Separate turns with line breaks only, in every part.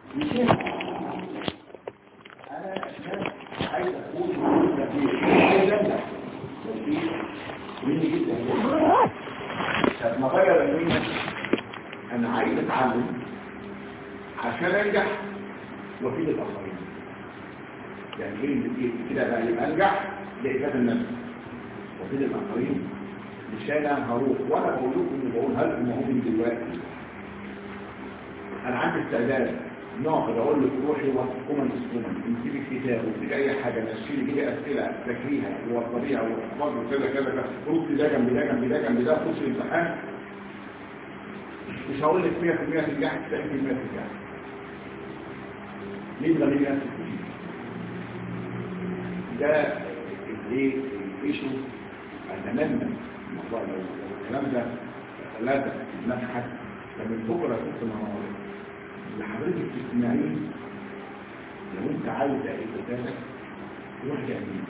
مشينا انا عايز اقول عايز ابدا مني جدا طب ما غير المين انا عايز اتعلم عشان انجح وافيد الاخرين يعني ايه اللي كده بقى يبقى انجح لافاده النفس وافيد الاخرين مش انا هروح وانا بقول لكم اني بقول هل المهم دلوقتي انا عندي استعداد ناقد اقول لك روحي وقوما مسكونا امسكي الكتاب وامسكي اي حاجه نشيلي كده اسئله تذاكريها ووصليها واحفظي وكذا كذا كذا ربطي ده جنب ده جنب ده جنب ده خش الامتحان مش هقول لك 100% تنجح 90% تنجح مين ده مين نفسك ده الايه الايشو اتمنى والله لو الكلام ده ثلاثه نجحت فمن بكره كنت منور اللي حضرتك تسمعيه لو انت عايز ايه قدامك روح جميل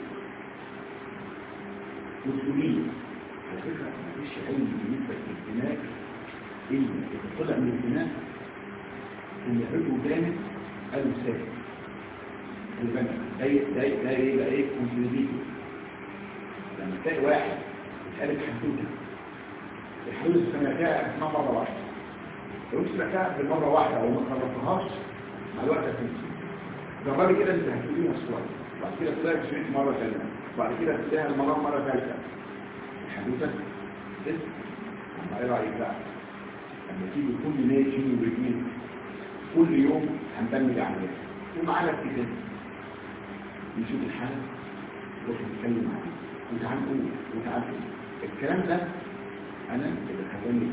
وتقوليه على فكره مفيش علم بالنسبه للبناء الا اذا طلع من البناء اللي عضو جامد قالوا سهل البناء ده ده ده يبقى ايه كونسوليديتو لما تلاقي واحد اتقالت حدوته الحدود سمعتها اسمها مره واحده لو انت سمعتها بالمره واحده او ما قررتهاش مع الوقت هتنسى جربي كده انت هتقولي مسؤول بعد كده تلاقي شريك مره ثانيه بعد كده تلاقيها المره مره ثالثه الحدوته لسه اما ايه رايك بقى لما تيجي كل نادي ورجلين كل يوم هندمج عليها ومعانا كده نشوف الحالة نروح نتكلم عليه وتعال نقول وتعال الكلام ده انا اللي خلاني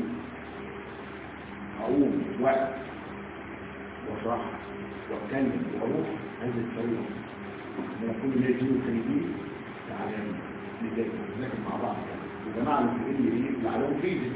اقوم وقت واشرح واتكلم واروح هذه الطريقه انا كل ما يجي وكلمني تعالى نذاكر نذاكر مع بعض وجماعه المسلمين اللي اللي عليهم فيزيك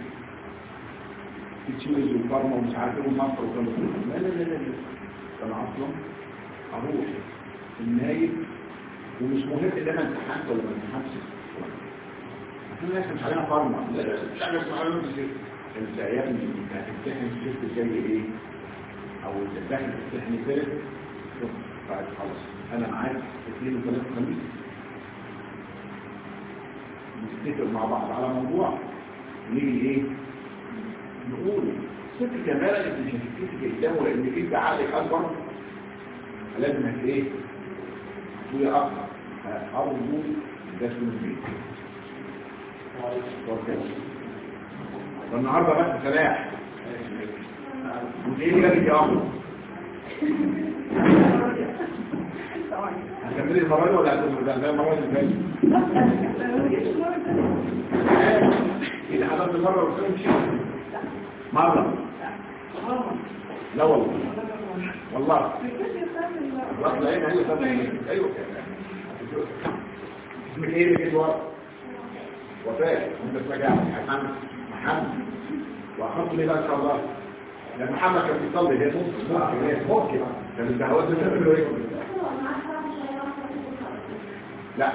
تشيلز وفارما ومش عارف ايه ومصر وكل لا لا لا لا انا اصلا اروح النايب ومش مهم ان انا امتحنت ولا ما امتحنتش في ناس مش علينا فارما لا لا مش علينا مش علينا انت يا ابني انت هتمتحن الشيفت زي ايه او الداخل تمتحن ثالث بعد خلاص انا معاك اثنين وثلاث خميس نتفق مع بعض على موضوع نيجي ايه نقول ست كمالة انت مش هتكتب قدامه لان انت عقلك اكبر لازم هت ايه تقولي اكتر ارجو ده اسمه البيت والنهارده بس سلاح وايه اللي يا امر هتكملي المره دي ولا هتكملي ده المره اللي فاتت اذا حضرت مره وسلمت مرة لا والله والله والله هنا هي صدق ايوه اسمك ايه اللي جيت ورا وفاء انت سجاع محمد محمد واخذت لي بقى ان شاء الله لما محمد كان بيصلي هي ممكن هي ممكن كان الدعوات بتعمل ايه لا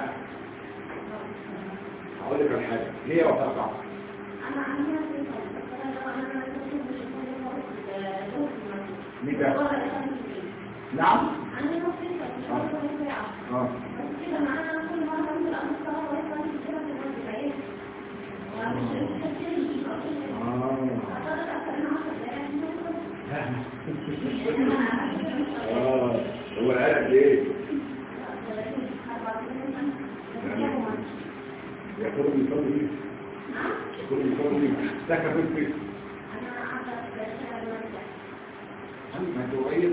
هقول لك على حاجه هي وفاء صعب مين نعم اه اه هو قاعد ليه يقول من فضل يقول من فضل سكت في ما تغير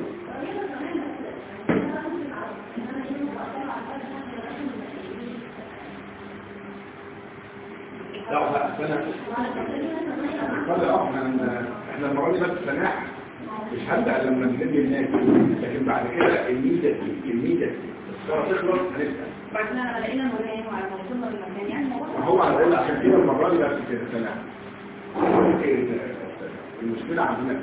لا لا سنة قال اه احنا احنا المرة دي بس سماح مش هبدأ لما نبني الناس لكن بعد كده الميزة الميزة الصورة تخلص هنبدأ
بعدنا لقينا مريم وعلى موضوع المكان يعني
وهو على قول عشان كده المرة دي بس كده سماح المشكلة عندنا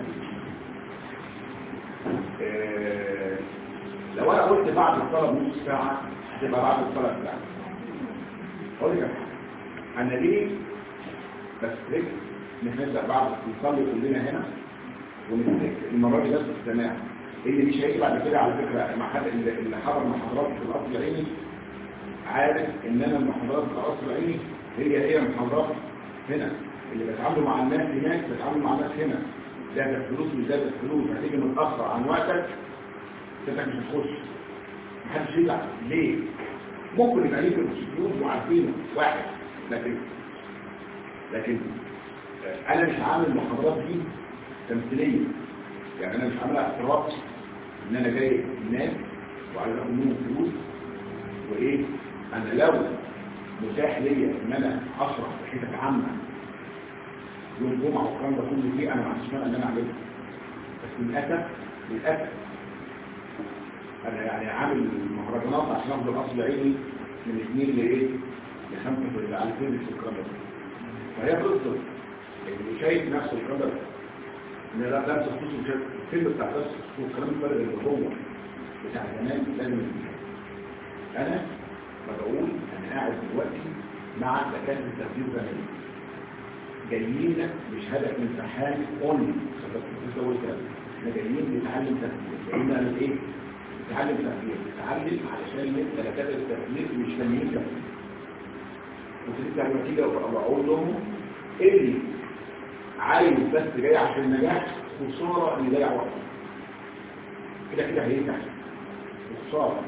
اه لو انا قلت بعد الطلب نص ساعة هتبقى بعد الطلب ساعة اقول لك انا ليه بس ليه نبدأ بعض نصلي كلنا هنا ونفتك المرة دي بس السماع اللي مش هيجي بعد كده على فكره مع حد اللي اللي حضر محاضرات في الاصل العلمي عارف ان انا المحاضرات في الاصل العلمي هي هي المحاضرات هنا اللي بتعاملوا مع الناس هناك بتعاملوا مع الناس هنا ده ده فلوس مش ده ده فلوس هتيجي متاخر عن وقتك انت مش هتخش محدش يزعل ليه؟ ممكن يبقى ليك فلوس وعارفينه واحد لكن لكن آه، انا مش عامل المحاضرات دي تمثيليه يعني انا مش عاملها اعتراف ان انا جاي الناس وعايز اخد منهم فلوس وايه انا لو متاح ليا ان انا اشرح في حتت عامه يوم جمعه والكلام ده كله فيه انا ما عنديش مانع ان انا اعملها بس للاسف للاسف انا يعني عامل مهرجانات عشان اخد الاصل عيني من اثنين لايه لخمسه في على الفيلم في الكلام ده فهي قصه اللي شايف نفسه الكلام ده ان لا درس خصوصي مش الفيلم بتاع درس خصوصي الكلام الفرق اللي هو بتاع زمان لازم يتفهم. انا بقول انا قاعد دلوقتي مع دكاتره التفكير زمني جايين مش هدف امتحان اونلي بس هو كده احنا جايين نتعلم تفكير جايين نعمل ايه نتعلم تفكير نتعلم علشان نبقى دكاتره التفكير مش فنيين تفكير وتريد تعمل كده وأقول لهم اللي عايز بس جاي عشان النجاح خسارة اللي ضيع وقت كده كده هينجح خسارة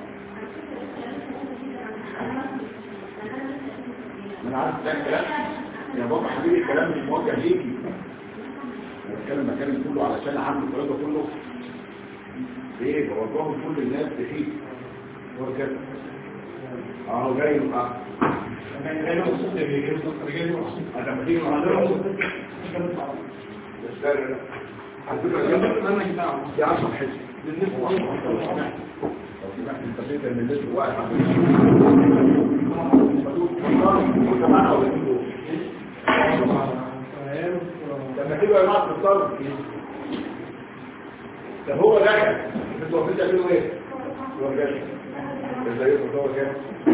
انا عارف ده الكلام يا بابا حبيبي الكلام مش موجه ليكي انا بتكلم مكان كله علشان عامل الكلام ده كله ايه بوجهه كل الناس تخيف هو كده اهو جاي يبقى انا لما تيجي محاضره بس ده على فكره دي عشر حزب بالنسبه انت فكره ان الناس واقف لما تبقى يا جماعه تتصرف ده هو ده انتوا واقفين تعملوا ايه؟ هو جاي ازاي هو جاي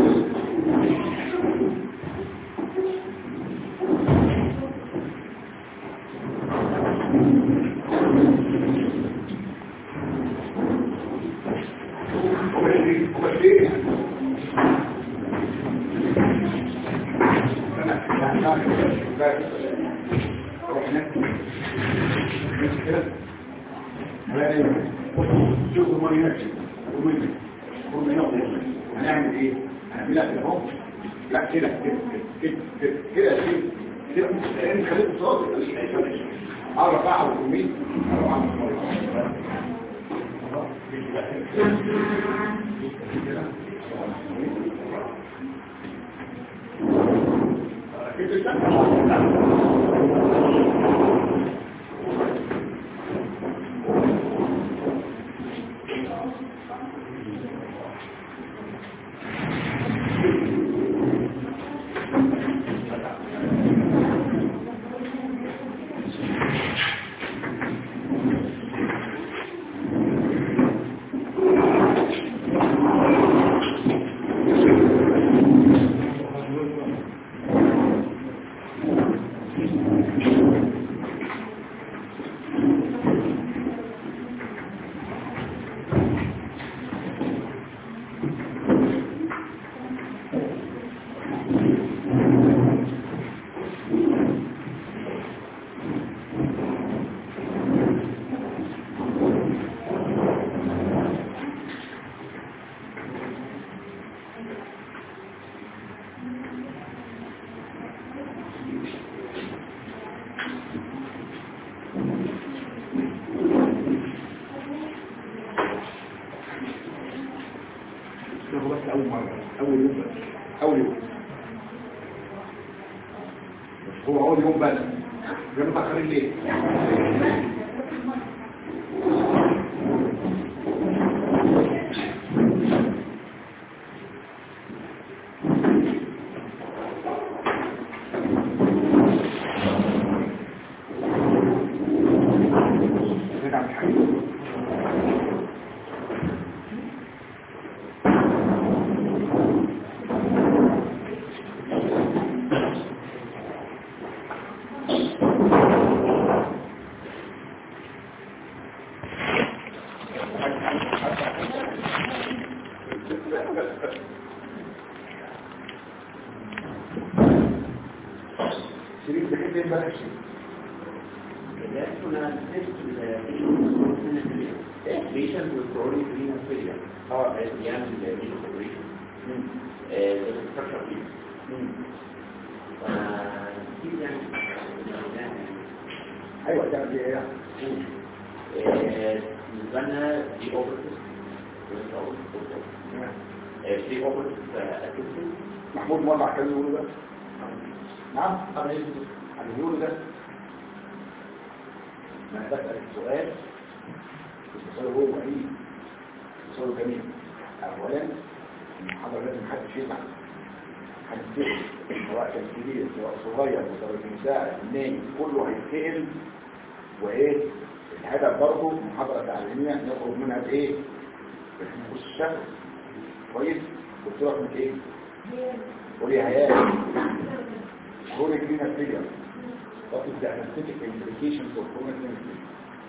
هنعمل ايه؟ هنعمل لك اهو لا كده كده كده كده كده كده كده انت خليك صادق اعرف اعرف مين اعرف ده هو بس اول مره اول يوم بس اول يوم بس هو اول يوم بس ده متاخرين ليه نرجع بالحقيقة. شريك بحيث ايه بقى الشيء
Patients with chronic renal failure
اه
يعمل renal operation
مم.
structure فيه
مم.
فكتير يعني
ايوه تعمل ايه
بالنسبة لنا في اوبرتس في اوبرتس اسيستنت
محمود مرة كان يقول ده نعم أنا يقول ده ما أنا بسألك سؤال مش بسأله هو وعيد بسأله جميل أولا المحاضرة لازم حد يسمع حد يسمع سواء كان كبير سواء صغير سواء مساعد نايم كله هيتسأل وإيه الهدف برضه محاضرة تعليمية نخرج منها بإيه؟ بنخش الشكل كويس؟ قلت لك من إيه؟ قولي هيا chronic renal failure what is the anesthetic implication for chronic renal failure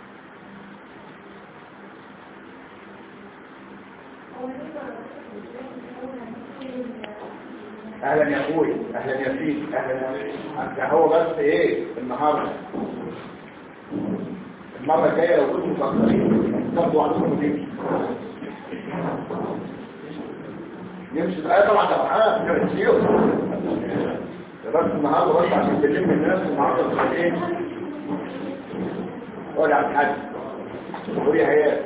اهلا يا اخوي اهلا يا سيدي اهلا انت هو بس ايه النهارده المره الجايه لو كنتوا مفكرين تاخدوا عنكم وتمشي يمشي بقى طبعا ده معاه كانت سيوس بس النهارده بس عشان تلم الناس النهارده مش ايه قول يا عبد الحاج قول يا هيا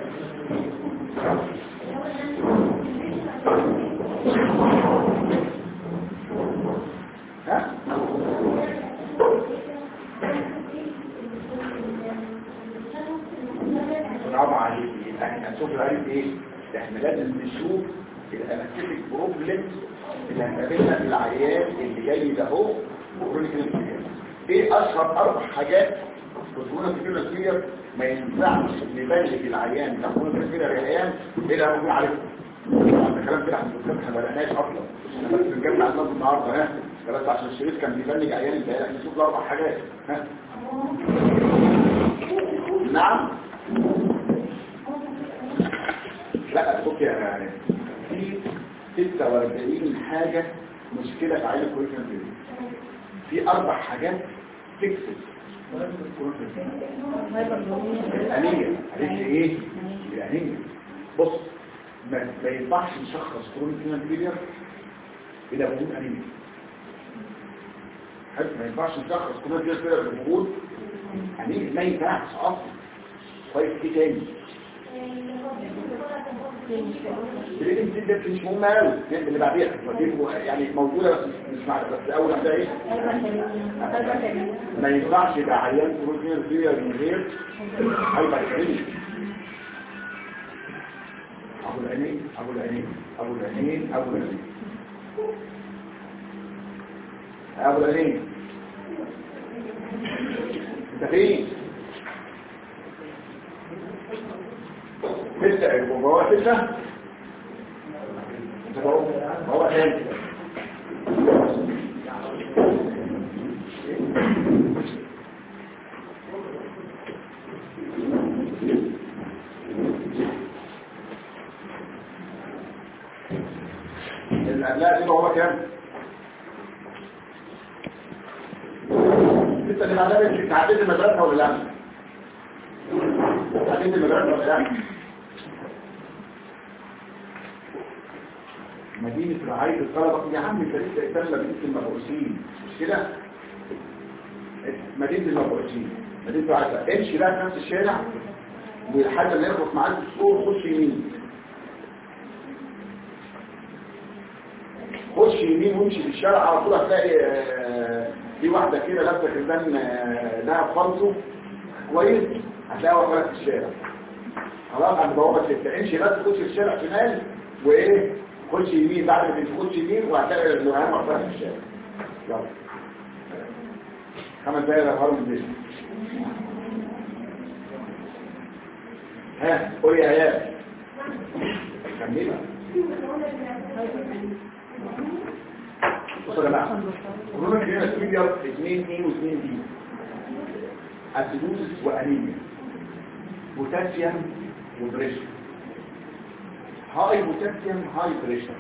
ها برافو عليك احنا هنشوف العريض ايه احنا لازم نشوف الانستيك بروبلمز اللي هنقابلها في العيان اللي جاي ده اهو وكرونيك انفيرير ايه اشهر اربع حاجات في الكرونيك انفيرير ما ينفعش نبلغ العيان ده كرونيك انفيرير العيان ايه اللي هنقول عليه الكلام كده احنا ما بدأناش اصلا احنا بس بنجمع الناس النهارده ها ده بس عشان الشريف كان بيبلغ عيان امبارح نشوف الاربع حاجات ها نعم لا شوف يا في 46 حاجة مشكلة في عين الكوريكولم دي في أربع حاجات تكسب الأنية عرفت إيه؟ الأنية بص ما ما ينفعش نشخص كوريكولم فيلير إلا وجود أنيميا حلو ما ينفعش نشخص كوريكولم فيلير بوجود أنيميا ما ينفعش أصلا كويس إيه تاني؟ الانت ده مش مهم قوي اللي بعديها يعني موجوده بس مش معنا بس اول واحده ايه ما ينفعش يبقى عيان بروتين فيها من غير هيبقى كريم ابو العينين ابو العينين ابو العينين ابو العينين ابو العينين انت فين تسع وهو تسع هو ثاني الأبلاء دي هو كام؟ لسه اللي بعدها تعديد المدرسة ولا لا؟ تعديد المدرسة ولا لا؟ مدينة رعاية الطلبة يا عم انت لسه اهتم مدينة المبعوثين مش كده؟ مدينة المبعوثين مدينة رعاية امشي بقى في نفس الشارع والحاجة اللي يخلص معاك السوق خش يمين خش يمين وامشي في الشارع على طول هتلاقي آه، في واحدة كده لابسة خزان آه، دهب خالصه كويس هتلاقيها واقفة في الشارع خلاص عند بوابة ستة امشي بس خش في الشارع شمال وايه خش يمين بعد ما تخش يمين وهتلاقي النوعين واقفة في الشارع يلا خمس دقايق يا هارون الدين ها قول يا عيال كملها بصوا يا جماعه قولوا لنا هنا سيريال 2 2 و2 دي اسيدوز وانيميا بوتاسيوم وبريشر هاي بوتاسيوم هاي بريشر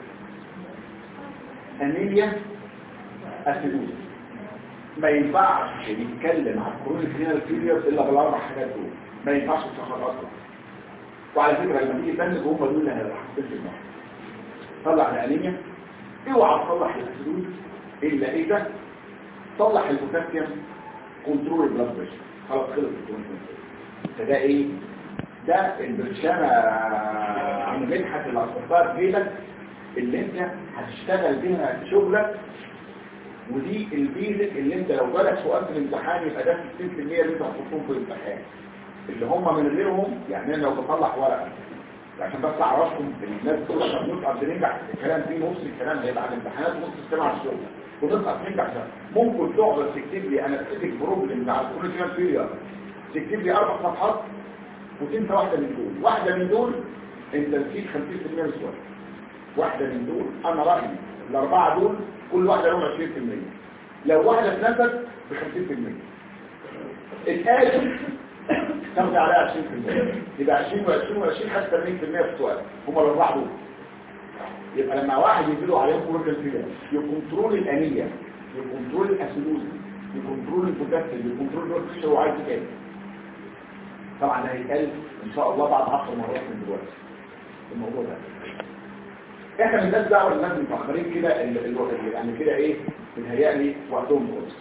انيميا اسيدوز ما ينفعش نتكلم عن كرونيك رينال فيلير الا بالاربع حاجات دول ما ينفعش تشخص اصلا وعلى فكره لما تيجي تبني هم دول اللي هيحطوا في النار طلع الانيميا اوعى تصلح الاسيدوز الا اذا صلح البوتاسيوم كنترول البلاد بريشر خلاص خلص الكنترول فده ايه ده البرشامة عم مدحت الاصفار جيلك اللي انت هتشتغل بيها شغلك ودي البيزك اللي انت لو جالك سؤال في الامتحان يبقى ده 60% اللي انت هتحطهم في الامتحان اللي هم من غيرهم يعني انا لو بطلع ورقه عشان بس اعرفكم الناس تقول لك بنسقط بننجح الكلام فيه نص الكلام هيبقى على الامتحانات ونص الكلام على الشغل ونسقط ننجح ده ممكن تقعد تكتب لي انا بكتب بروبلم على كل كلام فيها تكتب لي اربع صفحات وتنسى واحده من دول واحده من دول انت نسيت 50% من السؤال واحده من دول انا رايي الاربعه دول كل واحده لهم 20% لو واحده اتنست ب 50% الآلة تاخد عليها 20% يبقى 20 و20 و20 حتى 80% في السؤال هم الاربعه دول يبقى لما واحد يديله عليهم كوركل كده يكنترول الانيه يكنترول الاسيدوز يكنترول البوتاسيوم يكنترول البلد هو عايز كده طبعا ده هيتقال ان شاء الله بعد 10 مرات من دلوقتي الموضوع ده احنا من الناس دعوه الناس متاخرين كده اللي اللي يعني كده ايه بنهيألي وقتهم خلص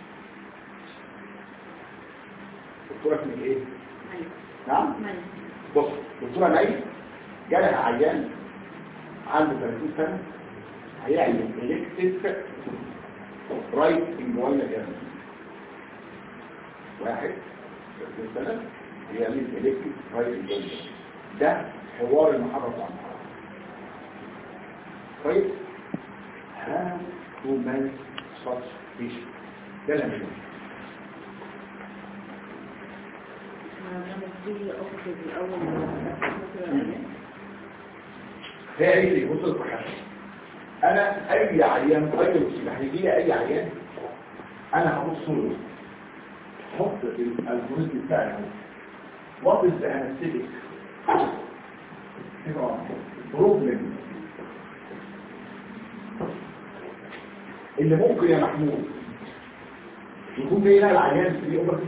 دكتوره اسمك ايه نعم بص دكتوره نايم جالها عيان عنده 30 سنه هيعمل الكتف رايت انجوينا جامد واحد 30 سنه هيعمل الكتف رايت انجوينا ده حوار المحاضره بتاع المحاضره كويس how to manage such issue ده اللي هنعمله هي ايه اللي وصلت بحاجة انا اي عيان اي مصيبه هيجي لي اي عيان انا هبص له حط الالجوريزم بتاعي اهو what is the anesthetic problem اللي ممكن يا محمود يكون جاي لها العيان في اوفر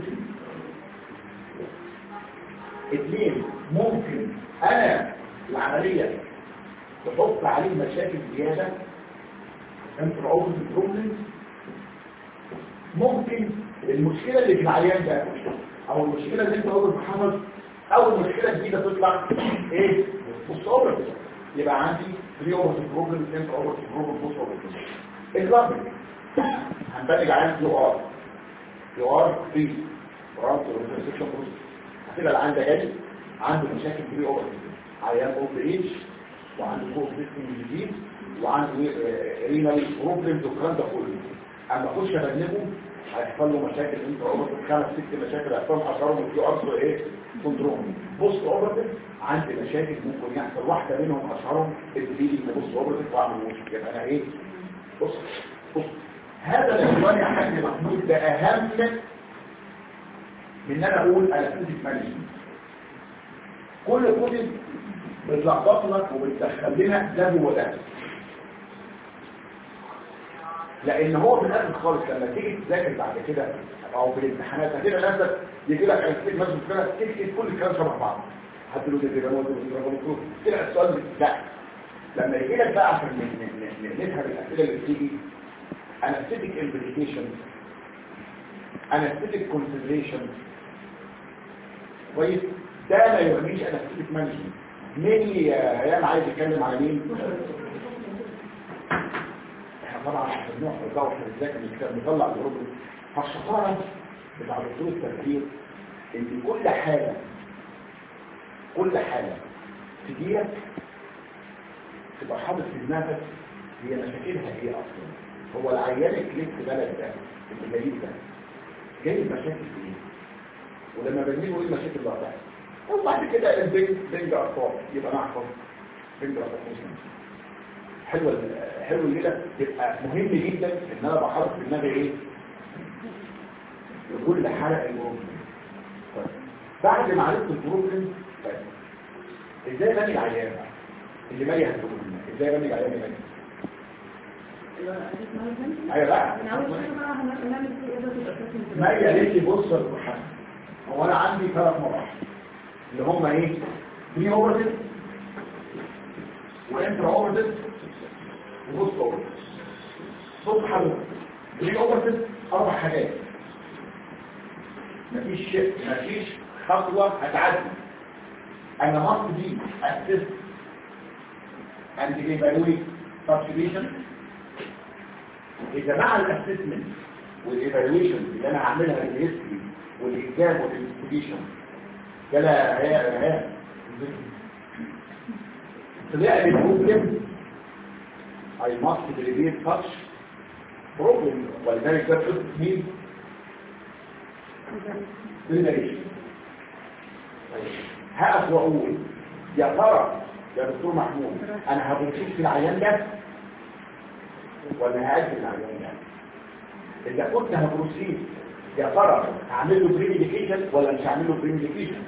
اثنين ممكن انا العملية تحط عليه مشاكل زيادة انت عوض البروبلم ممكن المشكلة اللي في العيان ده او المشكلة اللي انت عوض محمد او المشكلة الجديدة تطلع ايه بص اوبر يبقى عندي بري اوبر البروبلم انت اوبر البروبلم بص اوبر الرابط هنبلغ عيان يو ار يو ار فري رابط الريسكشن بروسس هتبقى العيان ده جاي عنده مشاكل بري اوبر عيان اوبر ايج وعنده كوب سيستم جديد وعنده رينال بروبلمز والكلام ده كله اما اخش ابنبه هيحصل له مشاكل انت اوبر خمس ست مشاكل هيحصل اشهرهم في ارثر ايه سندروم بص اوبر عندي مشاكل ممكن يحصل واحده منهم اشهرهم الدليل اللي بص اوبر واعمل مشكله يبقى انا ايه بص بص هذا العنوان يا حاج محمود ده اهم من ان انا اقول انا فيزيك مانجمنت كل كتب بتلخبط لك وبتدخل لنا ده جوه ده لان هو في الاخر خالص لما تيجي تذاكر بعد كده او في الامتحانات هتبقى نفسك يجي لك انستيك مجلس كده تكتب كل الكلام شبه بعض حتى لو تدري رمضان وتدري تلقى السؤال لا لما يجي لك بقى عشان نفهم الاسئله اللي بتيجي anesthetic implications anesthetic consideration كويس ده ما يعنيش anesthetic management مين يا ايام عايز يتكلم على مين احنا طبعا عشان نروح ندور في الذاكره الكتاب نطلع الجروب فالشطاره بتاع دكتور التفكير ان كل حاله كل حاله تجيلك تبقى حاطط في دماغك هي مشاكلها ايه اصلا هو العيان الكليك بلد ده اللي جاي ده جاي مشاكل في ايه ولما بنجيبه ايه المشاكل اللي هتحصل وبعد كده البنج بنج اطفال يبقى نحفظ بنج اطفال حلو حلو كده يبقى مهم جدا ان انا بحط في دماغي ايه لكل حلقه البروبلم طيب بعد ما عرفت البروبلم طيب ازاي بني العيان بقى اللي مالي هتقول ازاي بنج عيان مالي
من
ايوه بقى
اول حاجه بقى هنعمل فيه ايه ده
ما هي قالت لي بص يا أبو حسن هو انا عندي ثلاث مراحل اللي هم ايه بري اوبرتيف وانترا اوبرتيف وبوست اوبرتيف بص حضرتك بري اوبرتيف اربع حاجات مفيش شيء مفيش خطوه هتعدي انا مصر دي اسس and evaluate participation اذا مع الاسسمنت والايفالويشن اللي انا هعملها للهيستوري والاكزام والانفستيجيشن ده لا هي هي طلع لي بروبلم I must relate such problem ولذلك ده قصة مين؟ ريليشن هقف واقول يا ترى يا دكتور محمود انا هبصيش في العيان ده ولا هأجل العيان ده إذا كنت هبروسيد يا ترى هعمل له بري ميديكيشن ولا مش هعمل له بري ميديكيشن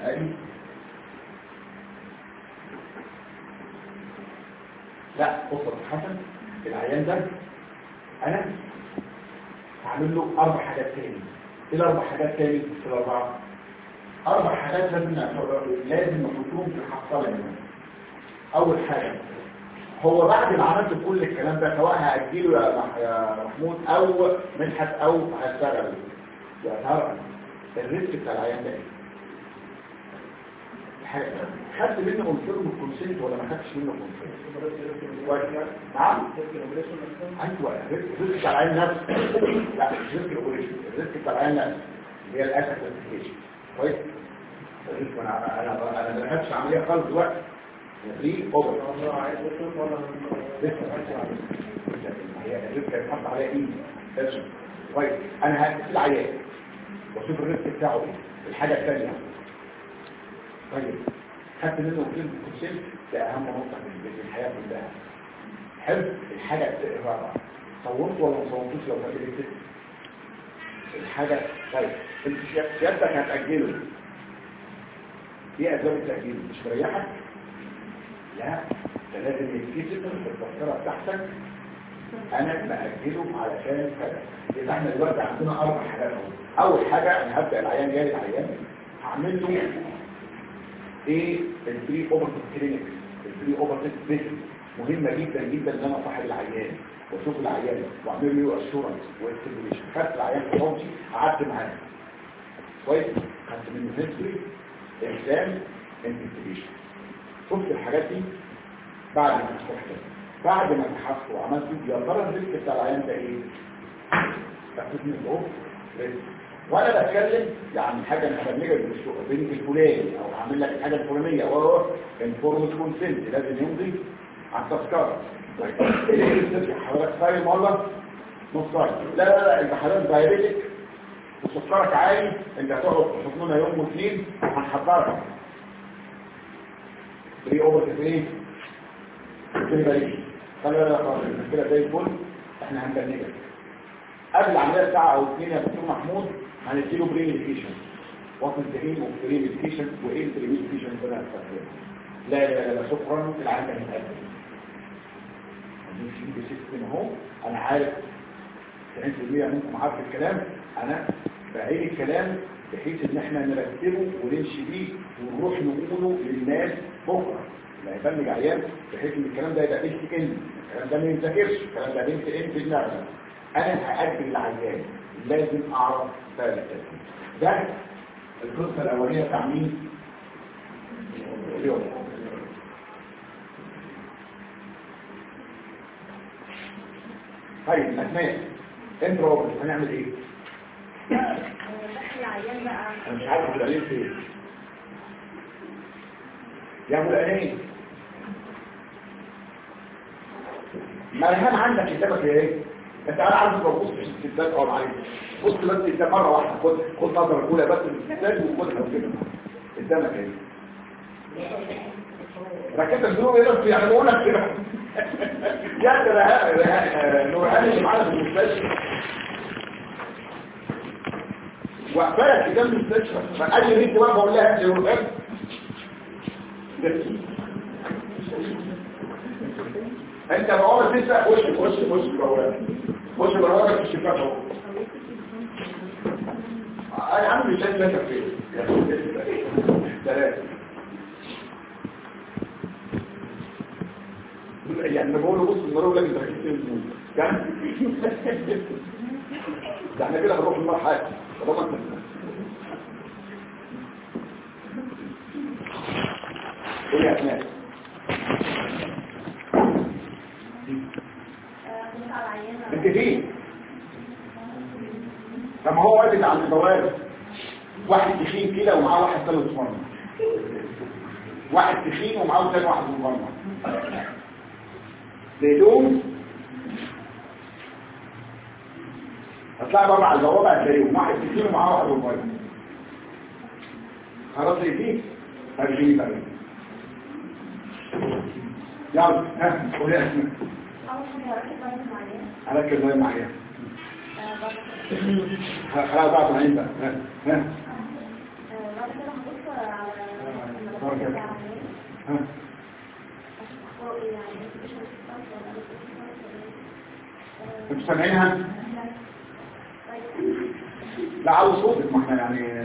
لا بص يا أستاذ حسن العيان ده انا هعمل له اربع حاجات تاني ايه الاربع حاجات تاني في الاربعه اربع حاجات لازم لازم نحطهم في الحصاله هنا اول حاجه هو بعد ما عملت كل الكلام ده سواء هاجله يا مح- يا محمود او مدحت او هشتغل يا ترى الريسك بتاع العيان ده ايه الحاجة- خدت منه قلت الكونسنت ولا ما خدتش منه كونسنت كويس نعم ايوه الريسك الريسك بتاع العيان نفسه لا مش ريسك الاوبريشن الريسك بتاع العيان نفسه اللي هي الاسف كلاسيفيكيشن كويس الريسك انا انا انا ما دخلتش عمليه خالص دلوقتي فري اوفر لسه هي الريسك هيتحط عليها ايه تنشن كويس انا هقيس العيان واشوف الريسك بتاعه ايه الحاجه الثانيه طيب خدت منه وكيل الكونسيل ده اهم نقطه في الحياه كلها حلو الحاجه الرابعه صورت ولا ما صورتوش لو فاكر الست الحاجه طيب انت سيادتك هتاجله ايه اسباب التاجيل مش مريحك لا ده لازم يتكتب في التذكره بتاعتك انا باجله علشان كذا يبقى احنا دلوقتي عندنا اربع حاجات اهو اول حاجه انا هبدا العيان جاي العيان هعمل له ايه البري اوبرتيف كلينيك البري اوبرتيف فيزيت مهمه جدا جدا ان انا اصاحب العيان واشوف العيان واعمل له اشورنس واستيميوليشن خدت العيان في حوضي قعدت معاه كويس خدت منه هيستوري احسان انفستيجيشن شفت الحاجات دي بعد ما تحصل بعد ما تحصل وعملت يا ترى الريسك بتاع العيان ده ايه تاخد من الاوف وانا بتكلم يعني حاجه انا هبلغك بنت الفلاني او هعمل لك الحاجه الفلانيه وهو انفورمد كونسنت لازم يمضي على التذكره طيب ايه اللي بتدفع حضرتك صايم ولا نص صايم لا لا لا انت حضرتك دايرتك وسكرك عالي انت هتقعد تحط لنا يوم واثنين وهنحضرك بري اوفر ايه كده بقى خلي بالك خلاص كده زي الفل احنا هنبنيك قبل العمليه ساعه او اثنين يا دكتور محمود هنديله بري ميديكيشن وصل تهين وبري ميديكيشن وايه البري ميديكيشن اللي انا هستخدمه لا لا لا شكرا العيان ده هيتقدم هنمشي بسيستم اهو انا عارف 90% منكم عارف الكلام انا بعيد الكلام بحيث ان احنا نرتبه ونمشي بيه ونروح نقوله للناس بكره لا يبلغ عيان بحيث ان الكلام ده يبقى بنت ان الكلام ده ما ينذاكرش الكلام ده بنت ان في دماغنا انا هاجل العيان لازم اعرف ثلاث ده القصه الاوليه بتاع مين اليوم طيب اسماء انت روبرت هنعمل ايه
تحيي عيان بقى
انا مش عارف القليل فين يا ابو القليل ما الهام عندك كتابك يا ايه انت انا عارف لو بص في الكتاب او معايا بص بس الكتاب مره واحده خد خد نظره الاولى بس في الكتاب وخدها كده قدامك ايه ركبت الظروف ايه بس يعني بقول لك كده يا ده نورهان اللي معانا في المستشفى وقفلت قدام المستشفى فقال لي بنت بقى بقول لها يا نورهان انت بوابة لسه خش خش خش بوابة خش بوابة في الشباك اهو انا عم مش شايف لك فين ثلاثة يعني بقول له بص المرة لك انت خدتين كان ده احنا كده هنروح النار حاجة طالما انت قول يا اسماء انت فين طب ما هو واجد عند البواب واحد تخين كده ومعاه واحد ثالث مرة واحد تخين ومعاه ثاني واحد مرة زيتون هتلاقي بره على البوابة هتلاقيهم واحد تخين ومعاه واحد مرة خلاص ايه هرجيني بقى يلا ها قولي يا اسماء هركز زي معايا خلاص بقى طالعين بقى ها ها ها انتوا سامعينها لا عاوز صوتك ما احنا يعني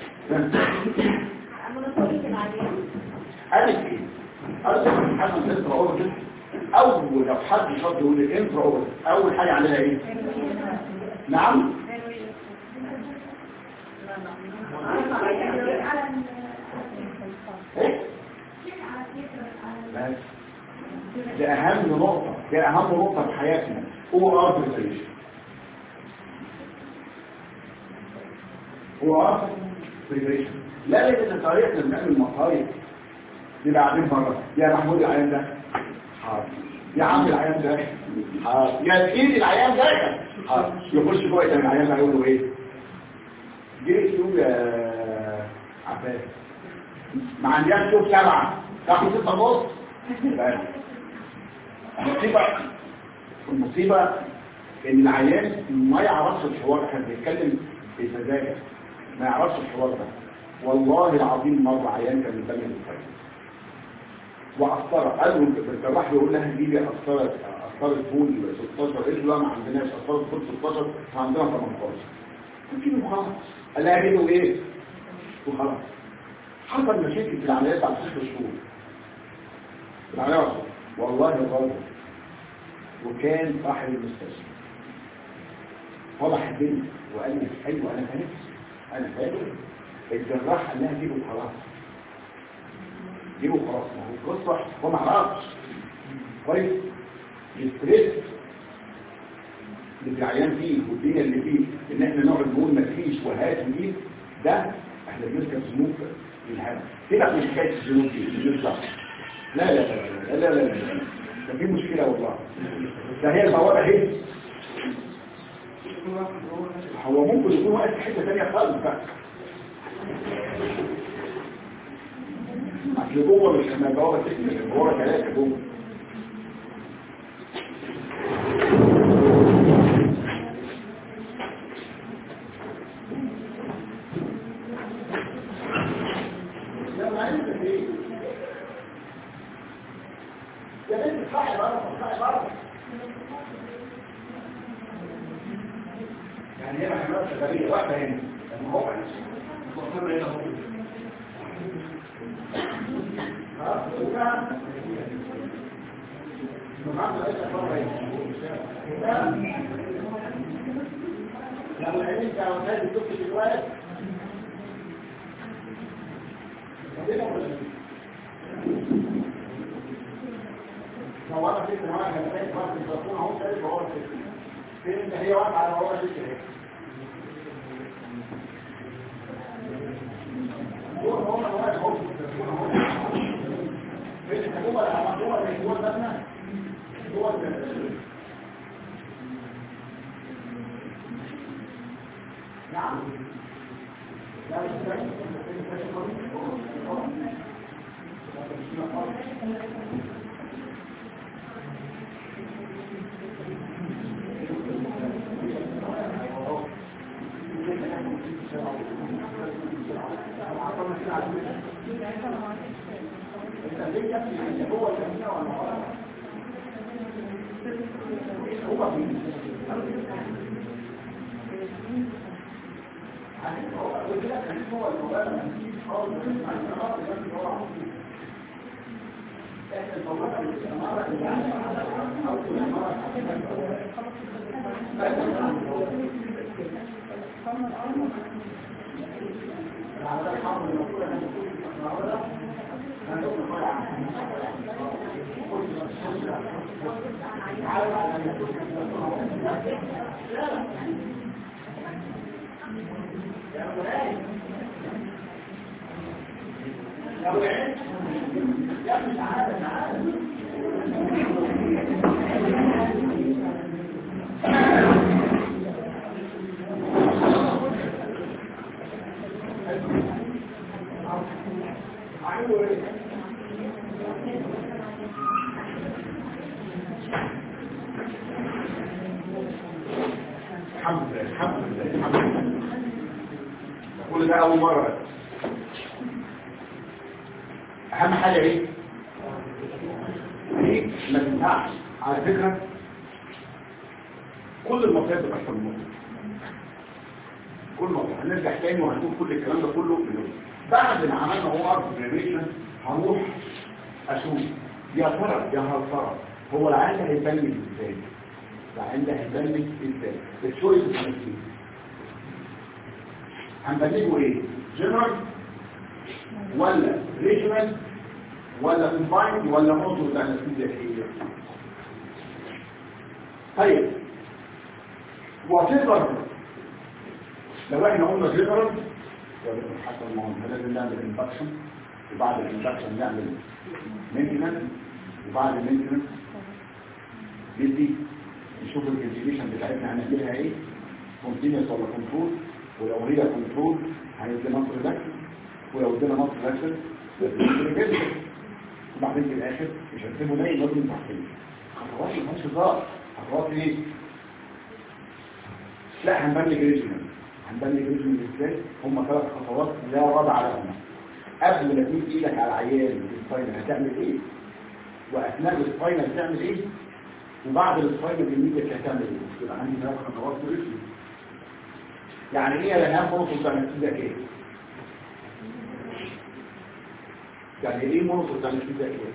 قالت ايه قالت حسن انترا اورجن اول لو حد شرط يقول لي انترا اورجن اول حاجه عندنا ايه نعم ايه بس ده اهم نقطة ده اهم نقطة في حياتنا هو ارض الريش هو ارض الريش لا لازم طريقة بنعمل مصايب دي بعدين مرة يا محمود العيان ده حاضر يا عم العيان ده حاضر يا سيدي العيان ده حاضر يخش جوه يتعمل العيان ده يقول له ايه جيت يقول يا عباس ما عنديش شوف سبعة تاخد ستة ونص بس. المصيبة المصيبة ان العيان ما يعرفش الحوار احنا بنتكلم بسذاجة ما يعرفش الحوار ده والله العظيم مرة عيان كان بيتكلم بالفايدة وأثرت قالوا الجراح بيقول لها دي لي أثرت أثرت فول 16 قلت له لا ما عندناش أثرت فول 16 فعندنا 18 قلت له خلاص قال لها اعملوا ايه وخلاص حصل مشاكل في العمليات بعد ست شهور في العمليات والله الراجل وكان صاحب المستشفى فضح الدنيا وقال لي ايوه انا فاهم انا فاهم الجراح قال لها جيبه خلاص جيبه خلاص ما هو القصه هو ما عرفش كويس الستريس اللي في العيان فيه والدنيا اللي فيه ان احنا نقعد نقول ما فيش وهات ودي ده احنا بنركب ذنوب الهم كده مش حكايه الذنوب دي الذنوب صح لا لا لا لا لا لا لا ده في مشكله والله ده هي البوابه اهي هو ممكن يكون واقف في حته ثانيه خالص بقى اصل جوه مش لما البوابه تكمل البوابه ثلاثه جوه يلا انت فين يا بنت صاحي بره صاحي بره يعني هي محمد شغالية واحدة هنا لما هو مصر هنا هو ها وكان محمد ليس بره هنا لما عينيك يا ولاد تكتب الولد لو انا فكره معاك انا فاكر بعد التليفون اهو شايف هو الفكره فين انت هي واقفه على هو الفكره هو هو هو هو فين الحكومه الحكومه اللي جوه المبنى جوه نعم لا مش هو في هو قلت لك ان هو الموضوع ما فيش خالص عن القرار بس هو عاوز احنا الموضوع الاستمرار اللي يعني او الاستمرار الحمد لله الحمد لله الحمد لله كل ده اول مره اهم حاجه ايه دي ما تنفعش على فكره كل المصايب بتحصل من كل مره هنرجع تاني وهنشوف كل الكلام ده كله في اليوم بعد ما عملنا هو ارض بريميشن هنروح اشوف يا ترى يا هل ترى هو العيال هيبلج ازاي العيال ده هيبلج ازاي الشويس هنبلجه هنبلجه ايه جنرال ولا ريجنال ولا كومبايند ولا موضوع بتاع الانستيزيا طيب وتقدر لو احنا قلنا جنرال حتى المهم لازم نعمل انفكشن وبعد الانفكشن نعمل مينتنس وبعد المينتنس ندي نشوف الانتجريشن بتاعتنا هنعملها ايه كونتينوس ولا كنترول ولو هي كنترول هندي مصر ريلاكسن ولو ادينا مصر ريلاكسن وبعدين في الاخر مش هنسيبه نايم لازم تحصيل خطوات مش هزار خطوات ايه لا هنبلغ ريجنال هنبلغ ريجنال ازاي هم ثلاث خطوات لا رابع لهم قبل ما تمد ايدك على العيان في الفاينل هتعمل ايه واثناء الفاينل هتعمل ايه وبعد الفاينل الميديا هتعمل ايه يبقى عندي ثلاث خطوات في ريجنال يعني ايه يا رهان فرصه تنفيذك ايه يعني ايه مرصد تنفيذك ايه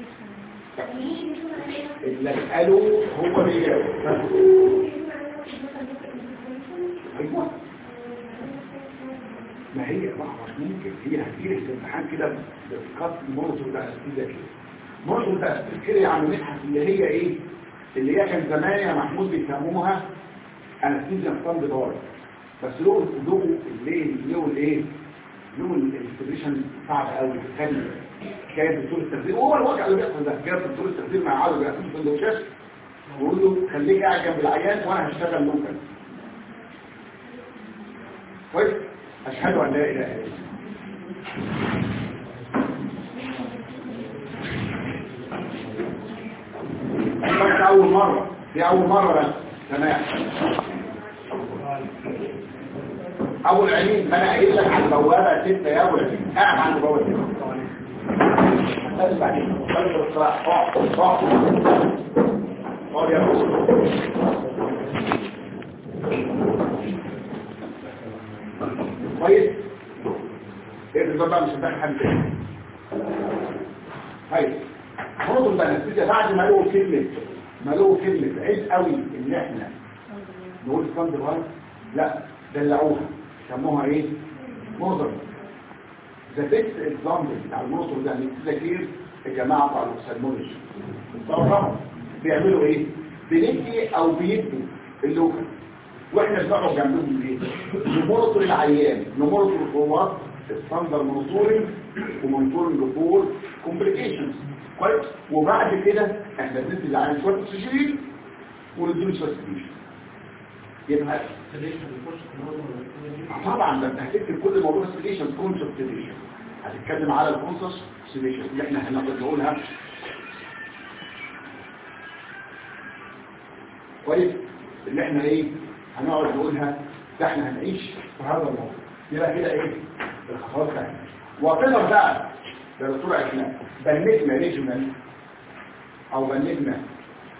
اللي قالوا هو اللي يجاوب ايوه ما هي بعض ممكن هي هتجيلك في الامتحان كده بخط المرصد ده كده مرصد ده كده يعني مبحث اللي هي ايه اللي هي كان زمان يا محمود بيسموها انستيزيا ستاند بار بس له له الايه له الايه له الاستريشن صعب قوي خلي كان دكتور التخدير وهو الواقع اللي بيحصل ده كان دكتور التخدير مع عاده بيعمل سندوتشات ويقول له خليك قاعد جنب العيان وانا هشتغل ممكن كويس اشهد ان لا اله الا الله بس اول مره دي اول مره بس تمام اول عينين انا قايل لك على البوابه ستة يا ابو العينين قاعد على البوابه بس بعدين بس الصراحه اقعد اقعد اقعد يا ابو كويس ايه ده بقى مش هتلاقي حد تاني طيب برضه بقى النتيجه بعد ما لقوا كلمه ما لقوا كلمه عيب قوي ان احنا نقول ستاند باي لا دلعوها سموها ايه موزر ذا بيست اكزامبل بتاع الموزر ده اللي كتير الجماعه بتاع الاوكسالمولوجي الصراحه بيعملوا ايه بندي او بيدوا اللوكال واحنا بنقعد جنبهم ليه نمونيتور العيان نمونيتور القوات ستاندر مونيتورنج ومونيتورنج فور كومبليكيشنز كويس وبعد كده احنا بندي العيان شويه اكسجين ونديله شويه اكسجين يبقى طبعا ده انت هتكتب كل موضوع سيليشن كونسبت سيليشن هتتكلم على الكونسبت سيليشن اللي احنا هنقدر نقولها كويس اللي احنا ايه هنقعد نقولها ده احنا هنعيش في هذا الموضوع يبقى كده ايه الخطوات بتاعتنا وقدر بقى ده دكتور احنا بنجنا ريجيمنت او بنجنا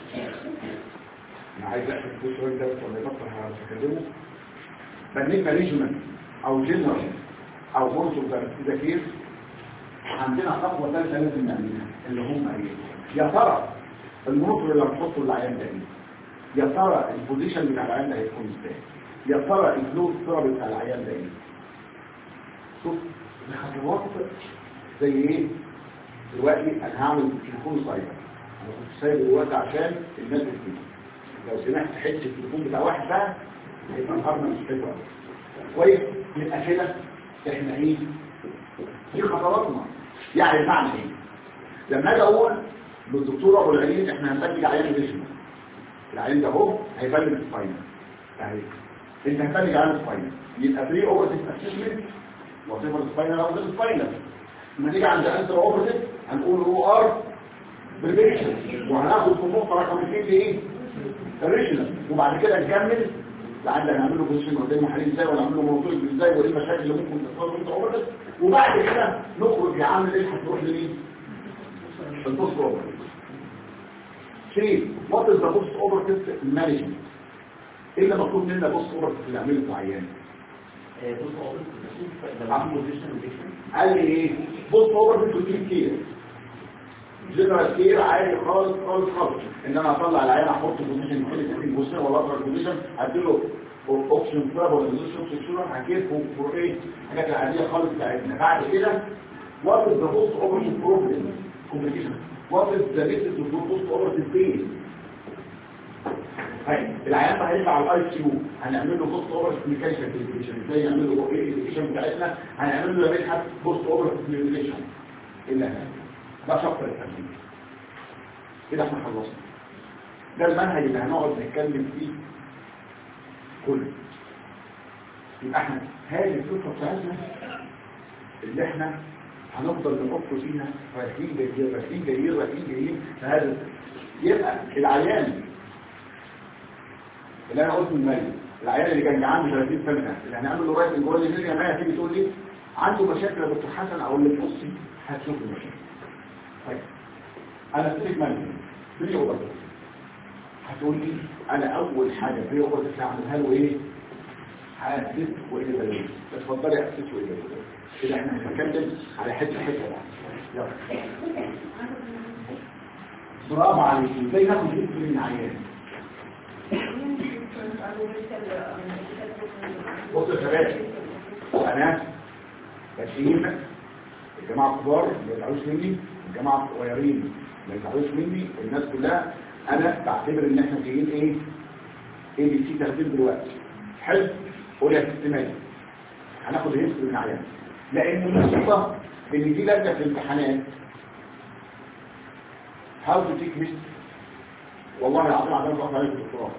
انا عايز احكي في السؤال ده ولا يبطل هتكلمه بالنسبه ريجيمنت او جنرال او بورتو ده كيف عندنا خطوه ثالثه لازم نعملها اللي هم ايه يا ترى الموتور اللي هنحطه للعيان ده ايه يا ترى البوزيشن بتاع العيان ده هيكون ازاي يا ترى الفلو ثيرابي بتاع العيان ده ايه شوف الخطوات زي ايه دلوقتي انا هعمل تليفون سايبر انا كنت سايبه دلوقتي عشان الناس تجيب لو سمحت حته التليفون بتاع واحد بقى هيبقى الارض مش حلوه أوي. كويس يبقى كده احنا ايه دي خطواتنا يعني معنى ايه لما اجي اقول للدكتور ابو العيين احنا هنبدل عيان ريجن العيان ده اهو هيبلغ الفاينل اهي انت هتبلغ عيان الفاينل يبقى بري اوبرتيف اسسمنت وظيفه الفاينل او الفاينل لما نيجي عند انتر اوبرتيف هنقول او ار بريفيشن وهناخد في النقطه رقم 2 ايه الريجنال وبعد كده نكمل لعل هنعمل له بوزيشن قدام محلين ازاي ولا نعمل له موضوع ازاي وايه المشاكل اللي ممكن تحصل انت اوبرتيف وبعد كده نخرج يا عم ايه هتروح لمين البوست اوبرتيف سي وات از ذا بوست اوبرتيف مانجمنت ايه اللي مطلوب منا بوست اوبرتيف اللي عمله معين
بص هو بص the position position
قال لي ايه بوست اوبرتيف روتين كير جنرال كير عادي خالص خالص خالص ان انا اطلع العيان احطه بوزيشن كده في بوزيشن ولا اقرا بوزيشن اديله اوبشن كلاب ولا بوزيشن اوبشن هكيف فور ايه الحاجات العاديه خالص بتاعتنا بعد كده وات از ذا بوست اوبرتيف بروبلم كومبليكيشن وات از ذا ميثود اوف بوست اوبرتيف بين طيب العيان ده هيطلع على الاي سي يو هنعمل له بوست اوفر كوميونيكيشن كوميونيكيشن ازاي نعمل له ايه الكوميونيكيشن بتاعتنا هنعمل له مبحث بوست اوفر كوميونيكيشن الا ده شابتر التمرين كده احنا خلصنا ده المنهج اللي هنقعد نتكلم فيه كله يبقى احنا هذه الفكره بتاعتنا اللي احنا هنفضل نحط فيها رايحين جايين رايحين جايين رايحين جايين في هذا يبقى العيان اللي انا قلت من مالي العيال اللي كان عنده 30 سنه ده اللي هنعمل له رايت جوه اللي هي معايا تيجي تقول لي عنده مشاكل يا دكتور حسن اقول لك بصي هتشوف المشاكل طيب انا ابتديت مالي بري اوبر هتقول لي انا اول حاجه بري اوبر هعملها له ايه هاسس وايه بلاش اتفضلي اسس وايه بلاش كده احنا هنتكلم على حته حته بقى يلا برافو عليك ازاي ناخد جزء من العيان بص يا شباب انا بشيم الجماعه الكبار ما يزعلوش مني الجماعه الصغيرين ما يزعلوش مني الناس كلها انا بعتبر ان احنا جايين ايه ايه بي سي تخديم دلوقتي حلو قول يا ست مالي هناخد هيستوري من عيان لان النقطه ان دي لجنه في الامتحانات هاو تو تيك هيستوري والله العظيم عشان بقف عليك الدكتوراه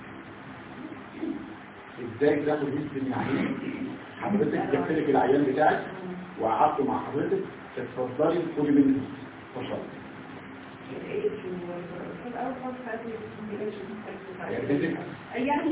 ازاي تاخد هيستوري من عيان حضرتك جبت لك العيان بتاعك وقعدت مع حضرتك اتفضلي خدي مني اتفضلي
يعني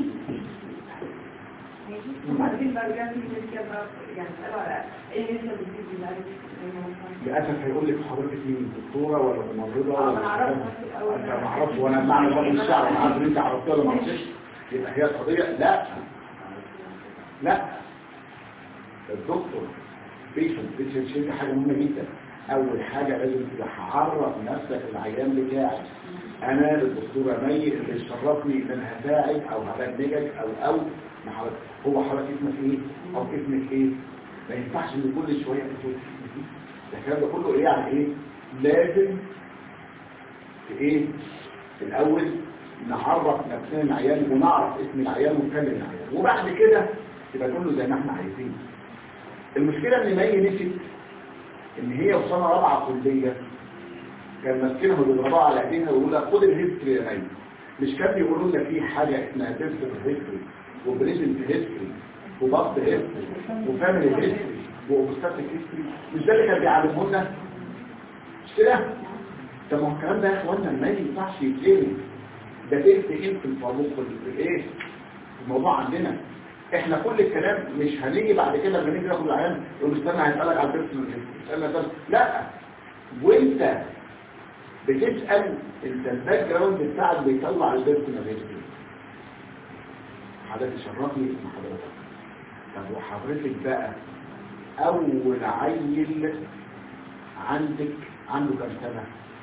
وبعدين برجع في الكلام يعني أنا ايه اللي انت
للاسف هيقول لك حضرتك مين دكتوره ولا ممرضه
آه،
ولا
أنا أعرفها
مش
في الأول.
انت ما اعرفش وانا معنى برضه مش عارف انا عارف ان انت عرفتها ولا ما عرفتش يبقى هي القضيه لا لا الدكتور بيشنت بيشنت دي حاجه مهمه جدا اول حاجه لازم تعرف نفسك العيان بتاعك انا الدكتوره مي اللي شرفني ان انا هساعد او هبنجك او او ما حضرتك هو حضرتك اسمك ايه او اسمك ايه ما ينفعش ان كل شويه تقول ده الكلام ده كله ايه يعني ايه لازم في ايه في الاول نعرف نفسنا العيان ونعرف اسم العيان ونكلم العيان وبعد كده يبقى كله زي ما احنا عايزين المشكله ان مي نسيت ان هي في سنه رابعه كليه كان ماسكينها وبيضربوها على ايديها ويقول لها خد الهيستوري يا مي مش كان بيقولوا لنا في حاجه اسمها تنسر هيستوري وبريزنت هيستوري وبط هيستوري وفاميلي هيستوري واوبستاتيك هيستوري مش ده اللي كان بيعلمه لنا مش كده طب ما هو الكلام ده يا اخوانا ما ينفعش يتلغي ده تلت ايه في الفاروق في الايه الموضوع عندنا احنا كل الكلام مش هنيجي بعد كده لما نيجي ناخد العيان يقول استنى هيسالك على البيرسونال استنى استنى لا وانت بتسال انت الباك جراوند بتاعك بيطلع البيرسون ابيلتي حضرتك شرفني اسم حضرتك طب وحضرتك بقى اول عيل عندك عنده كام سنه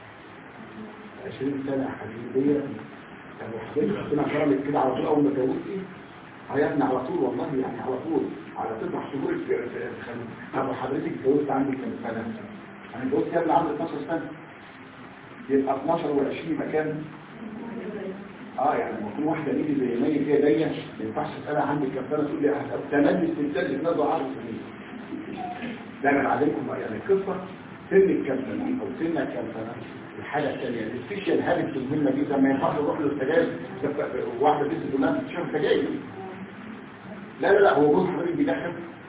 20 سنه حبيبيه طب وحضرتك ربنا كرمك كده على طول اول ما اتجوزتي هيبني على طول والله يعني على طول على تسع شهور في في- في خم- طب وحضرتك اتجوزت عندك كام سنه انا اتجوزت قبل عندي 12 سنه يبقى 12 و20 مكان اه يعني لما تكون واحده نيجي زي مي كده ضيق ما ينفعش اسالها عندك كام سنه تقول لي تمام استنتاج بتنزل 10 سنين ده انا بعلمكم بقى يعني القصه سنك كام سنه او سنك كام سنه الحاجه الثانيه السبيشال هابت المهمه جدا ما ينفعش نروح للسجاير واحده بنت تقول لها بتشرب سجاير لا لا لا هو جوز حضرتك بيدخن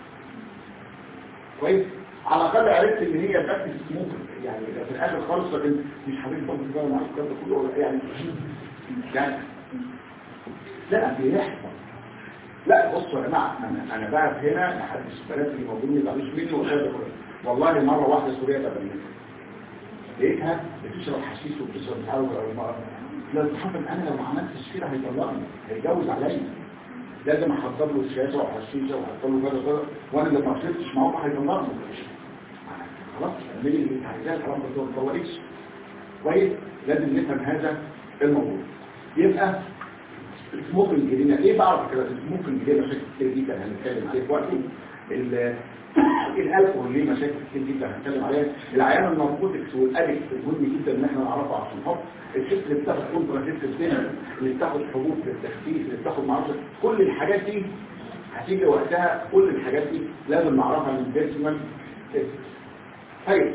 كويس على الاقل عرفت ان هي بس سموكر يعني في الاخر خالص لكن مش حضرتك برضه بقى معاك الكلام ده كله ولا يعني يعني لا بيحصل لا بصوا يا جماعه انا انا بقى هنا محدش البنات اللي موجودين ما يزعلوش مني وخد والله مره واحده سوريه تبنيت لقيتها بتشرب حشيش وبتشرب تعالوا او المرأة لا تحفظ انا لو ما عملتش كده هيطلقني هيتجوز عليا لازم احضر له الشاشة وحشيشة واحضر له كذا كذا وانا لما ما شربتش معاهم هيطلقني خلاص اعملي اللي انت عايزاه الكلام ده ما تطوريش كويس لازم نفهم هذا الموضوع يبقى السموكينج دي ايه بعرف كده السموكينج دي مشاكل كتير جدا هنتكلم عليه دلوقتي ال- الالكول ليه مشاكل كتير جدا هنتكلم عليها العيان الناركوتكس والادكس مهم جدا ان احنا نعرفه عشان نحط الست اللي بتاخد كونتراسيبتيف سنة اللي بتاخد حبوب للتخفيف اللي بتاخد معرفه كل الحاجات دي هتيجي وقتها كل الحاجات دي لازم نعرفها من البيرسونال طيب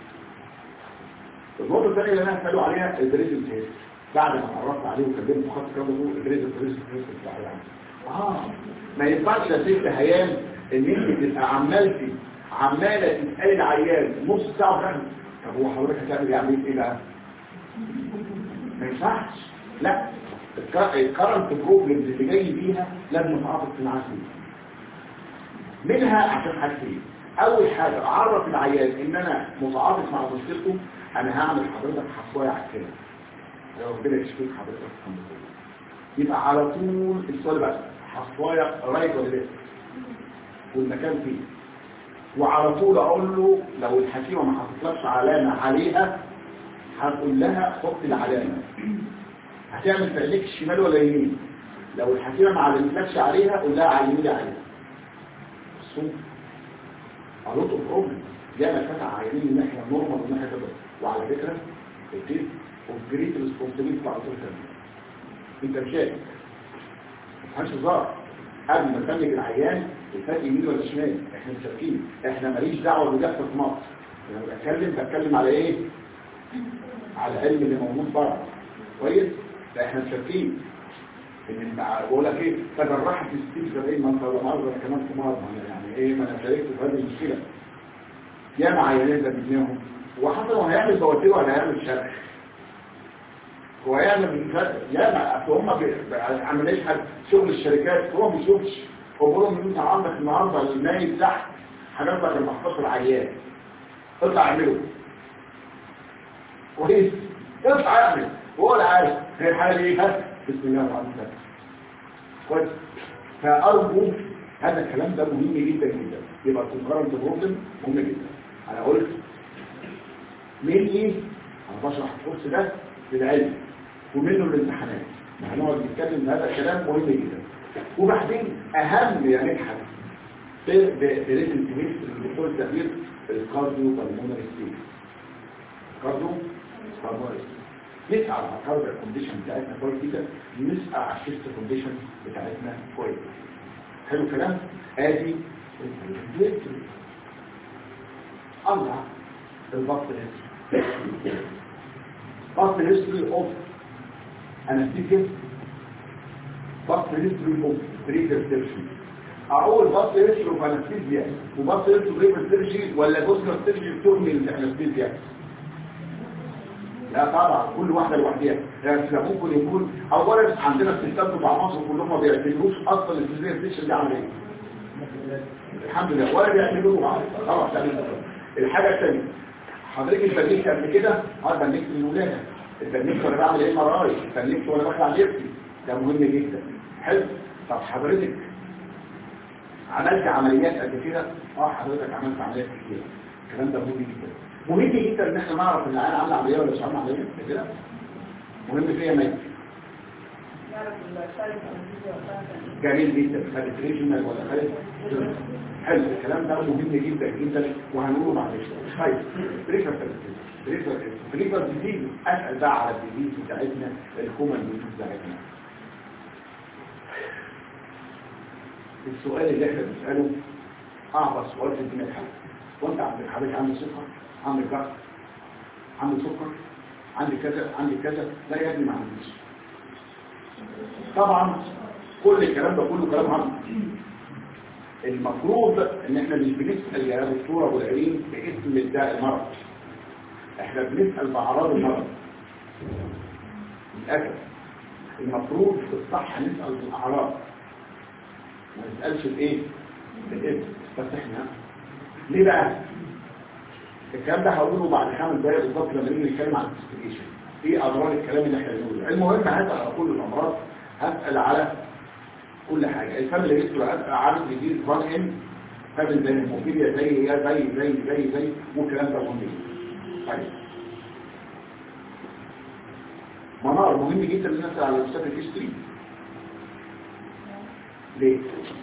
النقطة الثانية اللي انا هسأله عليها البريزن تيست بعد ما اتعرفت عليه وكلمت خط كده بقول البريزن بريزن تيست بتاع يعني اه ما ينفعش يا ست هيام ان انت تبقى عمالتي عمالة تسألي العيان نص ساعة وفهم طب هو حضرتك هتعمل ايه عملية ايه بقى؟ ما ينفعش لا الكرنت بروبلمز اللي جاي بيها لازم نتعاطف معاها منها عشان حاجتين اول حاجة اعرف العيان ان انا متعاطف مع مشكلته انا هعمل حضرتك حصوايا على الكلى لو ربنا يشفيك حضرتك الحمد لله يبقى على طول السؤال بس حصوايا رايت ولا ليفت والمكان فيه وعلى طول اقول له لو الحكيمه ما حطتلكش علامه عليها هقول لها حط العلامه هتعمل في عينيك الشمال ولا يمين لو الحكيمه ما علمتلكش عليها قول لها علمي عليها الصوت عروض البروبلم ياما فتح عينين الناحيه النورمال والناحيه كده وعلى فكره التيست اوف جريت ريسبونسبيلتي بتاع الدكتور انت مش شايف ما تفهمش هزار قبل ما تبلغ العيان الفرق يمين ولا شمال احنا مشاركين احنا ماليش دعوه بجد في مصر لما بتكلم بتكلم على ايه على العلم اللي موجود بره كويس لا احنا مشاركين ان مع- بقول لك ايه تجرحت ستيف 70 منطقه ولا مرضى أنا كمان في مرضى يعني ايه ما انا شاركت في هذه المشكله يا مع عيانين ده بيبنيهم وحتى لو هيعمل بواتير ولا هيعمل شرح هو هيعمل بالفرق يا ما اصل هم عمليه حاجه شغل الشركات هو ما بيشوفش هو بيقول لهم انت عندك النهارده النايم تحت حاجات بقى المحفظه العيان اطلع اعمله كويس اطلع اعمل وهو اللي عارف هي الحاله دي ها بسم الله الرحمن الرحيم كويس فارجو هذا الكلام ده مهم جدا جدا يبقى الكونكرنت بروبلم مهم جدا انا قلت مني انا بشرح الكورس ده للعلم ومنه الامتحانات هنقعد نتكلم في هذا الكلام مهم جدا وبعدين اهم يعني نبحث بريزن تميس الدكتور الكبير الكارديو بالمونري ستيت كارديو بالمونري نسأل على الكارديو كونديشن بتاعتنا كويس جدا نسأل على الشيست كونديشن بتاعتنا كويس حلو الكلام ادي الله البطل بطل هيستوري اوف انستيزيا بطل هيستوري اوف بريكرسبشن اقول بطل هيستوري اوف انستيزيا وبطل هيستوري اوف بريكرسبشن ولا جزء سيرجي ترمي الانستيزيا لا طبعا كل واحدة لوحدها يعني ممكن يكون اولا عندنا الستات بتاع مصر كلهم ما بيعتبروش اصلا الفيزيكال دي عامله ايه الحمد لله ولا بيعتبروه معاه خلاص تمام الحاجه الثانيه حضرتك اتبنيت قبل كده اه اتبنيت من الولاده اتبنيت وانا بعمل ام ار اي اتبنيت وانا بخلع لبسي ده مهم جدا حلو طب حضرتك عملت عمليات قبل كده اه حضرتك عملت عمليات كتير الكلام ده مهم جدا مهم جدا ان احنا نعرف ان العيال عامله عمليه ولا مش عامله عمليه قبل كده مهم فيها ميت
نعرف الفرق بين الفيديو
جميل جدا خدت ريجنال ولا خدت حلو الكلام ده مهم جدا جدا وهنقوله بعد شويه طيب بريكر بريكر بريكر ديزيز اسال بقى على الديزيز بتاعتنا الكومن ديزيز بتاعتنا السؤال اللي احنا بنساله اعبر سؤال في الدنيا الحالة وانت عندك حضرتك عندك سكر عندك ضغط عندك سكر عندك كذا عندك كذا لا يا ابني ما عنديش طبعا كل الكلام ده كله كلام عام المفروض ان احنا مش بنسال يا دكتور ابو العليم باسم الداء المرض احنا بنسال باعراض المرض للاسف المفروض في الصح نسال بالاعراض ما نسالش بايه بالاسم بس احنا ليه بقى الكلام ده هقوله بعد خمس دقايق بالظبط لما نيجي نتكلم عن الانفستيجيشن ايه اضرار الكلام اللي احنا بنقوله المهم هسال على كل الامراض هسال على كل حاجه الفاميلي هيستوري هسال عارف ديزيز ران ان فاميلي زي الهيموفيليا زي هي زي زي زي زي والكلام ده مهم جدا طيب منار مهم جدا ان نسال على الاستاذ هيستوري ليه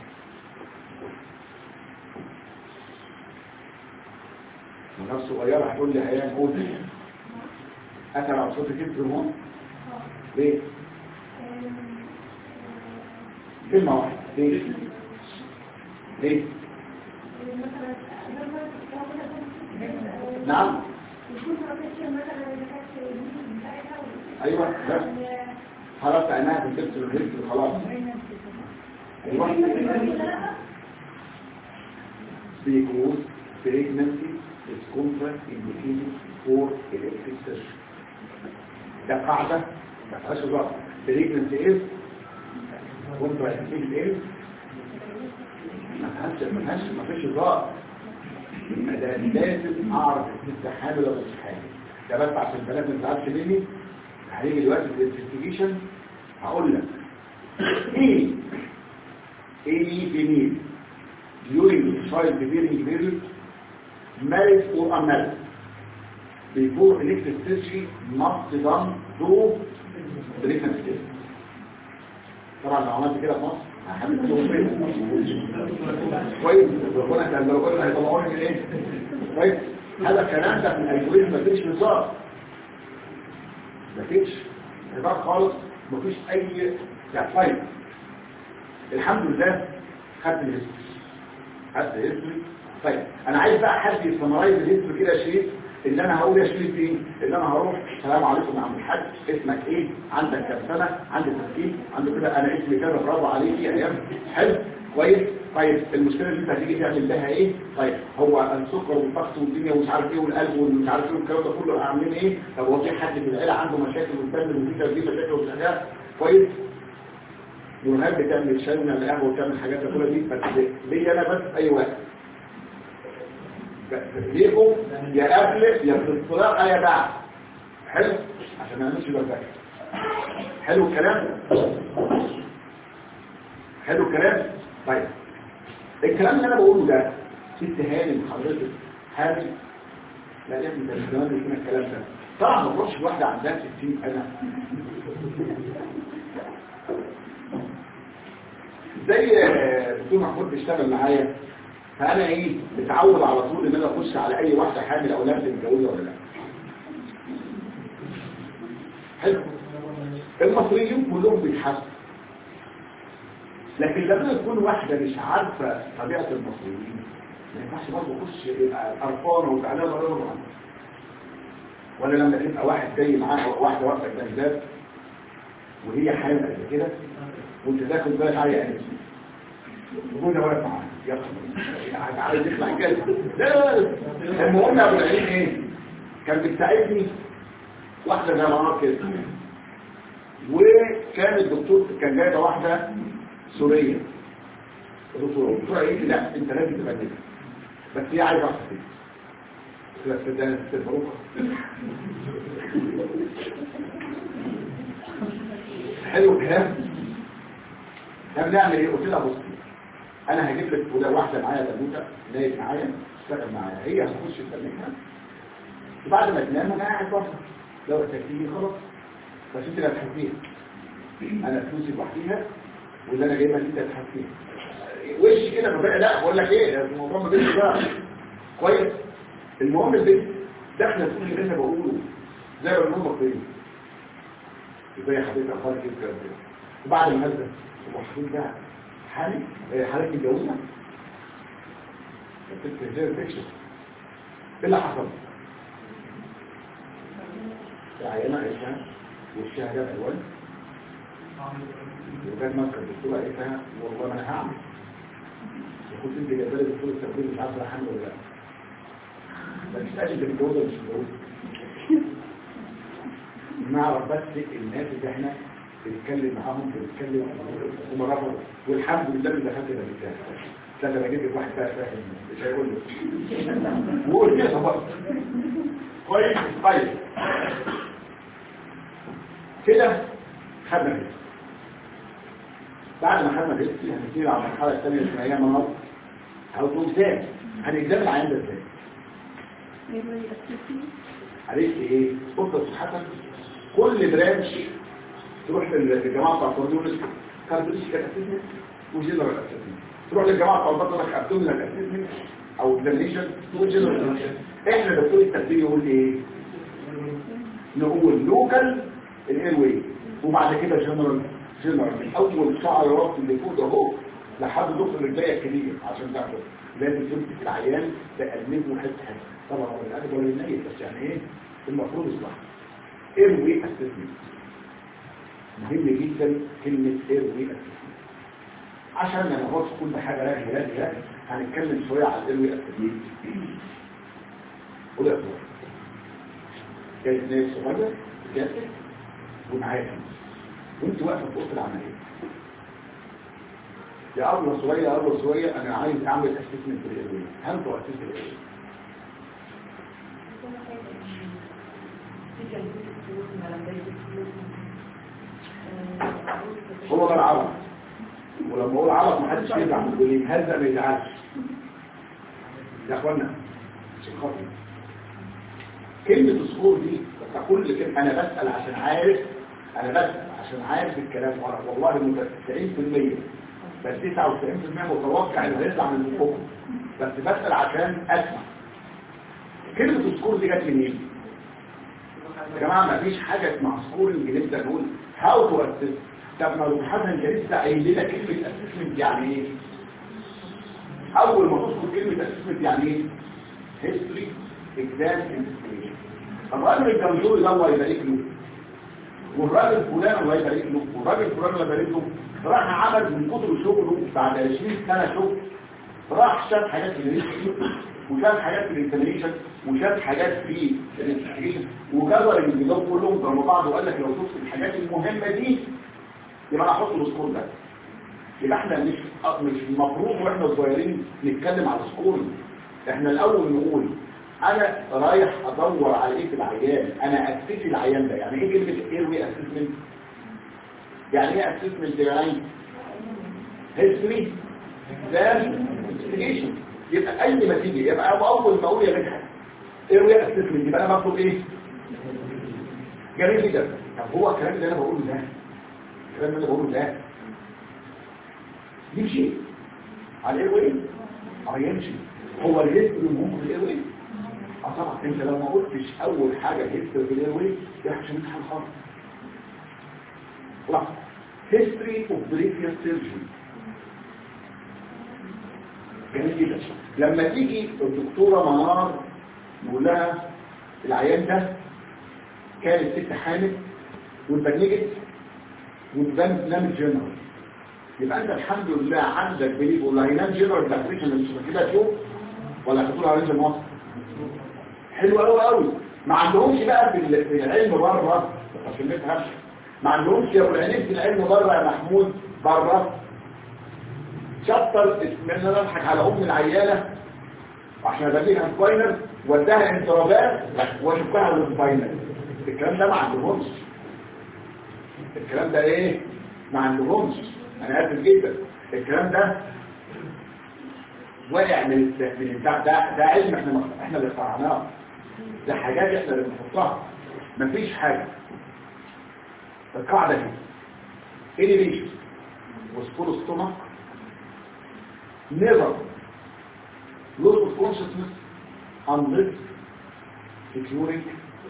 منار صغيره هتقول لي هيام قول أتى على صوت كتر هون ليه؟ كلمة واحدة ليه؟ ليه؟ نعم أيوة لا خلاص عينها في الكتر الكتر خلاص أيوة because pregnancy is contraindicated for electric surgery ده قاعدة ما فيهاش ضغط بريجننت ايه وانت هتيجي ايه ما فيهاش ما فيهاش ما فيش ضغط يبقى ده لازم اعرف انت حامل ولا مش حامل ده بس عشان البنات ما تزعلش مني هيجي دلوقتي في الانفستيجيشن هقول لك ايه ايه فيميل during child bearing period married or unmarried before elective surgery must be done to pregnancy test. طبعا لو عملت كده في مصر هحمل كويس ربنا كان لو قلنا هيطلعوني من ايه كويس هذا الكلام ده من الالجوريزم ما فيش نظام ما فيش نظام خالص ما فيش اي يعني طيب الحمد لله خدت الهيستوري خدت الهيستوري طيب انا عايز بقى حد يسمرايز الهيستوري كده يا شريف اللي انا هقول يا شريف ايه اللي انا هروح السلام عليكم يا عم الحاج اسمك ايه عندك كام سنه عندي تفكير عنده كده انا اسمي كذا برافو عليك يا ايام حلو كويس طيب المشكله اللي انت هتيجي تعمل لها ايه طيب هو السكر والضغط والدنيا ومش عارف ايه والقلب ومش عارف ايه والكلام ده كله عاملين ايه طب هو في حد في العيله عنده مشاكل والدم والفيتا دي مشاكل ومشاكل كويس ونهاب بتعمل شاي من القهوه وتعمل حاجات كلها دي بس ليا انا بس اي وقت ليكم يا قبل يا في الصلاة يا بعد حلو عشان ما نمشي بالباقي حلو الكلام حلو الكلام طيب الكلام اللي انا بقوله ده ست هانم حضرتك حامل لا يا ابني ده مش زمان بيكون الكلام ده طبعا ما تروحش واحده عندها 60 سنه زي دكتور محمود بيشتغل معايا فانا ايه متعود على طول ان انا اخش على اي واحده حامل او نفس متجوزه ولا لا حلو المصريين كلهم بيتحسوا لكن لما تكون واحده مش عارفه طبيعه المصريين ما ينفعش برضه اخش يبقى قرفانه وزعلانه ولا ولا لما تبقى واحد جاي معاه واحده واقفه قدام الباب وهي حامل قد كده وانت تاخد بالك عليها يعني وجودها واقف معاها يلا عايز يخلع كده لا المهم ابو العين ايه كان بتساعدني واحده زي ما كده وكان الدكتور كان جايبه واحده سوريه الدكتور الدكتور قال لي لا انت لازم تبدلها بس هي عايزه واحده كده لا صدقني البروكة حلو الكلام طب نعمل ايه قلت لها بصي انا هجيب لك ولا واحده معايا تابوته نايم معايا تشتغل معايا هي هتخش تسلمها وبعد ما تنام انا قاعد بره لو تكتيكي خلاص بس انت اللي هتحكيها انا فلوسي لوحديها واللي انا جايبها انت هتحكيها وش كده بقى لا بقول لك ايه الموضوع ما بيني بقى كويس المهم البنت داخله تقول اللي انا بقوله زي ما بنقول مصريين ازاي يا حبيبي اخبارك ايه الكلام ده وبعد ما نزل وحبيبي بقى حالي إيه حالك متجوزه كنت زي الفيكشن ايه اللي حصل عينة عيشها وشها جاب الوان وكانت ماسكه الدكتوره قالتها والله ما انا هعمل وكنت انت جايبه لي دكتور التمريض مش عارفه حامل ولا لا بس مش قادر تتجوزها ولا مش متجوزه نعرف بس الناس اللي احنا بنتكلم معاهم بنتكلم هم رفضوا والحمد لله اللي دخلت ده بتاعي لا ده انا جبت واحد بقى فاهم مش هيقول له وقول كده برضه كويس طيب كده خدنا كده بعد ما خدنا كده هنبتدي على المرحله الثانيه اللي هي مناطق او تمثال هنجزم العين ده ازاي عرفت ايه بص يا حسن كل برانش تروح للجماعه بتاع الكارديولوجي كارديولوجيكال اسسمنت وجنرال اسسمنت تروح للجماعه بتاع البطنه ابدومينال اسسمنت او اكزامينشن وجنرال احنا دكتور التخدير يقول ايه نقول لوكال الاير واي وبعد كده جنرال جنرال من اول شعر راس اللي فوق ده اهو لحد ضفر الرجليه الكبير عشان تعرف لازم تمسك العيان تقلبه حته حته طبعا هو الادب ولا النيل بس يعني ايه المفروض يصلح اير واي اسسمنت مهم جدا كلمه اير واي اسسمنت عشان ما ناخدش كل حاجه راجع راجع راجع هنتكلم شويه على الاير واي اسسمنت قول يا اخوان كانت ناس صغيره جاتك ومعايا وانت واقفه في اوضه العمليه يا ابله صغيره يا ابله صغيره انا عايز اعمل اسسمنت للايروي هل انتوا اسست الايروي هو ده العرض ولما اقول عرض ما حدش يزعل يقول لي هذا ما يزعلش يا اخوانا عشان خاطر كلمة الصخور دي كل كلمة أنا بسأل عشان عارف أنا بسأل عشان عارف الكلام ورا والله مت 90% بس 99% متوقع إنه هيطلع من الفوق بس بسأل عشان أسمع كلمة الصخور دي جت منين؟ يا جماعة ما فيش حاجة اسمها سكورنج نبدأ نقول هاو تو اسس طب ما لو حسن كان لسه قايل لنا كلمة اسسمنت يعني ايه؟ أول ما تذكر كلمة اسسمنت يعني ايه؟ هيستوري اكزام انفستيجيشن الراجل الجمهوري ده الله يبارك له والراجل فلان الله يبارك له والراجل فلان الله يبارك له راح عمل من كتر شغله بعد 20 سنه شغل راح شاف حاجات في الريسك وشاف حاجات في الانترنيشن وشاف حاجات في الانفستيجيشن وجدول الانجليزي كلهم ضربوا بعض وقال لك لو شفت الحاجات المهمه دي يبقى انا احط السكور ده يبقى احنا مش مش المفروض واحنا صغيرين نتكلم على السكور احنا الاول نقول انا رايح ادور على ايه في العيان انا اسس العيان ده يعني ايه كلمه ايروي اسسمنت يعني ايه اسسمنت يعني هيستوري اكزام انفستيجيشن يبقى اي ما تيجي يبقى اول ما اقول يا باشا ايروي اسسمنت يبقى انا بطلب ايه جميل جدا طب هو الكلام اللي انا بقوله ده الكلام اللي انا بقوله ده يمشي على الايروي اه يمشي هو الهيستوري مهم في الايروي اه طبعا انت لو ما قلتش اول حاجة هيستوري في الايروي يحش امتحان خالص لا history of brachial surgery جميل جدا لما تيجي الدكتورة منار يقول لها العيان ده كانت ست حامل واتبنجت واتبنت نام جنرال يبقى انت الحمد لله عندك بليف والله هينام جنرال داكريشن مش كده تشوف ولا هتقول على رينج مصر حلو قوي قوي ما عندهمش بقى في في العلم بره عشان نفهم ما عندهمش يا ابو العلم في العلم بره يا محمود بره شطر ان انا اضحك على ام العياله عشان ابلغها سباينر وداها انترابات وشكها للفاينل الكلام ده ما عندهمش الكلام ده ايه ما عندهمش انا اسف جدا الكلام ده واقع من من البتاع ده ده علم احنا احنا اللي اخترعناه ده حاجات احنا اللي بنحطها مفيش حاجه القاعده دي elevation was full stomach never loss of consciousness unless securing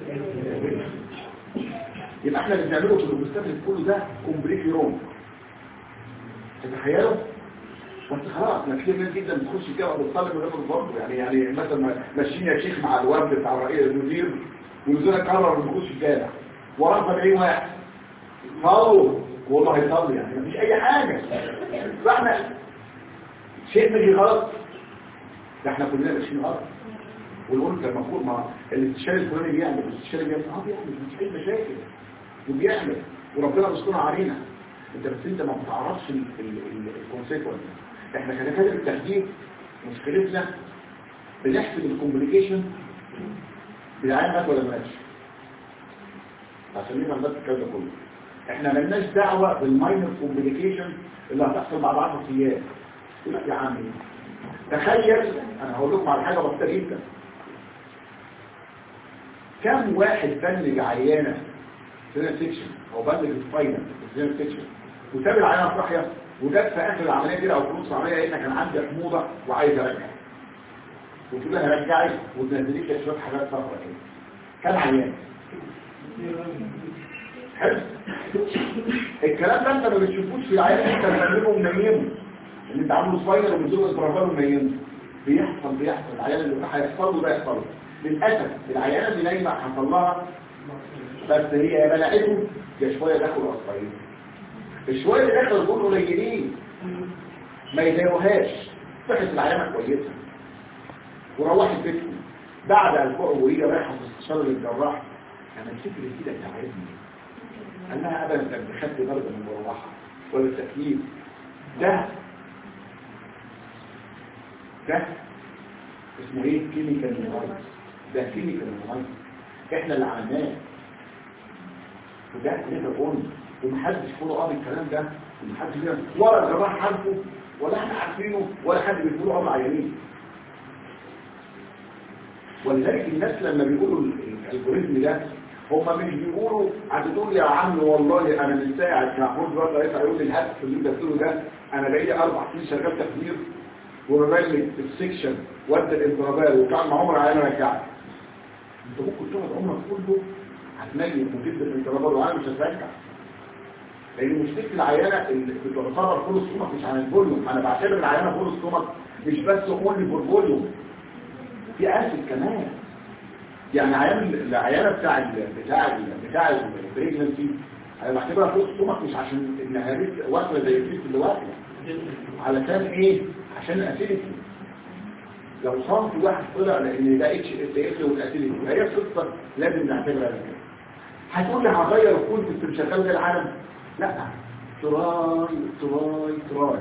يبقى احنا اللي بنعمله في المستقبل كله ده كومبليتلي رونج تتخيلوا بس خلاص ما كتير ناس جدا بتخش الجامعه بتصلي من غير برضه يعني يعني مثلا ماشيين يا شيخ مع الوفد بتاع الرئيس المدير والمدير قرر انه يخش الجامع وراه 70 واحد صلوا والله هيصلي يعني مفيش اي حاجه فاحنا شيء ماشي غلط ده احنا كلنا ماشيين غلط ونقول كان المفروض ما الاستشاري الفلاني بيعمل الاستشاري بيعمل اه بيعمل مش اي مشاكل وبيعمل وربنا بيستر علينا انت بس انت ما بتعرفش الكونسيكونس احنا كدكاتره التخدير مشكلتنا بنحسب الكومبليكيشن بالعين مات ولا ماتش عشان نفهم بس الكلام ده كله احنا ملناش دعوه بالماينر كومبليكيشن اللي هتحصل بعد 10 ايام يقول لك يا عمي تخيل انا هقول لكم على حاجه بسيطه جدا كم واحد بلج عيانه سنة سيكشن او بلج الفاينل سنة سيكشن وساب العيانه صاحيه وجت في اخر العمليه كده او في نص العمليه ان كان عندي حموضه وعايز ارجع وتقول لها رجعي وتنزلي لي شويه حاجات صفرا كده كم عيان حلو الكلام ده انت ما بتشوفوش في العيان انت بتعمله ومنيمه اللي انت عامله سباينر ومديله اسبرافال ومنيمه بيحصل بيحصل العيان اللي هيحصل له ده يحصل له للاسف العيانه اللي نايمه حصل لها بس هي بلعته يا شويه دخلوا اسبرين الشويه اللي دخلوا دول قليلين ما يضايقوهاش صحه العيانه كويسه وروحت بيتهم بعد اسبوع وهي رايحه في استشاره للجراح انا الفكر كده تعبني قال لها ابدا انت خدت درجه من المروحه ولا التكليف ده ده اسمه ايه كيميكال نيرايز ده كيميكال نيرايز احنا اللي عملناه وده ليه قلنا ومحدش فولو اب الكلام ده ومحدش بيعمل ولا الجراح عارفه ولا احنا عارفينه ولا حد بيقولوا اب عيانين ولذلك الناس لما بيقولوا الالجوريزم ده هم مش بيقولوا هتقول يا عم والله انا من ساعه محمود بقى رئيس هيقول لي الهدف اللي انت بتقوله ده انا بقالي اربع سنين شغال تخدير ورمالي في السكشن وادى الانضرابات وكان مع عمر عيان رجعني انت ممكن تقعد عمرك كله هتنيم وتدي الانضرابات وانا مش هترجع لان مشكله العيانه اللي بتعتبر فول ستومك مش عن الفوليوم انا بعتبر العيانه فول ستومك مش بس اونلي فور فوليوم في اسيد كمان يعني عيان العيانه بتاع ال بتاع ال بتاع البريجنسي انا بعتبرها فول ستومك مش عشان انها لسه واكله زي الفيس اللي واكله علشان ايه عشان الاسيديتي لو صنف واحد طلع لان ده اتش اس اس والاسيديتي هي قصه لازم نعتبرها كده هتقول لي هغير الكونسبت اللي شغال ده العالم لا تراي تراي تراي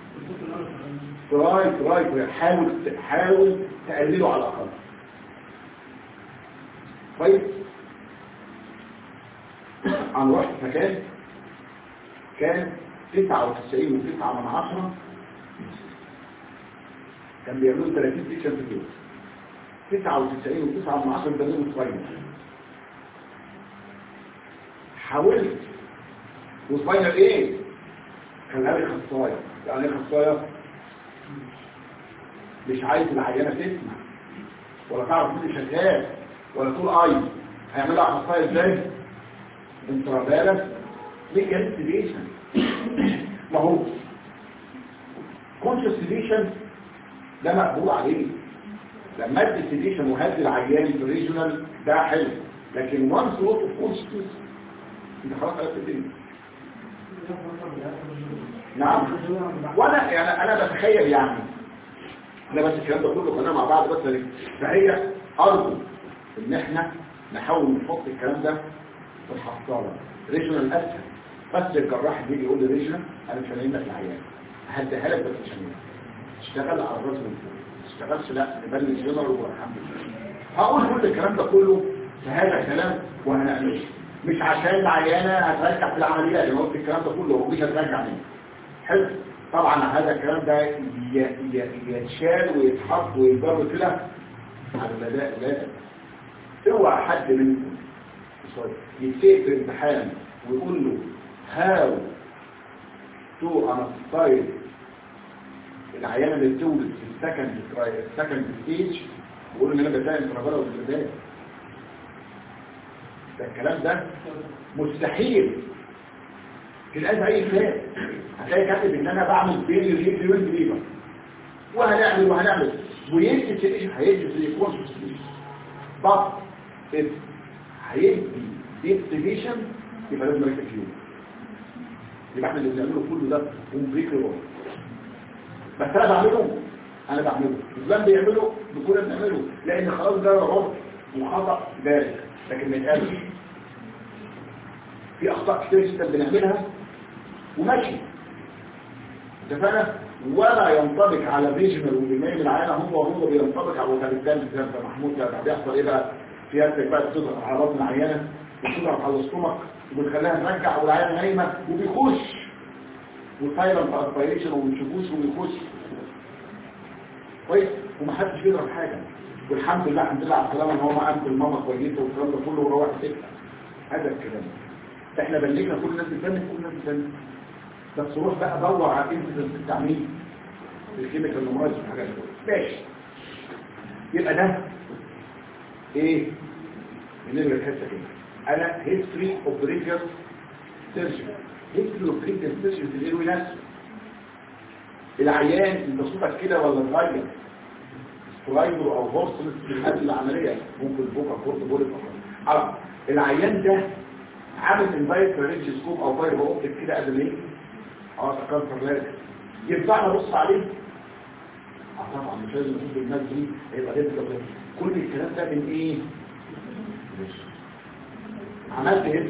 تراي تراي تراي حاول حاول تقلله على الاقل كويس انا رحت مكان كان 99 و9 من عشرة كان بيعملوا 30 سيكشن في اليوم 99 و9 من عشرة بيعملوا سباينر حاولت وسباينر ايه؟ كان لي خصاية يعني ايه خصاية؟ مش عايز العيانة تسمع ولا تعرف مين اللي شغال ولا تقول اي هيعملها خصاية ازاي؟ انترابالس ليكالستيشن ما هو كونشس سيديشن ده مقبول عليه لما ادي سيديشن وهدي العيان في الريجونال ده حلو لكن وانس لوت اوف كونشس انت خلاص عرفت الدنيا نعم وانا يعني انا بتخيل يعني انا بس الكلام ده كله خلينا مع بعض بس فهي ارجو ان احنا نحاول نحط الكلام ده في الحصاله ريجونال اسهل بس الجراح بيجي يقول لي ريجونال انا مش هنعمل لك العيان هديها لك بس مش هنعمل اشتغل على الراس من فوق ما اشتغلش لا نبلش جنرال والحمد لله هقول كل الكلام ده كله في هذا الكلام وهنعمله مش عشان العيانة هترجع في العملية اللي قلت الكلام ده كله ومش هترجع منه حلو طبعا هذا الكلام ده ي- ي- يتشال ويتحط ويتضرب كده على البداء لازم اوعى حد منكم سوري، يتسيب في امتحان ويقول له هاو تو انستايل العيانة اللي بتولد في السكند السكند ستيج ويقول ان انا بتلاقي انترافالا والبداية ده الكلام ده مستحيل تلاقي في اي كتاب هتلاقي كاتب ان انا بعمل بين ريفيو ليفر وهنعمل وهنعمل ويدي سيليشن هيدي سيليكون بط إف هيدي ديستيليشن يبقى لازم نركز فيه يبقى احنا اللي بنعمله كله ده ومبريك روح بس انا بعمله انا بعمله الزلام بيعمله بكل بنعمله لان خلاص ده عرف وخطأ بارك لكن ما يتقالش في اخطاء كتير جدا بنعملها وماشي اتفقنا ولا ينطبق على الريجنال والإمام العالم هو هو بينطبق على وكالتان زي ما محمود ده بيحصل ايه بقى سيادتك بقى بتظهر اعراض معينه بتظهر على السtomach وبتخليها ترجع والعيانه نايمه وبيخش وسايلنت اسبيريشن وما بنشوفوش وبيخش كويس ومحدش بيضرب حاجه والحمد لله الحمد لله على السلامه ان هو معاه الماما كويسه والكلام ده كله وروح سكه هذا الكلام احنا بلغنا كل الناس بتبني كل الناس بتبني بس روح بقى دور على انسيدنت التعميم الكيميكال نمرايز والحاجات دي ماشي يبقى ده ايه بنبقى الحته كده انا هيستوري اوف بريفيوس سيرجري هيستوري اوف بريفيوس سيرجري في الايروي نفسه العيان انت صوتك كده ولا اتغير سلايدر او هورسلس في هذه العمليه ممكن بوكا كورت بوليت اه العيان ده عامل انفايت رينج سكوب او فايبر اوبتيك كده قبل ايه اه تكسر لازم ينفع نبص عليه اه طبعا مش لازم نشوف الناس دي هيبقى ده كل الكلام ده من ايه عملت ايه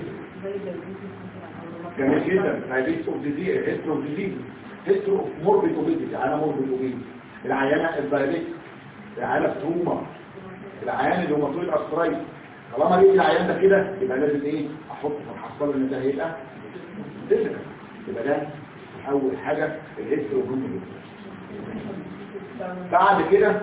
جميل جدا هيبيت اوف ديزيز هيسترو اوف ديزيز هيسترو اوف موربيد اوبيديتي انا موربيد اوبيديتي العيانه الدايبيت العيانه ستروما العيان اللي هو طويل ارثرايتس طالما لقيت العيان ده كده يبقى لازم ايه احط في الحصاله ان ده هيبقى ديزيكال يبقى ده اول حاجه الهيسترو اوف بعد كده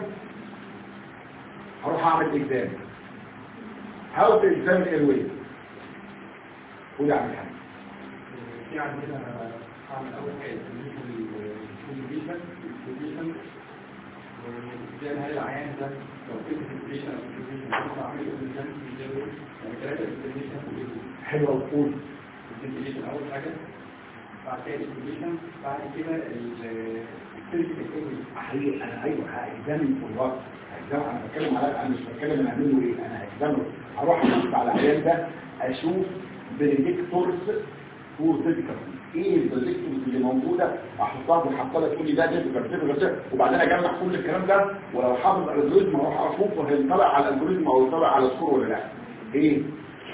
هروح اعمل اكزام هاو تو اكزام الايروي خد اعمل حاجه
في عندنا عامل اول حاجه الكوميونيكيشن الكوميونيكيشن وازاي هل العيان ده لو في كوميونيكيشن او كوميونيكيشن ممكن اعمل كوميونيكيشن يعني ثلاثه كوميونيكيشن
حلوه وقول
الكوميونيكيشن اول حاجه بعد كده الكوميونيكيشن بعد كده الكلينيكال ايمج
احيي انا ايوه هاجزامن في الوقت هاجزامن انا بتكلم على انا مش بتكلم انا اعمله ايه انا هاجزامن هروح ابص على العيان ده اشوف بريدكتورز فور فيزيكال ايه البريدكتورز اللي موجوده احطها في الحصاله تقول لي ده ديفيكال ديفيكال وبعدين اجمع كل الكلام ده ولو حافظ الالجوريزم اروح اشوفه هينطلع على الالجوريزم او ينطلع على السكور ولا لا ايه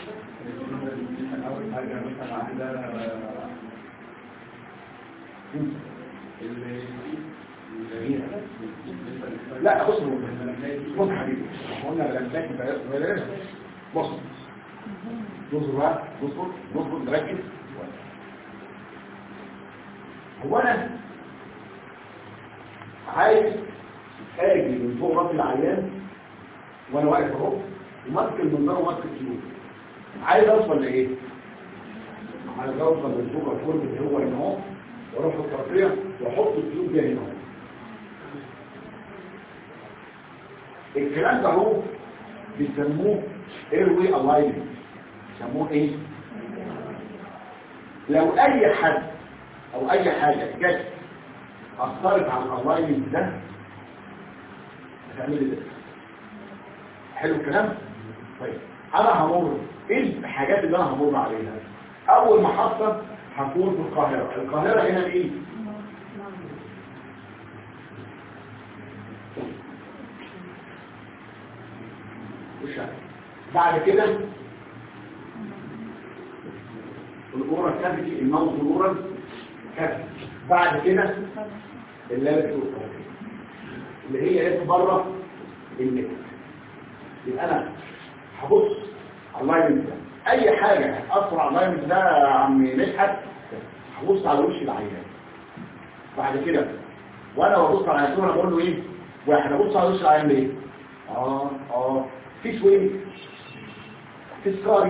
اول حاجه مثلا عندنا
لا بص بص حبيبي قلنا بلانتاك بص بص بقى بص بص بص ركز هو انا عايز اجي من فوق راس العيان وانا واقف اهو وماسك المنظار وماسك السيوف عايز اوصل لايه؟ عايز اوصل للفوق الفرد اللي هو هنا اهو واروح الطرفيه واحط السيوف ده هنا اهو الكلام ده هو بيسموه ايروي الاينمنت بيسموه ايه لو اي حد او اي حاجه جت اثرت على الالاينمنت ده هتعمل ايه حلو الكلام طيب انا همر ايه الحاجات اللي انا همر عليها اول محطه هكون في القاهره القاهره هنا ايه وشعر. بعد كده الأورا كافيتي الموت الأورا كافيتي بعد كده اللابس اللي هي ايه بره النت يبقى انا هبص على اللاينمنت ده اي حاجه هتاثر على اللاينمنت ده يا عم مدحت هبص على وش العيان بعد كده وانا ببص على العيان انا بقول له ايه واحد ابص على وش العيان ليه اه اه في سوينج في سكارينج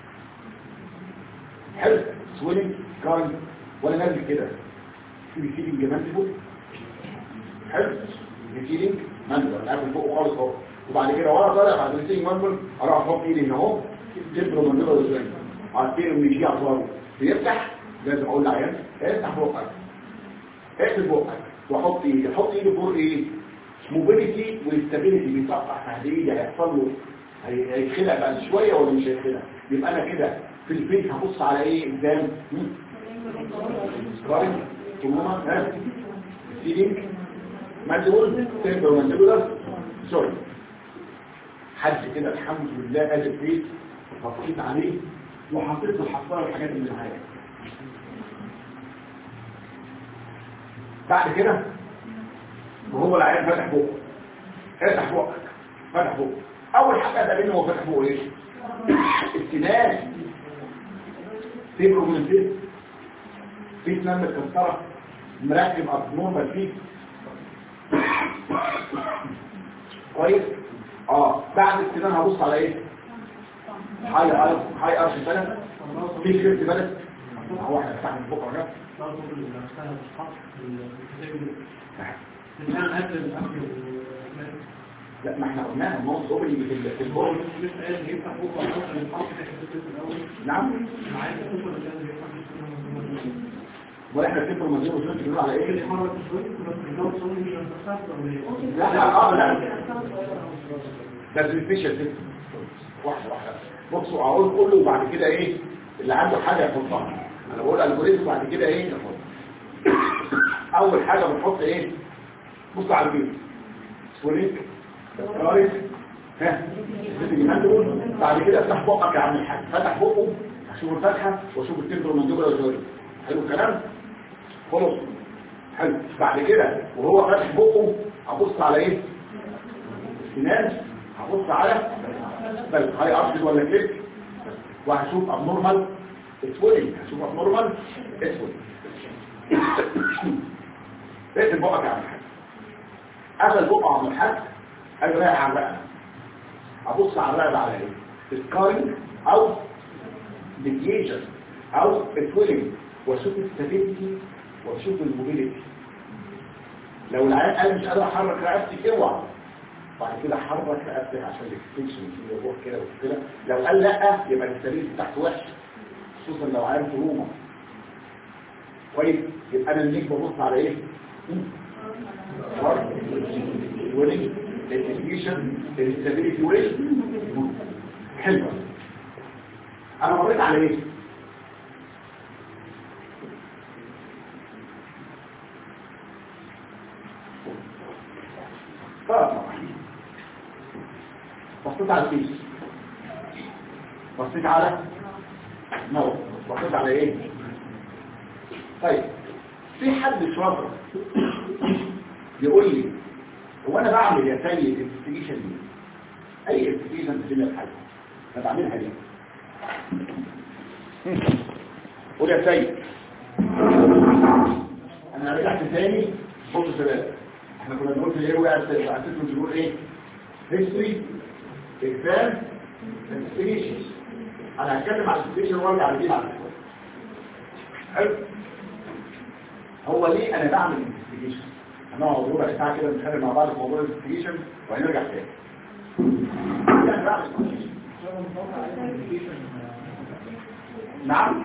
حلو سوينج سكارينج ولا نازل كده في ريسيفنج مانتيبل حلو ريسيفنج مانتيبل قافل فوق خالص اهو وبعد كده وانا طالع بعد الريسيفنج مانتيبل اروح احط ايدي هنا اهو تبرو مانتيبل ازاي عارفين ان يجي اطواره بيفتح لازم اقول للعيان افتح بقك اقفل بقك واحط ايدي احط ايدي فوق ايه موبيليتي والاستابيليتي بيصفح تحديد هيحصل له هي- هيتخلع بعد شويه ولا مش هيتخلع يبقى انا كده في البيت هبص على ايه قدام سكرايب تماما ها سيلينج مانديبل تمبر مانديبولار سوري حد كده الحمد لله قادر البيت بصيت عليه وحطيت له حصاله الحاجات اللي معايا بعد كده وهو العيان فاتح بقه افتح بقك فتح بقه اول حاجه تقابلني هو فاتح بقه ايه السنان تبرو من الفيس في سنان متكسره مركب ابنورمال فيه كويس اه بعد السنان هبص على ايه هاي ارش هاي ارش بلد في كريبت بلد هو احنا فتحنا بكره ده
برضه نفسها بتحط في الكتاب الآن قبل الأمر
لا ما احنا قلناها ما هو الصبري في ال- في البول
لسه قال يفتح بكره ويحط الحرف في الكتاب الأول
نعم
أنا عايز أوصل للآن يفتح الكتاب
ولا احنا بنفر مزيد وشوش بنقول على
اللي
ايه
حرك شوية بس الجو صار مش هتخاف ولا إيه؟
لا لا اه لا ده سبيشال سيستم واحده واحده بصوا اقول كله وبعد كده ايه اللي عنده حاجه يحطها انا بقول الجوريزم وبعد كده ايه نحط اول حاجه بنحط ايه بص على البيت سوليك كاريس ها الزيت المندول بعد كده افتح بقك يا عم الحاج فتح بقه اشوف الفتحه واشوف التندر المندوبه والجوري حلو الكلام خلاص حلو بعد كده وهو فاتح بقه ابص على ايه السنان هبص على بل هاي ابسط ولا كليك وهشوف ابنورمال اسولي هشوف ابنورمال اسولي اقفل بقك يا عم الحاج قفل بقه يا عم الحاج اجي رايح على الرقبه ابص على الرقبه على ايه سكارينج او ديفيشن او سويلنج واشوف الستابيليتي واشوف الموبيليتي لو العيان قال مش قادر احرك رقبتي اوعى بعد كده حرك رقبتك عشان الاكستنشن في يروح كده وكده لو قال لا يبقى الاستابيليتي بتاعته وحشه خصوصا لو عيان تروما كويس يبقى انا الليك ببص على ايه ولي الاكستنشن الاستابيليتي ويل حلوه انا مريت على ايه طبعا بصيت على الفيس بصيت على نو بصيت على ايه طيب في حد شاطر يقول لي هو انا بعمل يا سيد الانفستيجيشن دي اي انفستيجيشن في الدنيا بحاجه انا بعملها ليه قول يا سيد انا رجعت تاني بص شباب احنا كنا بنقول في ايه وقعت اساسا بنقول ايه هيستوري اكزام انفستيجيشن انا هتكلم على الانفستيجيشن وارجع لدي بعد شويه حلو هو ليه انا بعمل انفستيجيشن هنقعد ربع ساعه كده نتكلم مع بعض في موضوع الانفستيجيشن وهنرجع تاني ليه انا بعمل investigation؟ نعم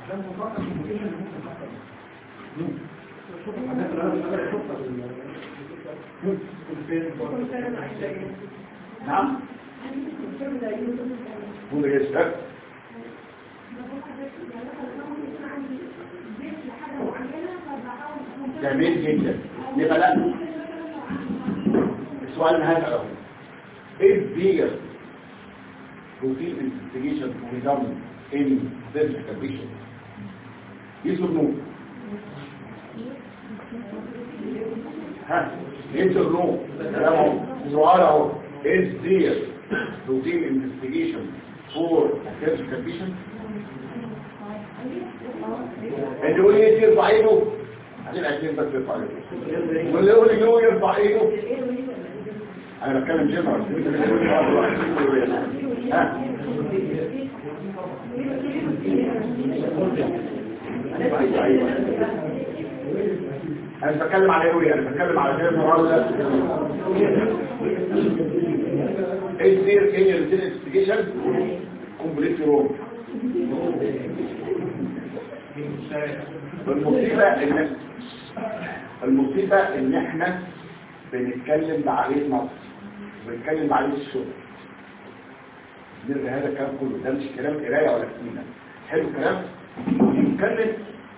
نعم قول يا شباب جميل جدا يبقى لا السؤال هذا له ايه bigger routine investigation to be done in this condition yes or no ها yes or no كلام اهو سؤال اهو is there routine investigation for a surgical patient اللي يقول لي يرفع ايده عشان عايزين بس يرفع ايده واللي يقول لي هو يرفع ايده انا بتكلم جنرال ها انا مش بتكلم على ايه انا بتكلم على جنرال ايه there any routine investigation completely wrong المصيبة ان المصيبة ان احنا بنتكلم بعقلية مصر بنتكلم بعقلية الشغل نرجع هذا الكلام كله ده مش كلام قراية ولا سنينة حلو الكلام بنتكلم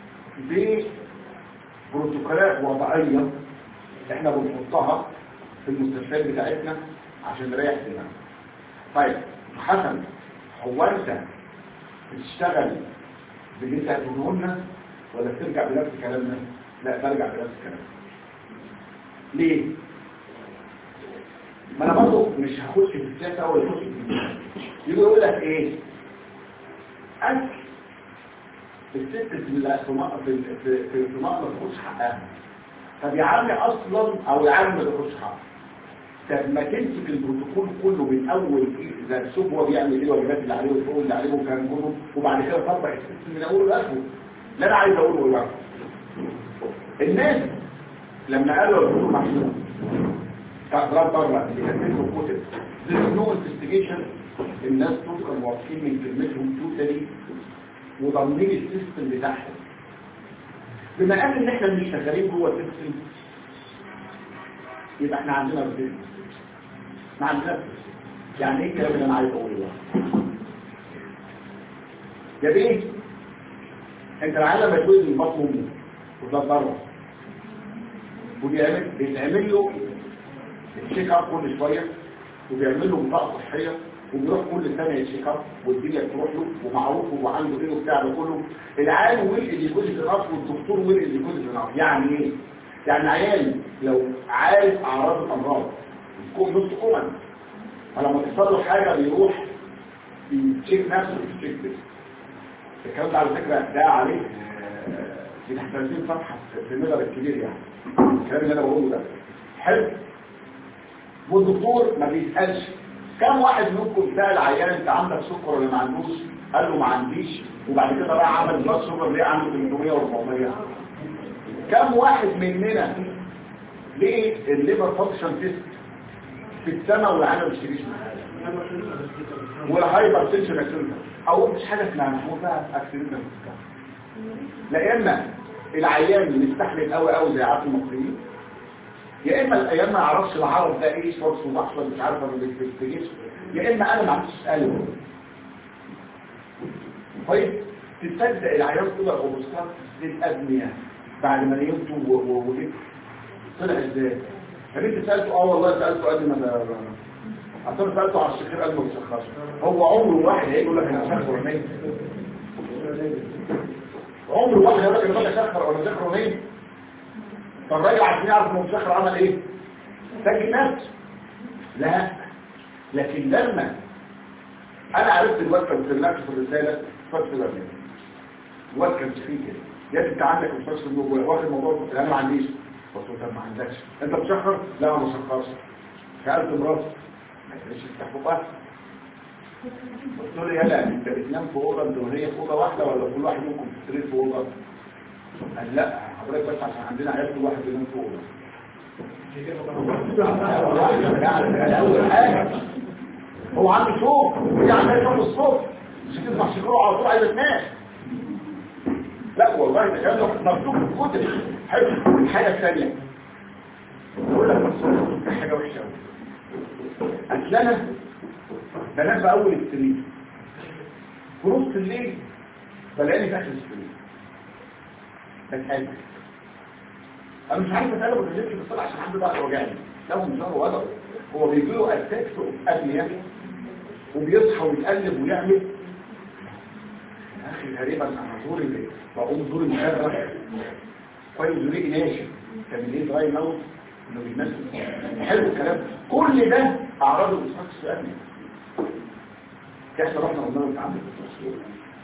ببروتوكولات وضعية احنا بنحطها في المستشفيات بتاعتنا عشان نريح دماغنا طيب حسن هو انت بتشتغل باللي انت هتقوله لنا ولا بترجع بنفس كلامنا لا برجع بنفس كلامنا ليه ما انا برضه مش هخش في السياسه ولا هخش في السياسه يجي يقول لك ايه اكل الست في ال- في م- في في في في مصر ما تاخدش حقها طب يا عم اصلا او يا عم ما تاخدش حقها طب ما تمسك البروتوكول كله من اول اذا تشوف هو بيعمل ايه والواجبات اللي عليه والحقوق اللي عليه والكلام كله وبعد كده تطبق السيستم من اوله لاخره اللي انا عايز اقوله بقى الناس لما قالوا الدكتور محمود تعبيرات بره اللي كانت في الكتب There's no investigation الناس تبقى موافقين من كلمتهم توتالي وضامنين السيستم بتاعهم بما قال ان احنا مش شغالين جوه السيستم يبقى احنا عندنا رزق ما عندناش يعني ايه الكلام اللي انا عايز اقوله ده يا بيه انت العالم يتولد من بطن امه وده بره وبيعمل بيتعمل له الشيك اب كل شويه وبيعمل له بطاقه صحيه وبيروح كل سنه يتشيك اب والدنيا تروح له ومعروف وعنده ايه وبتاع ده كله العيال ولد يكون في والدكتور ولد يكون في يعني ايه؟ يعني عيال لو عارف اعراض الامراض يكون نص كومن فلما تحصل له حاجه بيروح يتشيك نفسه في الشيك ده الكلام ده على فكره ده عليه آه، في 30 صفحه في المدر الكبير يعني الكلام اللي انا بقوله ده حلو والدكتور ما بيسالش كم واحد منكم سال العيان انت عندك سكر ولا ما عندوش قال له ما عنديش وبعد كده راح عمل بلاد سكر ليه عنده 300 و400 كم واحد مننا ليه الليفر فانكشن تيست في السنه والعالم مش تجيش والهايبر تنشن اكسيدنت او مش حاجه اسمها محمود بقى اكسيدنت لا اما العيان مستحمل قوي قوي زي عادة المصريين يا اما الايام ما يعرفش العرض ده ايه شورس وبحصل مش عارفه ما بيستجيبش يا اما انا ما عرفتش قلبه طيب تصدق العيان طلع اوبستراكت للابنيه بعد ما نيمته وليه طلع ازاي طب انت سالته اه والله سالته قال لي ما انا اصل سالته على الشخير قال ما بيشخرش هو عمره واحد هيجي يقول لك انا شخر ولا نايم عمره واحد هيقول لك انا شخر ولا شخر ونايم فالراجل عشان يعرف انه شخر عمل ايه سجل نفسه لا لكن لما انا عرفت الوقت كنت لك في الرساله فتح الابنيه الوقت كان فيه كده يا انت عندك مستشفى النوبه واخد موضوع قلت انا ما عنديش قلت له طب ما عندكش انت بتشخر لا ما بشخرش سالت مراتي ما تقدرش تفتح بقها قلت له يلا انت بتنام في اوضه انت وهي في اوضه واحده ولا كل واحد منكم في سرير في اوضه قال لا حضرتك بس عشان عندنا عيال كل واحد بينام في اوضه اول حاجه هو عنده شوق هي عندها شوق الصبح مش هتسمع شكره على طول عايزه تنام لا والله ده كان مكتوب في الكتب حلو الحاجه الثانيه يقول لك بس حاجه وحشه قوي اصل انا بنام في اول السرير في نص الليل بلاقيني في اخر السرير بتقلب انا مش عارف اتقلب ولا في الصلاه عشان عندي ضغط وجعني لا هو مش ضغط وجعه هو بيجي له اتاك في ابنيه وبيصحى ويتقلب ويعمل يا اخي غريبا انا زوري بقوم زوري مشرح كويس زوري ناشف كان ليه دراي ماوث انه بيمثل حلو الكلام كل ده اعراض الاسماك السؤالية احنا رحنا قلنا له انت عندك التصوير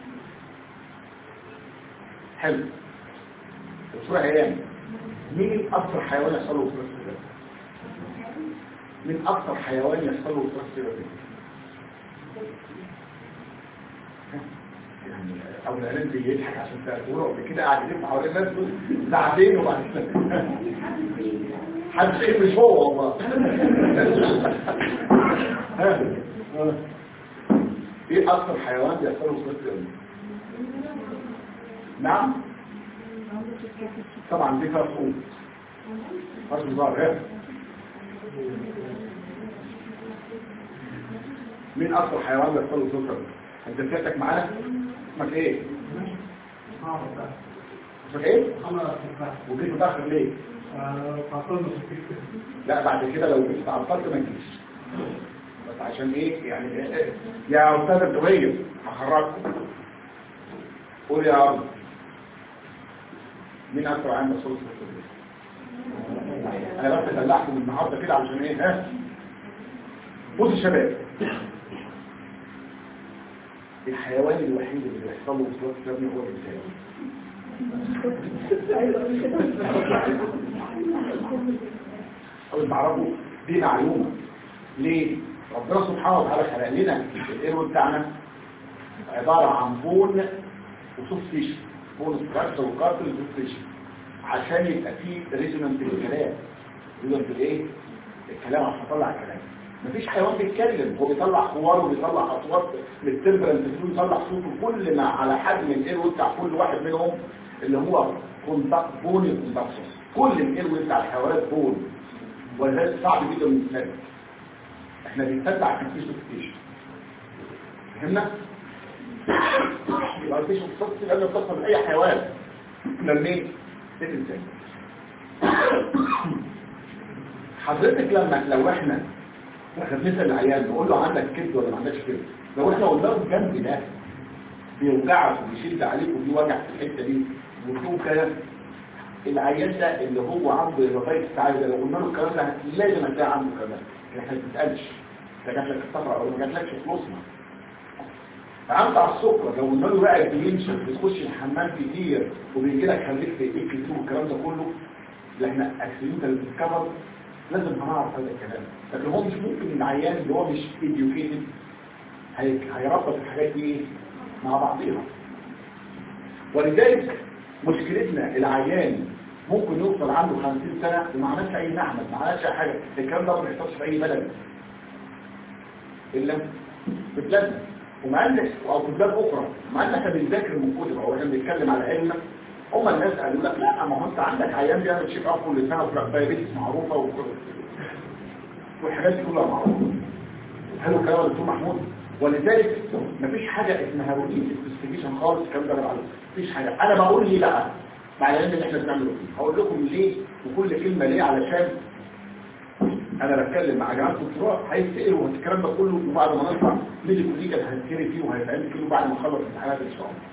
حلو الصورة ايام مين اكثر حيوان يحصل له وسواس كده مين اكثر حيوان يحصل له وسواس كده يعني اولانين بيضحك عشان تقولوا قبل كده قاعد يلف حوالين الناس دول ساعتين وبعد كده حد شيء مش هو والله ها؟ ايه اكثر حيوان بيحصل له وسواس كده نعم طبعا دي فيها صوت مش ظاهر مين اكثر حيوان بيحصل له سكر انت سيادتك معانا اسمك ايه اسمك ايه وجيت متاخر ليه لا بعد كده لو جيت اتعطلت ما تجيش بس عشان ايه يعني إيه؟ يا استاذ الدوية هخرجكم قول يا رب مين اكثر عام بيحصل له سكر انا بس دلعكم النهارده كده علشان ايه ها بصوا يا شباب الحيوان الوحيد اللي بيحصل له وسواس كبدي هو الانسان او تعرفوا دي معلومه ليه ربنا سبحانه وتعالى خلق لنا الايرو بتاعنا عباره عن بون وسوفيش بون ستراكشر وكارتل وسوفيش عشان يبقى فيه ريزونانت للكلام ريزونانت الايه الكلام عشان اطلع الكلام مفيش حيوان بيتكلم هو بيطلع حوار وبيطلع اصوات من التمبرنت بيطلع صوته كل ما على حجم الايرو بتاع كل واحد منهم اللي هو كونتاكت بون كونتاكشن كل الايرو بتاع الحيوانات بون ولذلك صعب جدا من السنة احنا بنتبع عشان في سوفيكيشن فهمنا؟ يبقى الفيشن الصوت لما بتصل بأي حيوان لمين؟ الإنسان حضرتك لما لو احنا احنا بنسأل العيال نقول له عندك كبد ولا ما عندكش كبد لو احنا قلنا له الجنب ده بيوجعك وبيشد عليك وفي وجع في الحته دي وفيه كده العيان ده اللي هو عنده رفاية التعالي ده لو قلنا له الكلام ده لازم هتلاقي عنده كمان احنا ما بتتقالش ده جات لك الصفرة او ما جاتلكش فلوسنا عمت على السكر لو قلنا له بقى بينشف بتخش الحمام كتير وبيجي لك خليك في ايه كتير والكلام ده كله اللي احنا اكسيدنت اللي بتتكبر لازم هنعرف هذا الكلام لكن هو مش ممكن العيان اللي هو مش educated هي- هيربط الحاجات دي إيه؟ مع بعضيها ولذلك مشكلتنا العيان ممكن يوصل عنده 50 سنة وما عملش اي نعمل ما عملش اي حاجة الكلام ده ما بيحصلش في اي بلد الا في بلادنا وما عندك او في بلاد اخرى مع ان احنا بنذاكر من كتب او احنا بنتكلم على علم هم الناس قالوا لك لا ما هو انت عندك عيان بيعمل تشيك اب كل سنه وفي دايابيتس معروفه وكل والحاجات دي كلها معروفه حلو الكلام يا دكتور محمود ولذلك مفيش حاجه اسمها روتين سبيسيفيكيشن خالص الكلام ده غير مفيش حاجه انا بقول ليه بقى مع العلم اللي احنا بنعمله فيه هقول لكم ليه وكل كلمه ليه علشان انا بتكلم مع جماعه الدكتوراه هيسالوا الكلام ده كله وبعد ما نطلع ميدي كوليجا هنتكلم فيه وهيتعمل فيه بعد ما نخلص الامتحانات ان شاء الله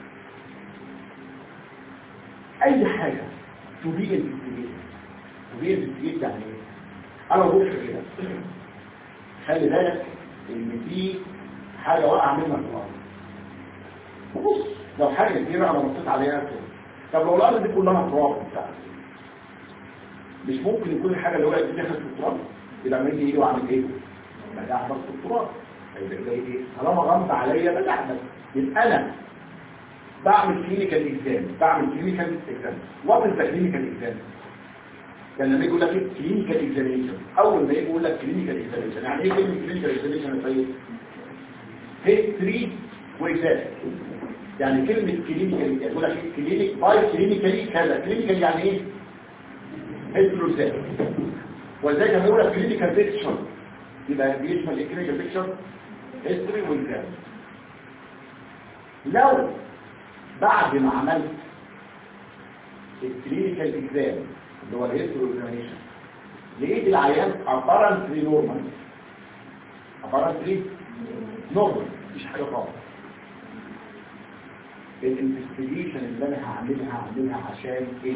اي حاجه تبي انفستيجيت تبي انفستيجيت يعني ايه انا بقول كده خلي بالك ان في حاجه واقعه منك في الارض بص لو حاجه كبيره انا بصيت عليها كده طب لو الارض دي كلها تراب بتاعتي مش ممكن يكون الحاجه اللي وقعت دي دخلت في التراب يبقى لما يجي ايده عامل ايه بدعبس في التراب يبقى زي ايه طالما غمض عليا بدعبس يبقى انا بعمل كلينيكال اكزام بعمل كلينيكال اكزام وات از ذا كلينيكال اكزام كان لما يقول لك كلينيكال اكزامينشن اول ما يجي يقول لك كلينيكال اكزامينشن يعني ايه كلمه كلينيكال اكزامينشن يا سيد هيستري واكزام يعني كلمه كلينيكال يقول لك كلينيك باي كلينيكالي كذا كلينيكال يعني ايه هيستروزات ولذلك لما يقول لك كلينيكال بيكتشر يبقى بيشمل الكلينيكال بيكتشر هيستوري واكزام لو بعد ما عملت الكلينيكال اكزام اللي هو الهيستوري اكزامينشن لقيت العيان ابارنتلي نورمال ابارنتلي نورمال مفيش حاجه خالص الانفستيجيشن اللي انا هعملها هعملها عشان ايه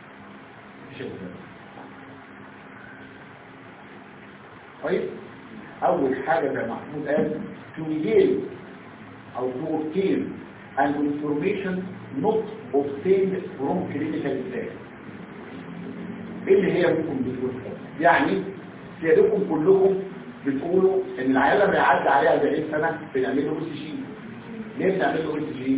مفيش غير كده. طيب اول حاجه زي ما محمود قال to regain او to obtain an information not obtained from clinical exam ايه اللي هي ممكن بتقول يعني سيادتكم كلكم بتقولوا ان العيال لما يعدي عليها 40 سنه بنعمل له اس جي ليه بنعمل له اس جي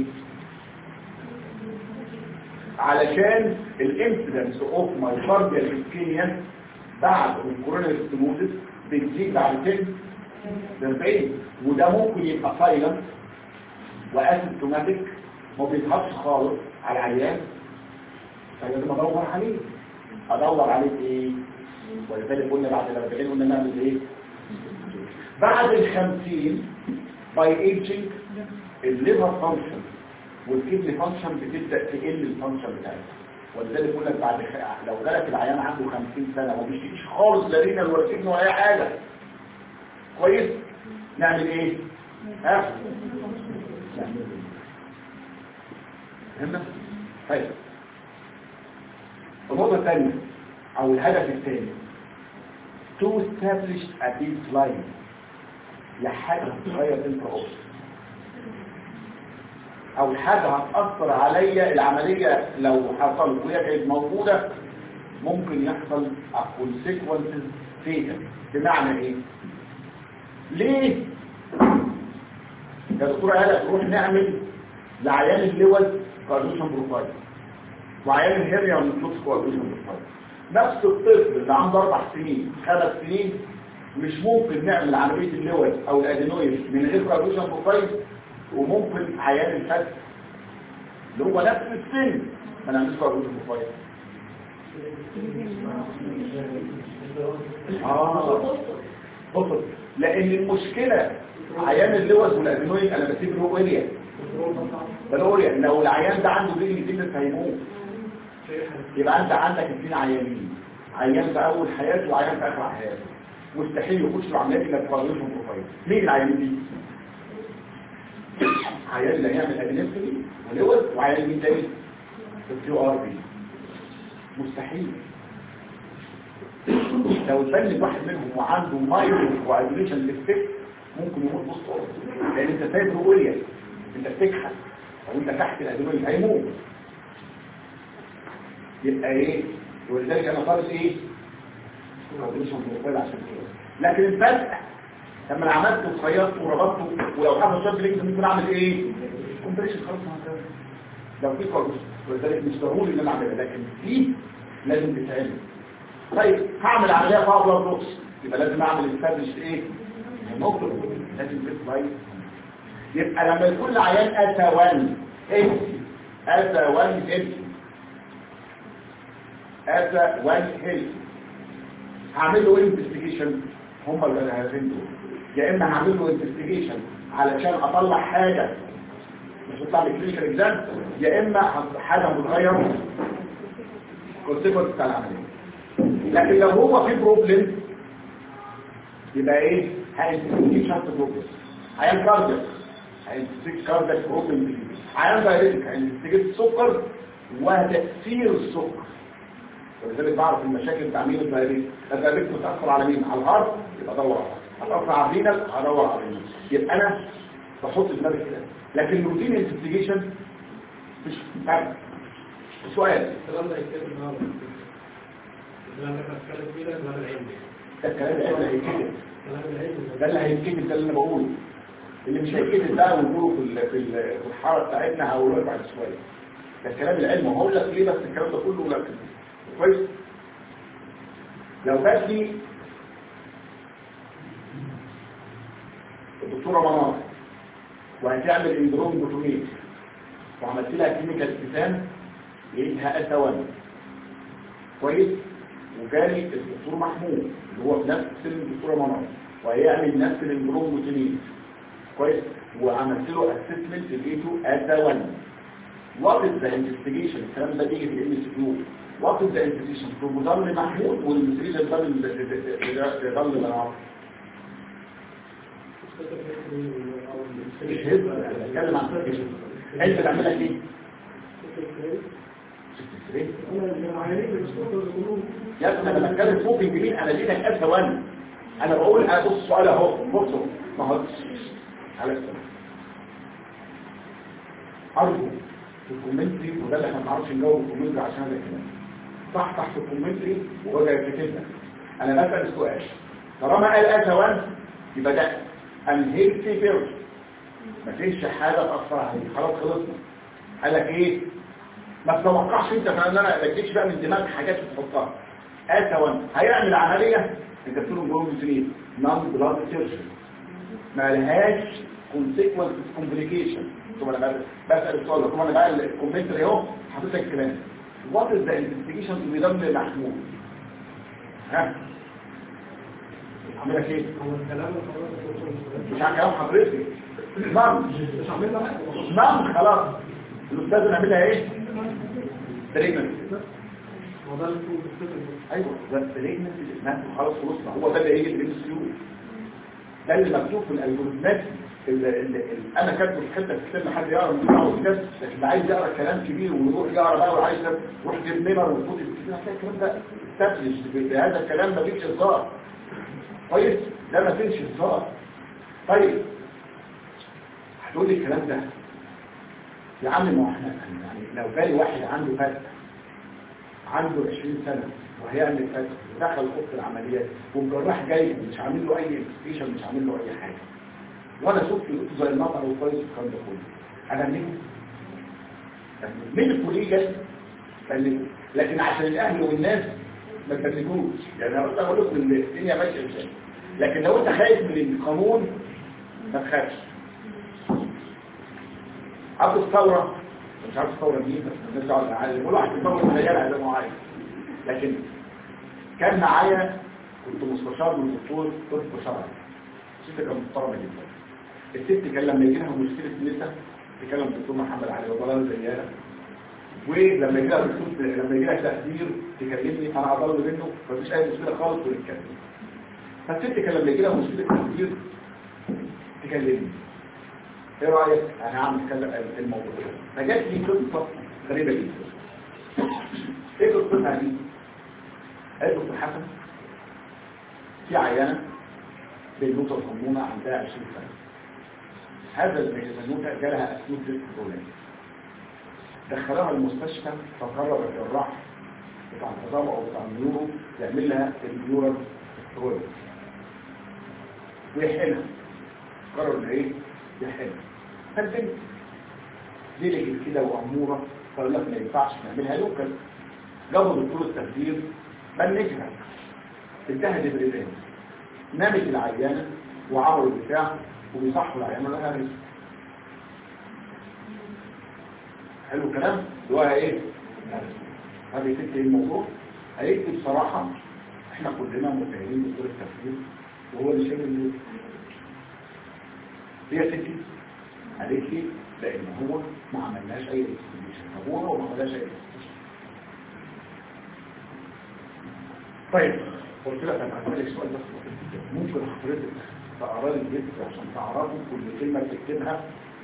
علشان الانسيدنس اوف مايوكارديال اسكيميا بعد الكورونا ستينوزس بتزيد بعد 10 ل 40 وده ممكن يبقى سايلنت واسيمتوماتيك ما بيظهرش خالص على العيان فلازم ادور عليه ادور عليه في ايه ولذلك قلنا بعد ال 40 قلنا نعمل ايه بعد ال 50 باي ايجينج الليفر فانكشن والكدني فانكشن بتبدا تقل الفانكشن بتاعتها ولذلك بقول لك بعد خ... لو جالك العيان عنده 50 سنه وما بيشتكيش خالص لا رينا ولا كدني ولا اي حاجه كويس نعمل ايه ها نعمل ايه فهمنا طيب النقطه الثانيه او الهدف الثاني to establish a baseline لحاجه هتتغير انت اوبشن او حاجة هتأثر عليا العملية لو حصلت وهي كانت موجودة ممكن يحصل consequences فيها بمعنى ايه ليه يا دكتورة هلا تروح نعمل لعيان اللوز كاردوشن بروفايل وعيان الهريا ونطلق كاردوشن بروفايل نفس الطفل اللي عنده اربع سنين خمس سنين مش ممكن نعمل عملية اللوز او الادينويد من غير كاردوشن بروفايل وممكن عيان الفتح اللي هو نفس السن ما نعملش كاردوشن بروفايل اه بص لان المشكلة عيان اللوز والادينويد انا بسيب له اريا بلوريا لو العيان ده عنده بيجي سيكنس هيموت يبقى انت عندك اثنين عيانين عيان في اول حياته وعيان في اخر حياته مستحيل يخش له عمليات الا بكارديوشن بروفايل مين العيانين دي عيان اللي هيعمل ادينكتومي ولوز وعيان مين تاني الكيو ار بي مستحيل لو اتبنت واحد منهم وعنده مايلو وادينيشن للفكر ممكن يموت نص لان انت سايب رؤيه انت بتكحت او انت تحت الادويه هيموت يبقى ايه ولذلك انا طالب ايه كونديشن بروفايل عشان كده لكن الفتح لما انا عملت وخيطت وربطته ولو حصل شد ليك ممكن اعمل ايه كومبريشن خلاص ما لو في كونديشن ولذلك مش ضروري ان انا اعملها لكن دي لازم تتعمل طيب هعمل عمليه فاضله بروكس يبقى لازم اعمل استابلش ايه نقطه لازم تطلع يبقى لما يكون العيان اتى 1 ام اتى 1 ام اتى 1 هيل هعمل له انفستيجيشن هم اللي هيعملوا دول يا اما هعمل له انفستيجيشن علشان اطلع حاجه مش هتطلع لي كلينيكال اكزام يا اما حاجه متغيره كونسيكونس بتاع العمليه لكن لو هو في بروبلم يبقى ايه هينفستيجيت شرط بروبلم عيان كاردياك هينفستيجيت كاردياك بروبلم عيان دايريتك هينفستيجيت السكر وتاثير السكر ولذلك بعرف المشاكل بتاع مين الدايريتك الدايريتك بتاثر على مين على الهارت يبقى ادور على هتاثر على الرينال هدور على الرينال يبقى انا بحط دماغي كده لكن روتين انفستيجيشن مش فرق سؤال
الكلام ده يتكلم النهارده الكلام ده بتكلم فيه ده الكلام العلمي
ده الكلام اللي هيتكتب
الكلام العلمي
ده اللي هيتكتب ده اللي انا بقوله اللي مش هيتكتب ده ونقوله في ال- في ال- في الحاره بتاعتنا هقوله بعد شويه ده الكلام العلمي وهقول لك ليه بس الكلام ده كله لا كويس لو جات لي الدكتوره منار وهتعمل اندروم بوتوميت وعملت لها كلينيكال اتسام لقيتها اتوان كويس وجالي الدكتور محمود اللي هو في نفس سن الدكتوره منار وهيعمل نفس الاندروم بوتوميت كويس وعملت له اسسمنت لقيته اتوان وات از ذا انفستيجيشن الكلام ده بيجي في الام اس كيو وات از ذا انفستيجيشن بروبوزال محمود والانفستيجيشن ده ضل منار مش هيبقى بتكلم عن انفستيجيشن انت تعملها ليه يا ابني انا بتكلم فوق الجميل انا ليه لك ثواني انا بقول ابص السؤال اهو بصوا ما هو على السلام ارجو في الكومنتري وده اللي احنا ما بنعرفش نجاوب الكومنتري عشان هذا الكلام صح تحت الكومنتري وهو يكتبها انا بسال السؤال طالما قال اتى وان يبقى ده انهيلتي بيرد مفيش حاجه تاثر عليه خلاص خلصنا قال لك ايه ما تتوقعش انت فان انا ما تجيش بقى من دماغ حاجات تحطها اتى وان هيعمل عمليه انت بتقول له جوه سنين نون بلاد سيرجري ما لهاش كونسيكونس كومبليكيشن ثم انا بسال السؤال ده ثم انا بقى الكومنتري اهو حاطط لك الكلام وات از ذا انفستيجيشن في دم محمود ها عاملها ايه
هو الكلام اللي
مش عارف كلام حضرتك نعم
مش عاملها بقى
نعم خلاص الاستاذ نعملها ايه تريتمنت
هو ده اللي انتوا بتفتكروا
ايوه ده التريتمنت نعم خلاص خلصنا هو ده اللي هيجي في السيول ده اللي مكتوب في الالجوريزمات اللي اللي اللي انا كاتبه في حته في كتاب حد يقرا من بتاعه الكتاب لكن اللي عايز يقرا كلام كبير ويروح يقرا بقى وعايز يروح يجيب نمر ويفوت هتلاقي الكلام ده استبلش بهذا الكلام ما فيش هزار كويس ده ما فيش هزار طيب هتقول لي الكلام ده يا عم ما هو احنا يعني لو جالي واحد عنده فتح عنده 20 سنة وهيعمل فتح ودخل اوضه العمليات والجراح جاي مش عامل له اي انفستيشن مش عامل له اي حاجه وانا شفت لقيته زي المطر وكويس والكلام ده كله انا مين مين الكوليجا اللي لكن عشان الاهل والناس ما تبلغوش يعني انا بس اقول لكم ان الدنيا ماشيه ازاي لكن لو انت خايف من القانون ما تخافش عبد الثوره مش عارف الثوره مين بس الناس قاعده عايز بيقولوا على الثوره السياره زي ما هو عايز لكن كان معايا كنت مستشار من دكتور طب شرعي الست كانت محترمه جدا الست كان لما يجي لها مشكله نسا تكلم الدكتور محمد علي وضلال زياده ولما يجي لها دكتور لما يجي لها تقدير تكلمني انا اضل منه مفيش اي مشكله خالص ونتكلم فالست كان لما يجي لها مشكله تقدير تكلمني ايه رايك انا هعمل كذا الموضوع ده فجات لي قصه غريبه جدا ايه قصتها دي قالت دكتور حسن في عيانه بنوته صغنونه عندها 20 سنه هذا البنوته جالها اسلوب ديسك فلاني دخلوها المستشفى فقرر الجراح بتاع العظام او بتاع النيورو يعمل لها النيورال سترول ويحقنها قرر ان ايه يحقنها فالبنت دي كده واموره قال لك ما ينفعش نعملها لوكال جابوا دكتور التخدير بنجها انتهت الرئتين نامت العيانه وعملوا البتاع وبيصحوا العيانه لها رزق حلو الكلام اللي هو ايه هذه ست الموضوع هيكتب بصراحة احنا كلنا متهمين دكتور التفكير وهو اللي شايف اللي هي ستي قالت لي لان هو ما عملناش اي انفستيجيشن طب هو ما عملناش اي انفستيجيشن طيب قلت لها طب هسألك سؤال بس ممكن حضرتك تقرا لي الجسم عشان تعرفوا كل كلمه بتكتبها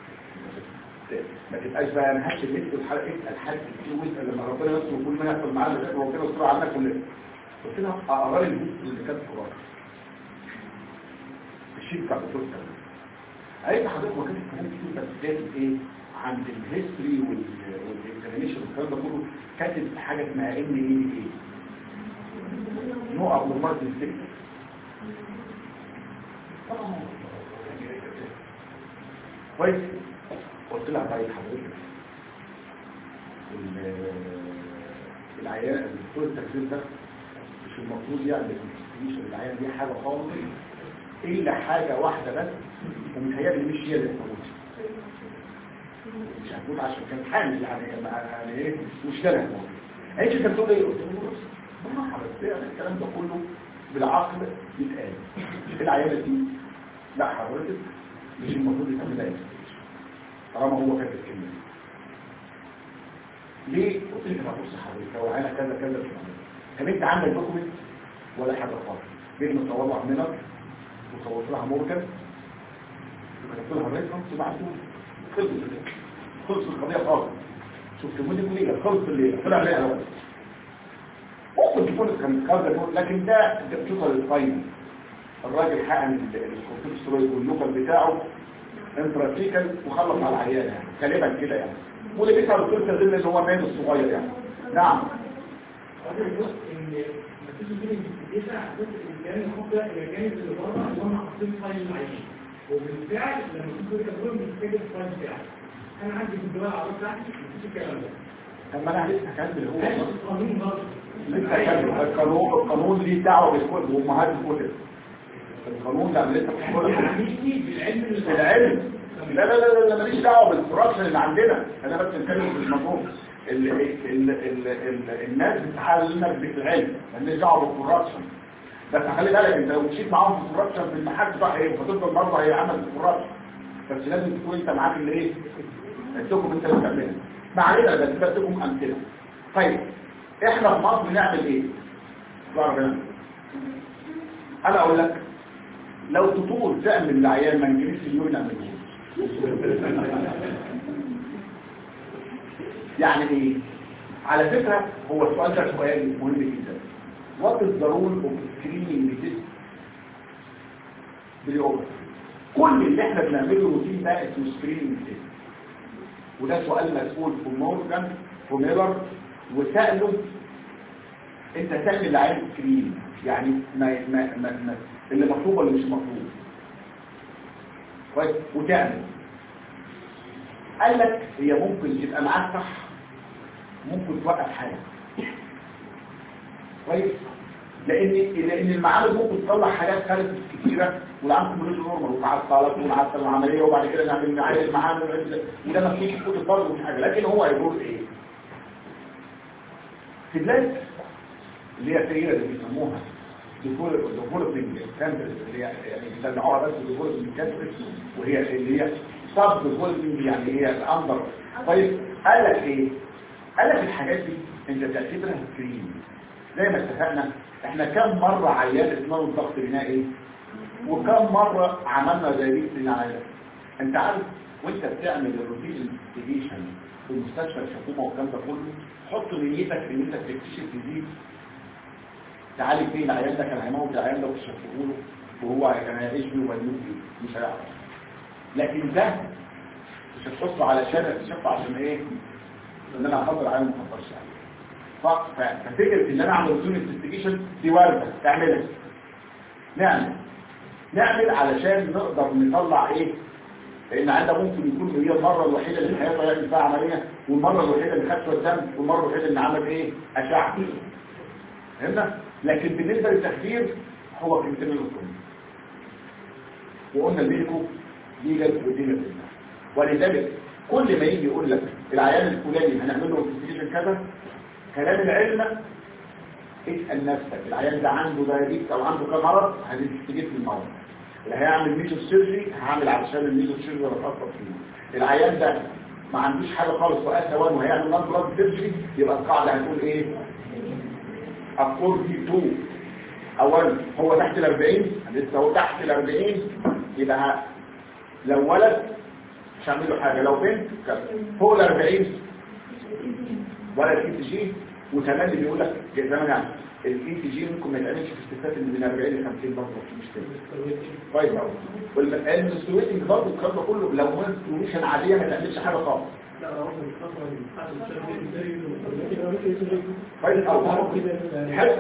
ما تبقاش بقى انا هات النت والحلقه اسال حد كتير واسال لما ربنا يستر وكل ما يحصل معانا ده ربنا يستر علينا كلنا قلت لها اقرا لي النت اللي كانت في القران الشيء بتاع الدكتور سلام قالت حضرتك ما كانش كلام كتير بس كاتب ايه عند الهيستوري والاكزامينشن والكلام ده كله كاتب حاجه اسمها ان ايه ايه نوع او مرض السكر كويس قلت لها طيب حضرتك العيان الدكتور التكليف ده مش المفروض يعمل انفستيجيشن العيان دي حاجه خالص الا حاجه واحده بس ومتهيألي مش هي اللي تموت مش هتموت عشان كانت حامل يعني يعني ايه مش ده اللي انت كنت بتقول ايه قلت له بالراحه بس يعني الكلام ده كله بالعقل يتقال العيانه دي لا حضرتك مش المفروض يتعمل لها طالما هو كاتب الكلمه دي ليه قلت لك انا بص حضرتك لو عينك كذا كذا مش عامل طب انت عندك دوكيمنت ولا حاجه خالص جيت مصور لها منك وصورت لها مورجان وكتبت لها ريفرنس وبعته خلص خلص القضيه خالص شفت مودي كليه خلص الليله طلع عليها الاول ممكن تكون كان خالص لكن ده انت بتوصل للفاينل الراجل حقن الكورتيكوستيرويد واللوكال بتاعه انتراتيكال وخلص على العيان يعني غالبا كده يعني واللي بيسأل الدكتور تزل اللي هو ماله الصغير يعني نعم
هذا الجزء ان مفيش بين الانفستيجيشن على اساس الامكان الخطه الى الجانب اللي بره اللي هم حاطين فايل معين وبالفعل لما تيجي تقول لهم محتاج الفايل بتاعك انا عندي في الدول العربيه بتاعتي مفيش الكلام ده
طب ما انا لسه كاتب هو
ماشي القانون برضه
لسه كاتب القانون القانون ليه دعوه بالكتب وامهات الكتب القانون لا لسه بتقول
يعني بالعلم اللي
في العلم لا لا لا لا ماليش دعوه بالكوربشن اللي عندنا انا بس بتكلم في المفهوم ال ال ال ال الناس بتحللك بالعلم ماليش دعوه بالكوربشن بس خلي بالك انت لو مشيت معاهم في الكوربشن في المحل صح ايه فتفضل برضه هيعمل الكوربشن بس لازم تكون انت معاك اللي ايه الدوكيومنت اللي بتعملها ما علينا بس بديكم امثله طيب احنا في مصر بنعمل ايه؟ ضرب هنا. انا اقول لك لو تطول تعمل العيان ما نجريش اليوم نعمله يعني ايه على فكرة هو السؤال ده سؤال مهم جدا what is the rule of screening this باليوم كل اللي احنا بنعمله روتين ده اسمه screening test وده سؤال مسؤول في مورجان في ميلر وسأله انت تعمل عين سكرين يعني ما ما ما ما اللي مطلوب ولا مش مطلوب كويس وتعمل قال لك هي ممكن تبقى معاك صح ممكن توقف حاجه كويس لان لان المعامل ممكن تطلع حاجات خالص كتيره والعام كومبليت نورمال ومعطلات ومعطل العمليه وبعد كده نعمل معايير المعامل وده ما فيش كود برضه مش حاجه لكن هو هيقول ايه في بلاد اللي هي التغيير اللي بيسموها ديفولبنج كانترز اللي هي يعني بيسموها بس ديفولبنج كانترز وهي اللي هي سب ديفولبنج يعني هي الاندر طيب قال لك ايه قال لك الحاجات دي انت تعتبرها سكرين زي ما اتفقنا احنا كم مرة عيان اسمه الضغط بنائي وكم مرة عملنا زي دي للعيان انت عارف وانت بتعمل الروتين انفستيجيشن في مستشفى الحكومة والكلام ده كله حط نيتك ان انت تكتشف جديد تعالج فيه العيان ده كان هيموت العيان ده وتشفيه له وهو كان هيعيش بيه ومجنون بيه مش هيعرف لكن ده مش هتحطه على شارع تشفه عشان ايه ان انا هخبر عيان ما اخبرش عليه ففكرة ان انا اعمل روتين انفستيجيشن دي واردة تعملها نعمل نعمل علشان نقدر نطلع ايه لان عندها ممكن يكون هي المرة الوحيدة اللي في حياتها يعمل فيها عملية والمرة الوحيدة اللي خدت الدم والمرة الوحيدة اللي عمل ايه اشعة فهمنا لكن بالنسبة للتخدير هو كنتين الكل وقلنا الميديكو ليجل ودينا ولذلك كل ما يجي يقول لك العيان الفلاني هنعمل له انفستيجيشن كذا كلام العلم اسأل نفسك العيان ده عنده دايابيتس او عنده كم مرض هنستجيب في المرض اللي هيعمل ميزو سيرجري هعمل علشان الميزو سيرجري واتخصص فيه العيان ده ما عندوش حاجه خالص وقت ثوان وهيعمل نون بلاد سيرجري يبقى القاعده هتقول ايه اقول في 2 اولا هو تحت ال 40 لسه هو تحت ال 40 يبقى ه- لو ولد مش هعمل له حاجه لو بنت كذا. فوق ال 40 ولا الاي تي جي وكمان اللي بيقول لك زمان يعني الاي تي جي ممكن ما يتعملش في الستات اللي من 40 ل 50 برضه مش مشكله كويس قوي والمنسترويتنج برضه الكلام ده كله لو منسترويشن عاديه ما تعملش حاجه خالص كويس قوي حلو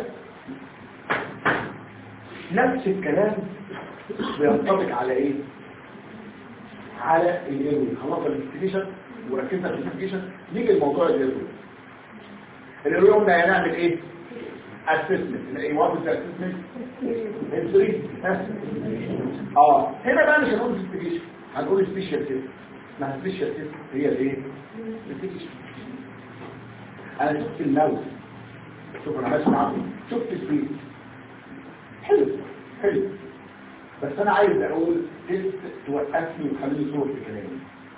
نفس الكلام بينطبق على ايه على الايروي خلاص الانفستيجيشن وركزنا في الانفستيجيشن نيجي لموضوع الايروي الايروي قلنا هنعمل ايه اسسمنت ايه وات از اسسمنت هيستوري اه هنا بقى مش هنقول انفستيجيشن هنقول سبيشال تيست ما سبيشال تيست هي الايه investigation. انا شفت الموت شوف انا ماشي معاكم شفت البيت حلو حلو بس انا عايز اقول تيست توقفني وتخليني صور في كلامي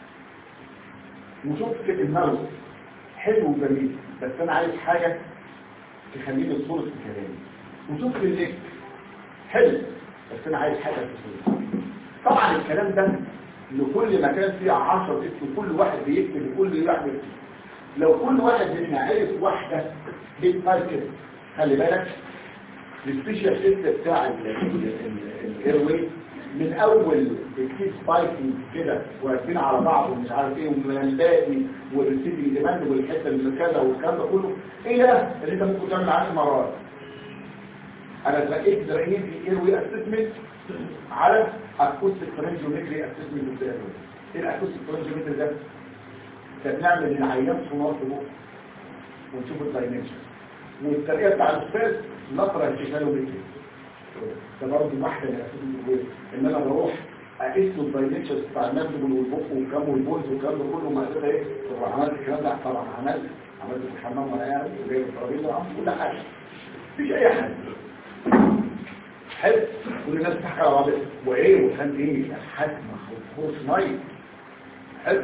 وشفت الموت حلو وجميل بس انا عايز حاجة تخليني صورة في كلامي وشفت الليك حلو بس انا عايز حاجة في صورة طبعا الكلام ده لكل مكان فيه عشر اسم كل واحد بيكتب وكل واحد بيكتب لو كل واحد منا عرف واحدة بيتمركز خلي بالك السبيشال تيست بتاع الايروي من اول الكيس سبايكنج كده واقفين على بعض ومش عارف ايه ومن الباقي والريسيفنج ديماند والحته اللي كذا والكلام ده كله ايه ده اللي انت ممكن تعمل 10 مرات انا اترقيت ترقيت في ايروي اسسمنت على اكوستيك فرنجيومتري اسسمنت ايه الاكوستيك فرنجيومتري ده كان نعمل العيان صناعه فوق ونشوف الدايمنشن والطريقه بتاع الاستاذ نقرا التكنولوجيا ده برضه واحده من الاساس الجويه ان انا بروح اقيس له الدايمنشنز بتاع المنتج والبق والكم والبولز والكلام ده كله ما كده ايه طبعا عملت الكلام ده طبعا عملت عملت في الحمام وانا قاعد وجايب الترابيزه وعملت كل حاجه مفيش اي حاجه حلو كل الناس بتحكي على بعض وايه وكان ايه حد ما خلص ميه حلو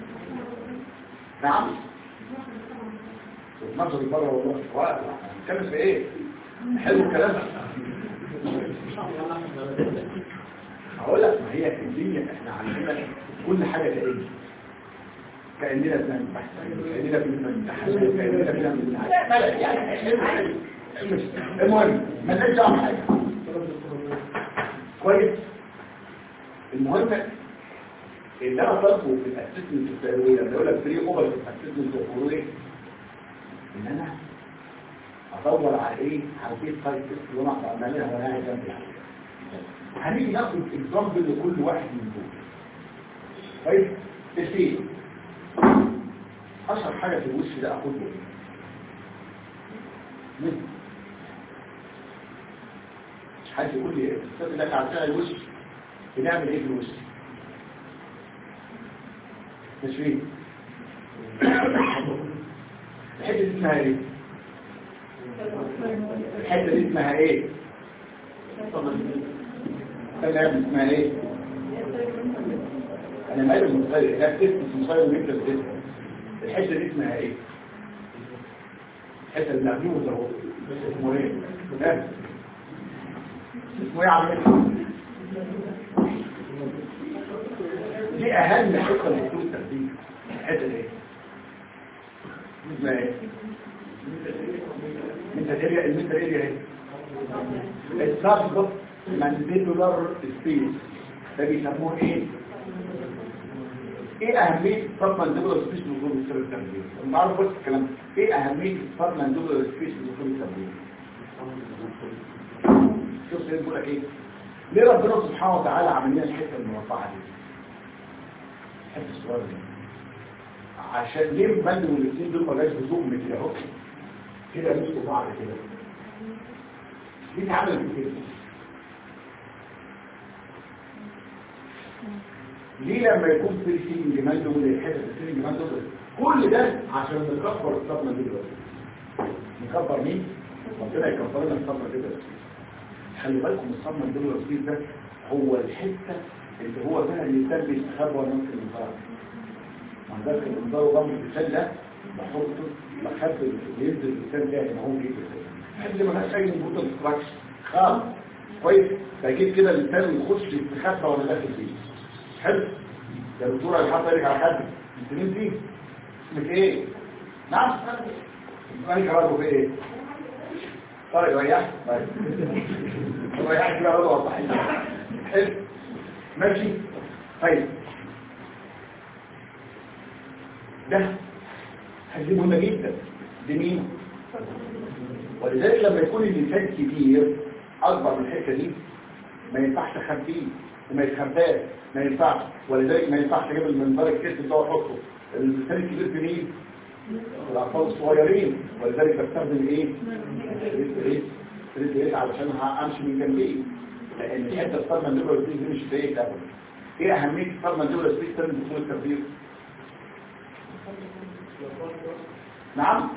نعم وتنظر بره والله واقف هنتكلم في ايه حلو الكلام هقول لك ما هي الدنيا احنا عندنا كل حاجه كأننا كأننا بنعمل بحث كأننا بنعمل تحليل كأننا بنعمل لا لا يعني المهم ما نرجع حاجه كويس المهم اللي انا طالبه في الاسسمنت الثانويه اللي يقول لك فري اوفر في الاسسمنت الثانويه ان انا ادور على ايه على ايه تايب تيست اللي انا بعملها وانا قاعد جنبي هنيجي ناخد اكزامبل لكل واحد من دول كويس تسيب اشهر حاجه في الوش ده اخده ايه مش حد يقول لي الاستاذ لك عشان الوش بنعمل ايه في الوش تشريح الحته دي اسمها ايه الحته دي اسمها ايه تمام اسمها ايه انا مالي مصغير ده تست مصغير وجبت التست الحته دي اسمها ايه الحته اللي عاملينه ده هو اسمه ايه ده اسمه ايه عامل دي اهم حته من دكتور التربيه الحته دي اسمها ايه انت اريا المتر اريا ايه السابق مانديبولار سبيس ده بيسموه ايه ايه اهميه سب مانديبولار سبيس لدخول السر التربيه نعرف بس الكلام ايه اهميه سب مانديبولار سبيس لدخول التربيه شوف سيد بيقول لك ايه ليه ربنا سبحانه وتعالى عمل لنا الحته المرفعه دي الحته الصغيره دي عشان ليه المند والاثنين دول ما جاش بزوم كده اهو كده مسكوا بعض كده مين عمل كده ليه لما يكون في سيلينج ماندو والحته السيلينج ماندو كل ده عشان نكبر الصدمه دي دلوقتي نكبر مين ربنا يكبر لنا الصدمه دي دلوقتي خلي بالكم الصدمه دي دلوقتي ده هو الحته اللي هو بقى اللي يسمي استخبى ونص الانذار ما ده الانذار ضم الانسان ده بحطه بخبي ينزل الانسان ده هنا هو كده حد ما لهاش اي نبوت انستراكشن خالص كويس فجيت كده الانسان يخش يستخبى ولا داخل فيه حلو يا دكتور انا حاطط ايدك على حد انت مين دي اسمك ايه نعم اسمك جوابه في ايه طيب ريحت طيب ريحت بقى وضع صحيح حلو ماشي طيب ده حاجة مهمة جدا دي مين ولذلك لما يكون الانسان كبير اكبر من الحته دي ما ينفعش اخبيه وما يتخباش ما ينفعش ولذلك ما ينفعش اجيب المنبر الكتف ده واحطه الانسان الكبير في مين الاطفال الصغيرين ولذلك بستخدم ايه ايه ايه علشان امشي من جنبيه لان الحته الصدمه النيورال سبيس دي مش زي ده ايه اهميه الصدمه النيورال سبيس ده دخول التربيه نعم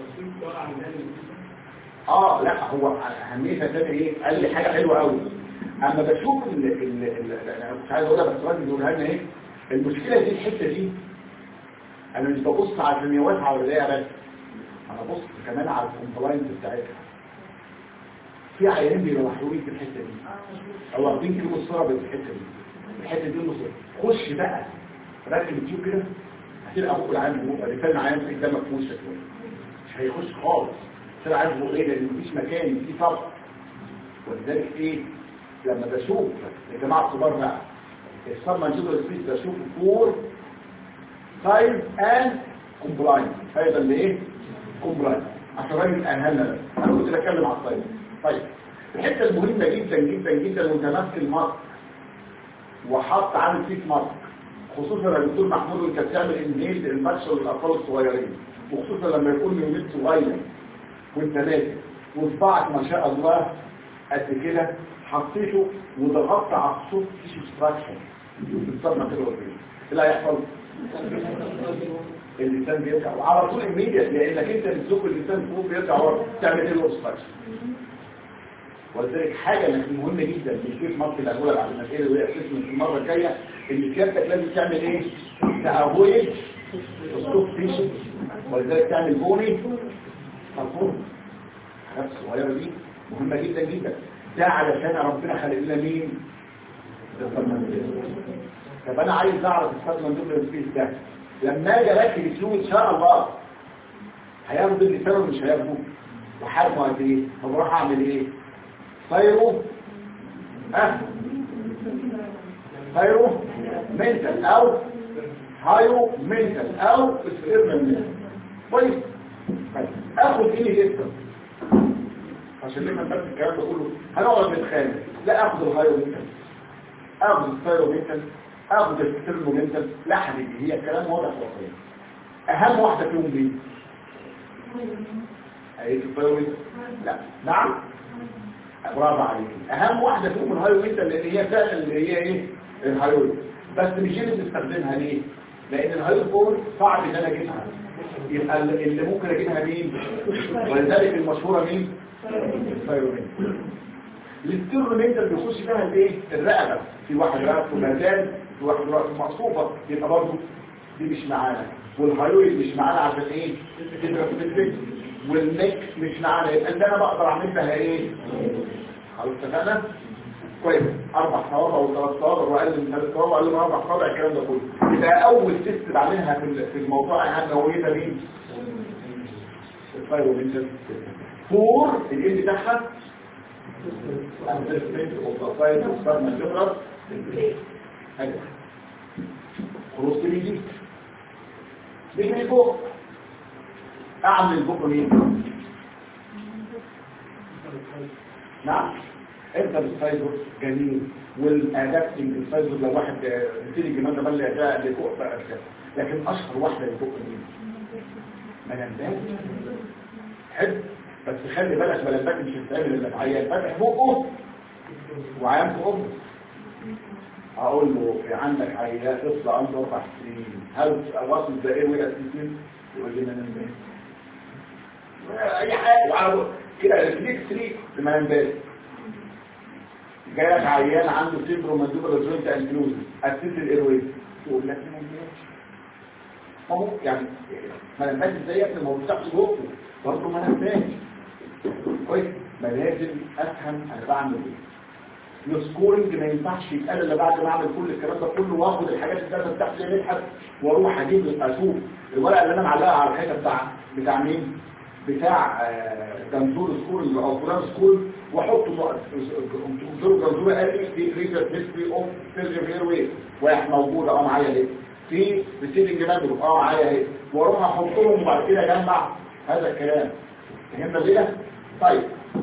اه لا هو اهميتها ده ايه قال لي حاجه حلوه قوي اما بشوف ال ال ال انا مش عايز اقولها بس الراجل بيقولها لنا ايه المشكله دي الحته دي انا مش ببص على ان هي واسعه ولا لا بس انا ببص كمان على الكومبلاينس بتاعتها في عيانين بيبقوا محرومين في الحته دي او واخدين كيلو الصرب في الحته دي الحته دي نص خش بقى ركب التيوب كده هتلاقي ابوك العيان بقى لسان عيان قدامك في وشك مش هيخش خالص تلاقي عيان بقى ايه لان مفيش مكان في فرق ولذلك ايه لما بشوف الجماعه الكبار بقى السب مانجيبل سبيس بشوف فور سايز اند كومبلاين ايضا لايه كومبلاين عشان الراجل اهلنا ده انا كنت بتكلم على الطيب طيب الحته المهمه جدا جدا جدا متمثل الماسك وحط عامل فيه ماسك خصوصا الدكتور محمود وانت بتعمل انهيل للمكسر للاطفال الصغيرين وخصوصا لما يكون يومين صغير وانت نازل وصباعك ما شاء الله قد كده حطيته وضغطت على الصوت فيش ستراكشر بالصدمه كده وكده ايه اللي هيحصل؟ اللسان بيرجع وعلى طول immediate لانك انت بتزق اللسان فوق بيرجع ورا تعمل ايه الاوبستراكشن ولذلك حاجه من مهمه جدا في كيف مصر الاولى بعد ما كده وهي اسمها المره الجايه ان سيادتك لازم تعمل ايه؟ تافويد الصوت فيشن ولذلك تعمل بوني مفهوم حاجات الصغيره دي مهمه جدا جدا ده علشان ربنا خلق لنا مين؟ طب انا عايز اعرف الصدمه من سبيس ده لما اجي اركب السلوك ان شاء الله هياخد اللسان ولا مش هياخده وحجمه قد ايه طب اروح اعمل ايه طيره ها طيره منتال او هايو منتال او اسفيرمنتال كويس طيب اخد ايه جدا عشان لما نفس الكلام ده كله هنقعد نتخانق لا اخد الهايو منتال اخد الطيرو منتال اخد السيرمو منتال لا حبيبي هي الكلام واضح واضح اهم واحده فيهم دي ايه الطيرو منتال لا نعم برافو عليك اهم واحده فيهم الهايو منتال لان هي فعلا اللي هي ايه الهايو بس مش هي اللي بنستخدمها ليه لان الهايو فور صعب ان انا اجيبها يبقى اللي ممكن اجيبها مين ولذلك المشهوره مين الثايرومنتال الستيرمنتال بيخش فيها الايه الرقبه في واحد رقبته مازال في واحد رقبته مقصوفه يبقى برضه دي مش معانا والهايويد مش معانا عشان ايه تضرب في الفكر والنك مش معانا يبقى اللي انا بقدر اعمل بها ايه خلاص اتفقنا كويس اربع صوابع وثلاث صوابع واقل من ثلاث صوابع واقل من اربع صوابع الكلام ده كله يبقى اول تيست بعملها في في الموضوع اهم هويتها مين الثايرومنتال فور الايه بتاعها خروج تريدي بيجي فوق اعمل البق مين نعم انت بالسايبر جميل والادابتنج السايبر لو واحد بتيجي كمان ده ملي اداء لفوق بقى كده لكن اشهر واحده لفوق مين ملندات حلو بس خلي بالك ملفات مش هتتعمل الا بعيان فاتح بقه وعيان في امه اقول له في عندك عيان طفل عنده اربع سنين هل واصل ده ايه وقع سنين يقول لي ما انا اي حاجه وعلى كده ريفليكس 3 في ملفات جايلك عيان عنده سيبرو مانديبولا جوينت انكلوزن اسيس الايروي تقول لك ما هو يعني ملفات ازاي يا ابني ما هو بتاعته بقه برضه ما انا فاهم كويس ما لازم افهم انا بعمل ايه السكورنج ما ينفعش يتقال الا بعد ما اعمل كل الكلام ده كله واخد الحاجات الثالثه بتاعتي اللي نبحث واروح اجيب اشوف الورقه اللي انا معلقها على الحته بتاع بتاع مين بتاع جنزور سكول او فلان سكول واحط جنزور جنزور قال لي في ريزر هيستوري اوف سيرجن ايروي واحد موجود اه معايا ليه في ريسيفنج ماندل اه معايا اهي واروح احطهم وبعد كده اجمع هذا الكلام فهمنا كده طيب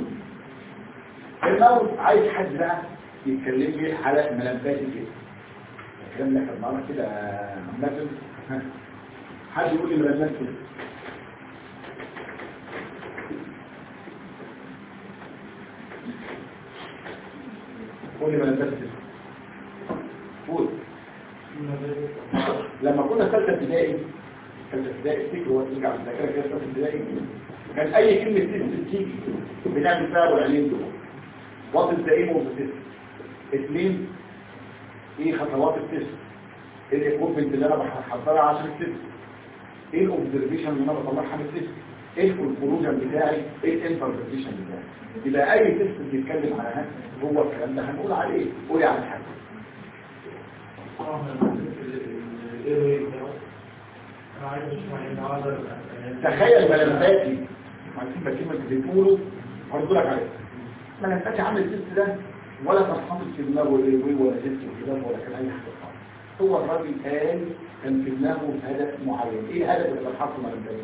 الموت عايز حد بقى يتكلم لي على ملفات كده الكلام اللي احنا بنعمله كده مثلا حد يقول لي ملفات كده قول لي ملفات كده قول لما كنا ثالثه ابتدائي ثالثه ابتدائي افتكر هو ترجع بالذاكره كده ثالثه ابتدائي كان اي كلمه تيست تيجي بنعمل فيها والعينين دول وات از ذا ايم اوف ذا تيست اثنين ايه خطوات التيست ايه الايكوبمنت اللي انا بحضرها عشان التيست ايه الاوبزرفيشن اللي انا بطلعها من التيست ايه الكونكلوجن بتاعي ايه الانتربريتيشن بتاعي يبقى اي تيست بيتكلم على هذا هو الكلام ده هنقول عليه قولي على حاجه تخيل ملفاتي عايزين بكلمة بتقوله هرد لك عليها ما لنفاش عامل التست ده ولا كان حاطط في دماغه ايه وي ولا تست وكده ولا كان اي حاجه خالص هو الراجل قال كان في دماغه هدف معين ايه الهدف اللي كان حاطه ما لنفاش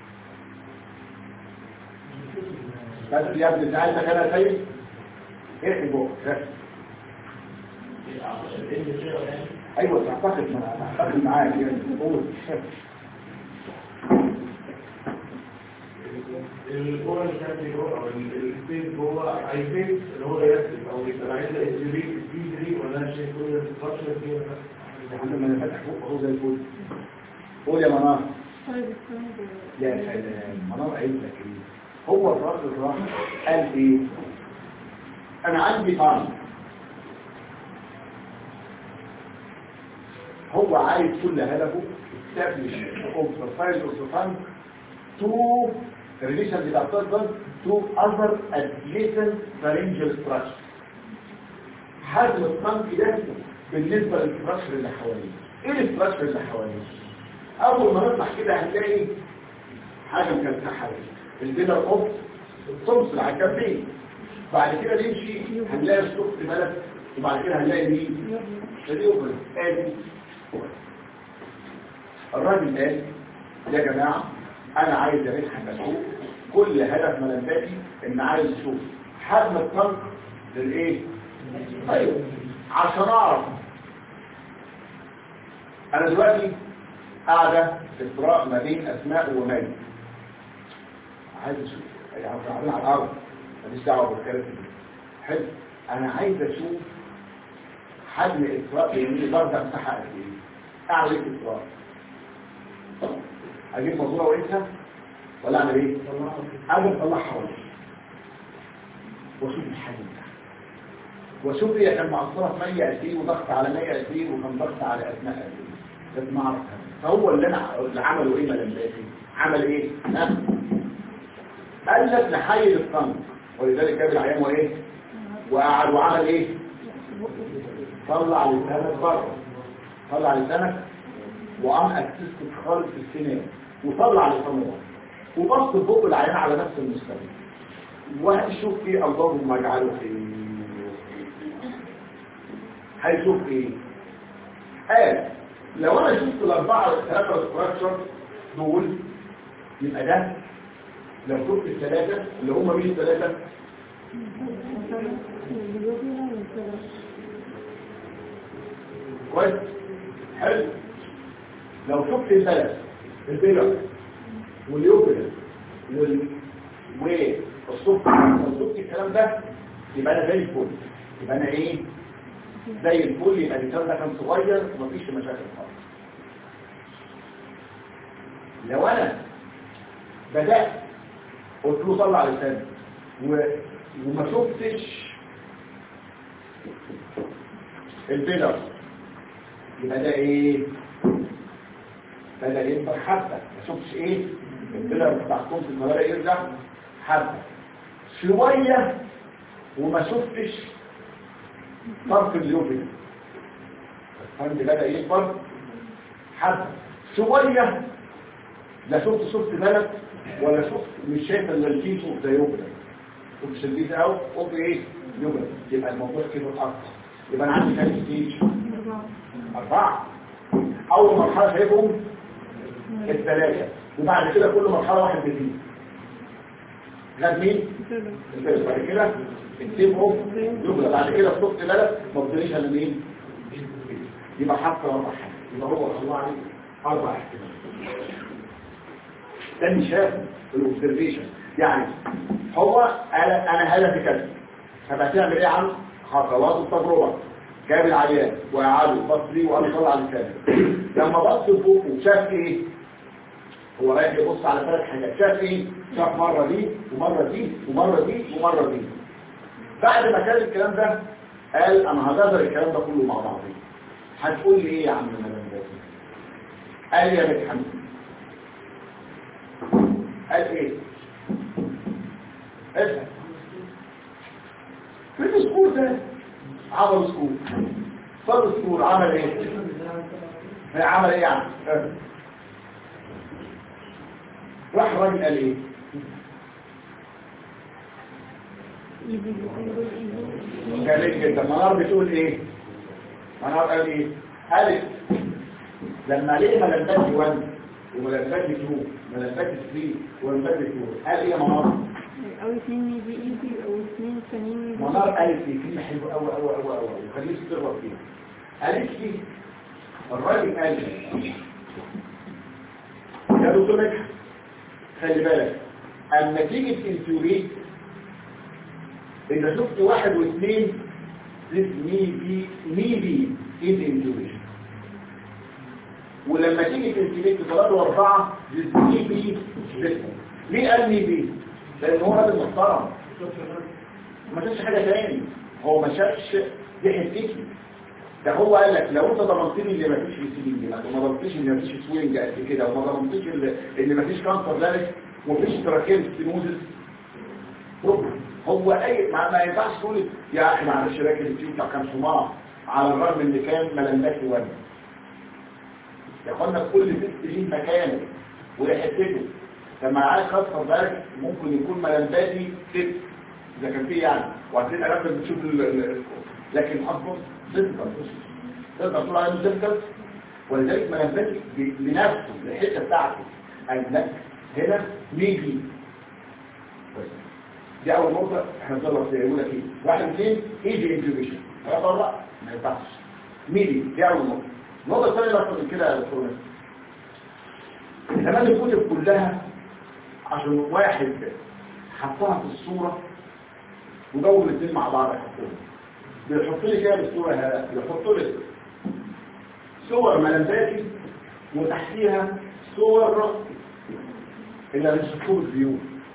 بس يا ابني انت عايز انا سيد ايه بقى بس ايوه تعتقد ما تعتقد معاك يعني قول
الكورة اللي كان جوه او السبيس جوه عايزين اللي هو يركز او يبقى عايز الجري الجري ولا انا شايف كل الستراكشر فيه
يا عم ما انا فاتح فوق اهو زي الفل قول يا منار يا سلام منار عايز لك ايه هو الراجل راح قال ايه انا عندي طعم هو عايز كل هدفه establish of the size of the fund to relation بتاع الفضل to other adjacent pharyngeal structure حجم الطنك ده بالنسبة للستراكشر اللي حواليه ايه الستراكشر اللي حواليه اول ما نطلع كده هنلاقي حاجة مكلكحة البيلر اوف الصمص اللي على الكفين بعد كده نمشي هنلاقي الصوت ملك وبعد كده هنلاقي مين اليوبل ادي الراجل قال يا جماعة انا عايز اريح اشوف كل هدف ملماتي ان عايز اشوف حجم الطنك للايه طيب عشان اعرف انا دلوقتي قاعدة افتراء ما بين اسماء ومي عايز اشوف يعني قاعدين على الارض ماليش دعوه بالكلام ده حلو انا عايز اشوف حجم الافتراء بيمين برضه مساحه قد ايه اعمل ايه في الافتراء اجيب ماسوره واقيسها ولا اعمل ايه اجي اطلعها ولا واشوف الحجم ده واشوف هي كان مقصره في 100 قد ايه وضغط على 100 قد ايه وكان ضغط على اسماء قد ايه لازم اعرف فهو اللي انا اللي عمله ايه ملماتي عمل ايه ها قال لك نحيل الصمت ولذلك جاب العيان وايه وقعد وعمل ايه طلع لسانك بره طلع لسانك وقام اسست خالص في السنان وطلع لسانه وبص بق العيان على نفس المستوى وهيشوف ايه اللهم اجعله خير هيشوف ايه قال لو انا شفت الاربعه الثلاثه ستراكشر دول يبقى ده لو شفت الثلاثه اللي هم مين الثلاثه كويس حلو لو شفت الثلاثه البيلر واليوبيلر وال والصوت والصوت الكلام ده يبقى انا زي الفل يبقى انا ايه زي الفل يبقى الانسان ده كان صغير ومفيش مشاكل خالص لو انا بدات قلت له طلع لساني و... وما شفتش البيلر يبقى ده ايه بدأ يكبر حبة ما شفتش ايه البيلر بتاع صوت الكهرباء يرجع حبة شوية وما شفتش طرف اليوبل الفند بدأ يكبر حبة شوية لا شفت شفت بلد ولا شفت مش شايف الا الكيسو ده يوبل شفتش البيت او قلت ايه يوبل يبقى الموضوع كده اكتر يبقى انا عندي كام ستيج اربعة اول مرحلة شايفهم الثلاثة وبعد كده كل مرحلة واحد جديد غير مين؟ الثالث بعد كده التيمهم يبقى بعد كده الصوت بلد ما بتدريش الا مين؟ يبقى حتى اربع حاجات يبقى هو الله عليه اربع احتمالات ده شاف الاوبزرفيشن يعني هو انا انا هدفي كذا طب هتعمل ايه عن خطوات التجربه جاب العيان وقعده بص ليه وقال له طلع لسانه لما بص لفوق وشاف ايه هو رايح يبص على ثلاث حاجات شاف ايه شاف مره دي ومره دي ومره دي ومره دي بعد ما كان الكلام ده قال انا هغادر الكلام ده كله مع بعضه هتقول لي ايه يا عم مدام قال يا بنت حمد قال ايه اسال في السكور ده عمل سكور صار سكور عمل ايه عمل ايه يعني راح الراجل قال ايه
ايزي بتقول ايزي
جميل جدا منار بتقول ايه منار قال ايه قالت لما ليه ملفات 1 وملفات 2 ملفات 3 وملفات 2 قال ايه يا منار
او اتنين ميزي ايزي او اتنين تانيين
منار قالت لي كلمه حلوه قوي قوي قوي قوي وخليك تغلط فيها قالت لي الراجل قال لي يا دكتور مدحت خلي بالك اما تيجي تنتوريت اذا شفت واحد واثنين this may be maybe is intuition ولما تيجي تنتوريت ثلاثة واربعة this may be this ليه قال maybe لان هو راجل محترم ما شافش حاجة تاني هو ما شافش دي حتتي ده هو قال لك لو انت ضمنتني ان مفيش ريسيلينج وما ضمنتش ان مفيش سوينج قد كده وما ضمنتش ان ان مفيش كانسر لارك ومفيش تراكيب ستينوزس هو اي ما, ما ينفعش تقول يا اخي معلش راكب التيوب بتاع كان صماع على الرغم ان كان ملمات وزن يا اخوانا كل ست ليه مكانه وريحته لما عايز كانسر لارك ممكن يكون ملماتي ست اذا كان فيه يعني وهتلاقي الالات بتشوف ال- ال- لكن اصلا ديفيكالت تقدر تقول عليه ديفيكالت ولذلك ملفاتي لنفسه الحته بتاعته أي لا هنا ميجي دي اول نقطه احنا نطلع فيها يقول لك ايه واحد اثنين ايجي انتوبيشن طلع ما ينفعش ميدي دي اول نقطه النقطه الثانيه اللي اكتر من كده يا دكتور ناصر. زمان الكتب كلها عشان واحد حطها في الصوره ودور الاثنين مع بعض يحطوهم بيحط لي كده بالصوره هلا بيحط لي صور ملفاتي وتحتيها صور اللي هنشوفوه الفيو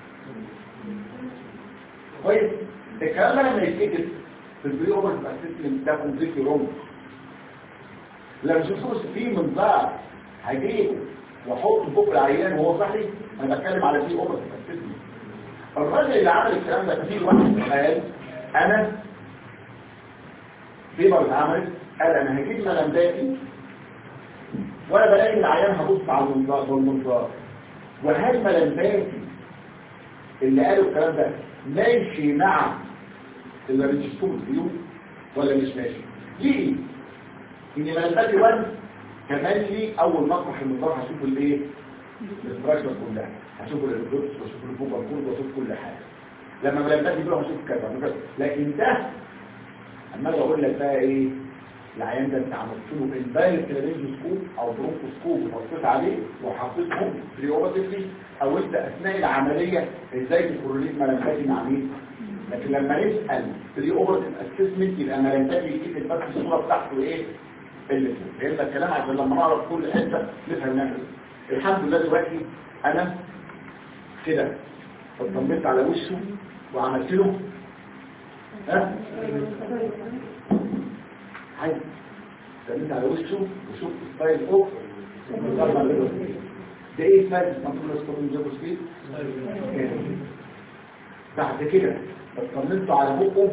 كويس الكلام ده لما يتكتب في الفيو اوفر اسيستمنت ده كومبليتلي رونج لما نشوفوه في منظار هجيبه واحطه فوق العيان وهو صحي انا بتكلم على في اوفر اسيستمنت الراجل اللي عمل الكلام ده في واحد قال انا بيبر اتعملت قال انا هجيب ملمباتي وانا بلاقي العيان هبص على المنظار بالمنظار وهل ملمباتي اللي قالوا الكلام ده ماشي مع اللي بتشوفه الفيو ولا مش ماشي ليه ان ملمباتي وان كمان لي اول مطرح المنظار هشوف الايه الاستراكشر كلها هشوف الريدوكس واشوف الفوبر كود واشوف كل حاجه لما ملمباتي دول هشوف كذا وكذا. لكن ده اما اجي اقول لك بقى ايه العيان ده انت عملت له البايل سكوب او برونكوسكوب وحطيت عليه وحطيتهم بريوباتيفلي او انت اثناء العمليه ازاي تكورليت ملمباتي مع مين لكن لما نسال بريوباتيف اسسمنت يبقى ملمباتي يجيب بس الصوره بتاعته ايه اللي فهمت الكلام عشان لما نعرف كل حته نفهم نعمل إيه. الحمد لله دلوقتي انا كده اطمنت على وشه وعملت له ها عايز سميت على وشه وشفت ستايل فوق ده ايه ستايل اسمه سكوبين جابو سبيد بعد كده اطمنت على بقه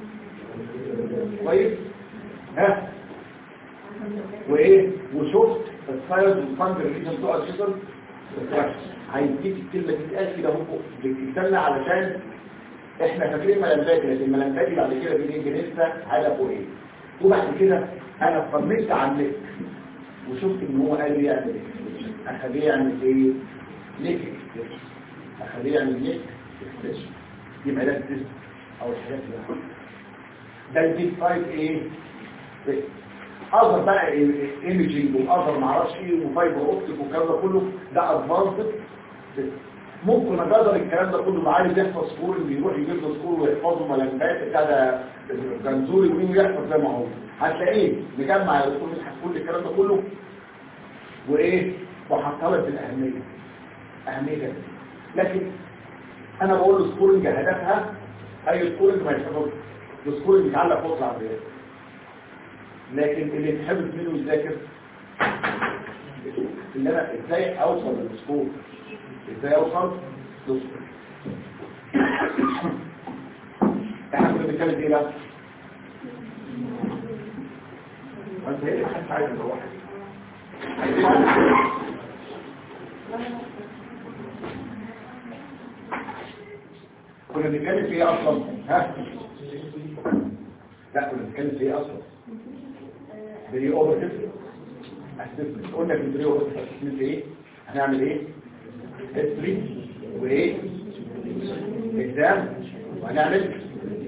كويس ها وايه وشفت السايز والفانجر اللي بتوع الشجر هيديك الكلمه دي تتقال كده هو بتستنى علشان احنا فاكرين ملمبات لكن الملمبات بعد كده بنيجي لسه هدفه ايه وبعد كده انا اطمنت على النت وشفت ان هو قال لي يعمل ايه اخليه يعمل ايه نيك اكسبريشن اخليه يعمل نيك اكسبريشن يبقى ده التست او الحاجات اللي ده الديب فايف ايه اظهر بقى ايميجينج واظهر معرفش ايه وفايبر اوبتيك والكلام ده كله ده ادفانسد ممكن اقدر الكلام ده كله عايز يحفظ سكور اللي يروح يجيب له سكور ويحفظه ملمات بتاع ده جنزوري ومين يحفظ زي ما هو هتلاقيه مجمع يا دكتور مدحت كل الكلام ده كله وايه وحطها لك بالاهميه اهميه جدا لكن انا بقول له سكورنج هدفها اي سكورنج ما يحفظش السكورنج يتعلق فوق العربيات لكن اللي يتحفظ منه يذاكر اللي انا ازاي اوصل للسكور ازاي اوصل للسكور احنا كنا بنتكلم ايه بقى انت ايه اللي حاسس عايز نروح كنا بنتكلم في ايه اصلا ها لا كنا بنتكلم في ايه اصلا بري اوبرتيف اسسمنت قلنا في البري اوبرتيف اسسمنت ايه هنعمل ايه هيستوري وايه اكزام وهنعمل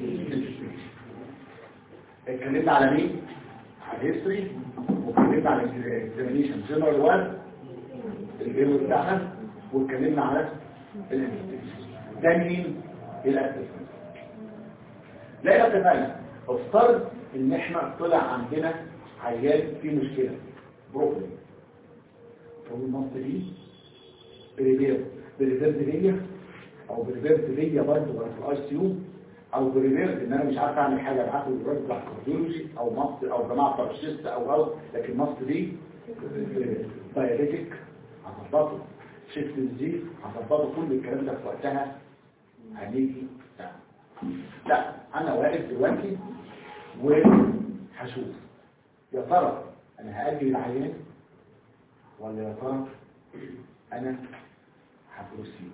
اتكلمنا على مين على الهيستوري واتكلمنا على الاكزامينيشن جنرال 1 الجيم بتاعها واتكلمنا على الانفستيجيشن ده مين الاسسمنت لا اتفقنا افترض ان احنا طلع عندنا عيان فيه مشكله بروبلم هو المنطقه دي بريفير بريفير ليا او بريفير ليا برضه وانا في الاي سي يو او بريفير ان انا مش عارف اعمل حاجه ابعته للراجل بتاع الكارديولوجي او مصر او جماعه بتوع الشيست او او لكن مصر دي دايريتك هظبطه شيفت الزيت هظبطه كل الكلام ده في وقتها هنيجي لا. لا انا واقف دلوقتي وهشوف يا ترى انا هاجل العيان ولا يا ترى انا هبروسيد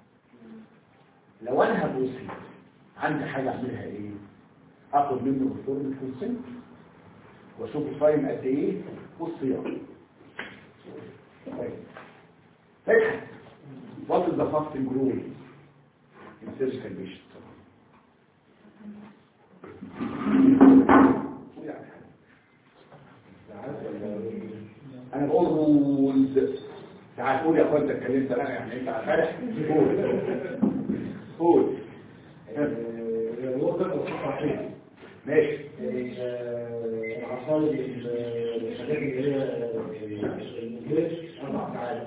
لو انا هبروسيد عندي حاجه اعملها ايه اخد منه الفورم الكونسنت واشوف الفايم قد ايه والصيام طيب فاكر what is the fasting rule in surgical patients انا بقول رولز تعال قول يا اخوان انت اتكلمت انا يعني انت فارح قول قول
الوقت صحيح
ماشي
العصاير الحاجات اللي هي الجيش أربع ساعات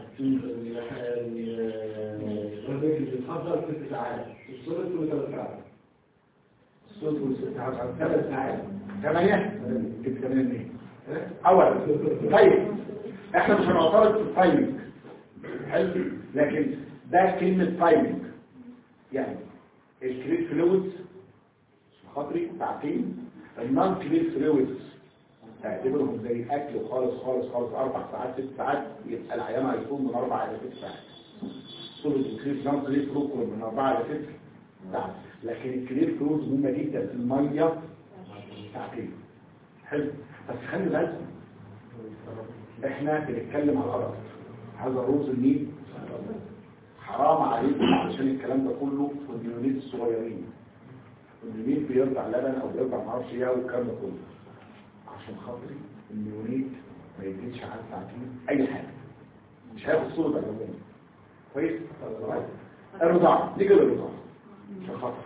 الرجل اللي بتحضر ست ساعات الصورة كل ثلاث ساعات
الصوت والستة ثلاث ساعات ثمانية جبت ثمانية منين أول طيب احنا مش هنعترض في التايمنج حلو لكن ده كلمة تايمنج يعني الكريت فلويدز خاطري ساعتين النون كريت فلويدز تعتبرهم زي الاكل وخالص خالص خالص اربع ساعات ست ساعات يبقى العيان هيكون من اربع الى ست ساعات طول الكريت نون كريت فلويدز من اربعة الى ست ساعات لكن الكريت فلويدز مهمة جدا في المية ساعتين حلو بس خلي بالك احنا بنتكلم على الارض هذا رمز النيل حرام عليكم عشان الكلام ده كله في اليونيت الصغيرين اليونيت بيرضع لبن او بيرضع معرفش ايه والكلام ده كله عشان خاطري اليونيت ما يزيدش عن ساعتين اي حاجه مش هياخد صوره الالوان كويس طيب. الرضاعه نيجي للرضاعه عشان خاطر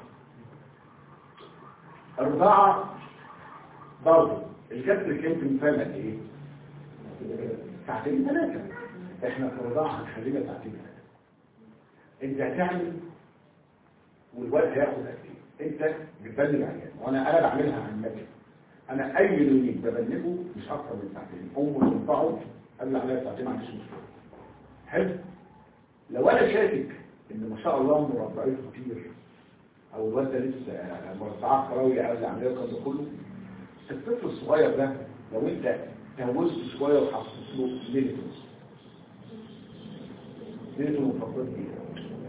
الرضاعه برضه الجسر كان في مثال قد ايه ساعتين ثلاثه احنا في الرضاعه هنخلينا ساعتين ثلاثه انت هتعمل والوقت هياخد قد ايه انت بتبلغ العيان وانا انا بعملها عن نفسي انا اي يونيت ببلغه مش اكتر من ساعتين امه تنفعه قبل عليها ساعتين ما عنديش مشكله حلو لو انا شاكك ان ما شاء الله مربعين كتير او الواد ده لسه مربعات قرويه قبل العمليه والكلام ده كله الطفل الصغير ده لو انت تهوزته شويه وحطيت له ليلتون ليلتون مفضل ايه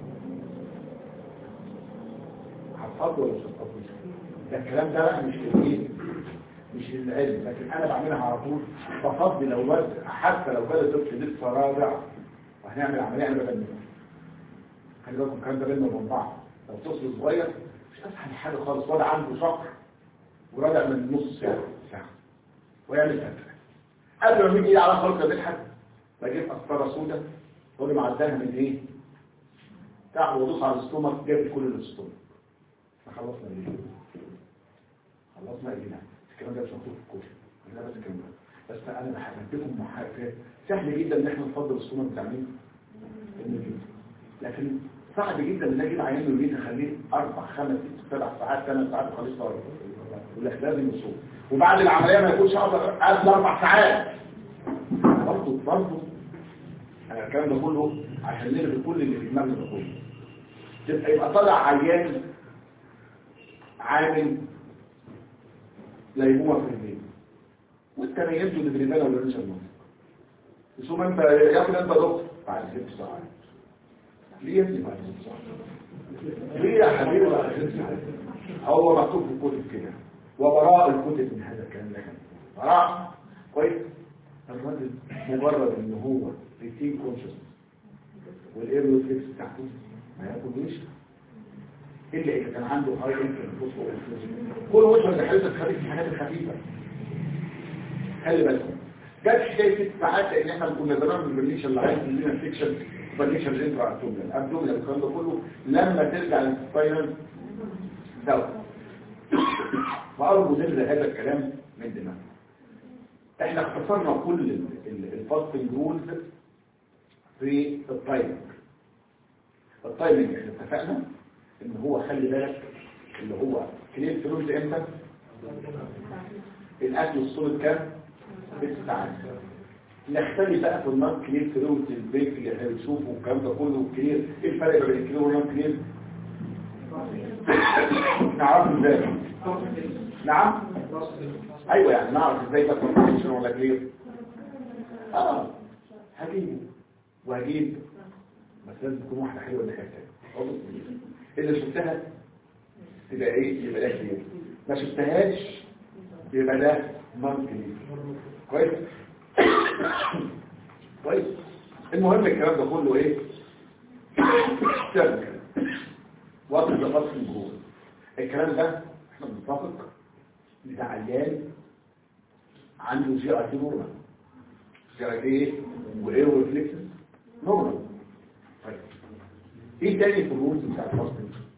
هتفضل ولا مش هتفضل ده الكلام ده بقى مش للايه مش للعلم لكن انا بعملها على طول بفضل لو الواد حتى لو جالي طفل لسه رابع وهنعمل عمليه انا ببنيه خلي بالكم الكلام ده بيننا وبين بعض لو طفل صغير مش اسهل حاجه خالص ولا عنده شهر وراجع من نص ساعه ساعه ويعمل فتره قبل ما يجي على خلق مدحت بجيب قسطره سوداء واجي معداها من ايه تعب وادوس على الاستومك جاب كل الاستومك فخلصنا ايه خلصنا ايه الكلام ده مش مكتوب في الكتب انا بس الكلام ده بس انا بحبكم محاكاه سهل جدا ان احنا نفضل الاستومك بتاع مين النجيب لكن صعب جدا ان اجيب عيان البيت اخليه اربع خمس ست سبع ساعات ثمان ساعات وخليه طارق يقول لك لازم يصوم وبعد العمليه ما يكونش اقدر قبل اربع ساعات برضه برضه انا الكلام ده كله عشان نلغي كل اللي في دماغنا ده كله تبقى يبقى طالع عيان عامل ليمومه في البيت وانت نيمته لدريبانا ولا لسه المنطق ثم انت ياخد انت دكتور بعد ست ساعات ليه يا ابني ما يصح ليه يا حبيبي ما يصح هو مكتوب في الكتب كده وبراء الكتب من هذا الكلام ده براء كويس الراجل مجرد ان هو ريتين كونشس والايرو فيكس بتاعته ما ياكلوش الا اذا كان عنده هاي انفلونس كل وجبه اللي حضرتك خدت الحاجات الخفيفه خلي بالكم جت حكايه ست ساعات لان احنا كنا زمان بنبليش اللي عايز لنا سيكشن بليش الانترا ابدومينال الابدومينال الكلام ده كله لما ترجع للسباينال دواء فأرجو نلغي هذا الكلام من دماغنا احنا اختصرنا كل الفاستنج رولز في التايمنج التايمنج احنا اتفقنا ان هو خلي بالك اللي هو كلير فلوس امتى الاكل الصلب كام ست ساعات نختلف بقى في النار كلير فلوس البيك اللي احنا بنشوفه والكلام ده كله كلير ايه الفرق بين الكلير والنون كلير نعرفه ازاي نعم ايوه يعني نعرف ازاي ده كونفشن ولا كلير اه هجيب وهجيب بس لازم تكون واحده حلوه اللي حكايه اللي شفتها تبقى ايه يبقى ده كلير ما شفتهاش يبقى ده نون كلير كويس كويس المهم الكلام ده كله ايه سبب وقت الفصل الجهود الكلام ده احنا بنتفق بتاع عيان عنده جي ار تي نورمال جي ار تي وايه ريفلكس نورمال طيب ايه تاني في الرولز بتاع الفصل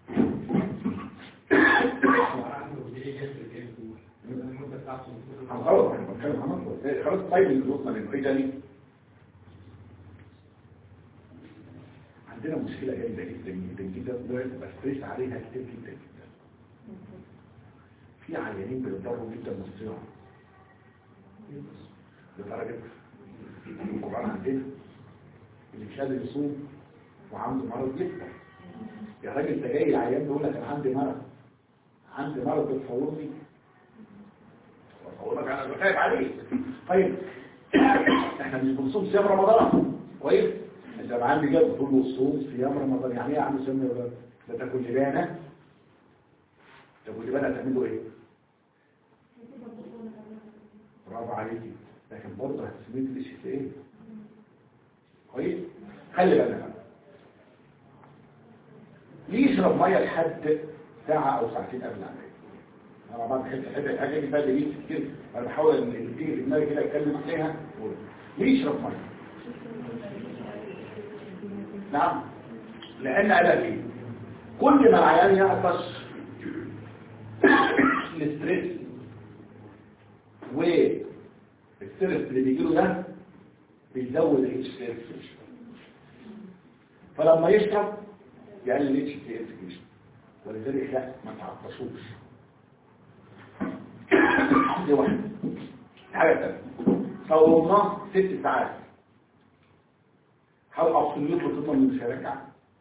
خلاص احنا بنتكلم عن مصر خلاص طيب اللي وصلنا لانه ايه تاني عندنا مشكلة جامدة جدا جدا جدا دلوقتي بستريس عليها كتير جدا جدا في عيانين بيضروا جدا من الصيام لدرجة القرآن عندنا اللي مش قادر يصوم وعنده مرض جدا يا راجل انت جاي العيان بيقول لك انا عندي مرض عندي مرض بتصورني بتصورك انا بخاف عليك طيب احنا مش بنصوم صيام رمضان كويس انت لما عندي جد تقول له الصوم صيام رمضان يعني ايه يا عم صيام رمضان ده تاكل لبانه تاكل لبانه تعمل له ايه برافو عليكي لكن برضه هتسميه ليش في ايه كويس خلي بالك ليه يشرب ميه لحد ساعه او ساعتين قبل العمليه انا بعد حته حته الحاجه دي بقى ليه كتير انا بحاول ان اللي تيجي في دماغي كده اتكلم عليها ليه يشرب ميه نعم لان قال ايه كل ما العيان يعطش الاستريس والستريس اللي بيجيله ده بيزود الاتش سي اكسكريشن فلما يشرب يقلل الاتش سي اكسكريشن ولذلك لا ما تعطشوش دي واحده حاجه ثانيه صورناه ست ساعات هل ابسوليوت تطلع من الشركه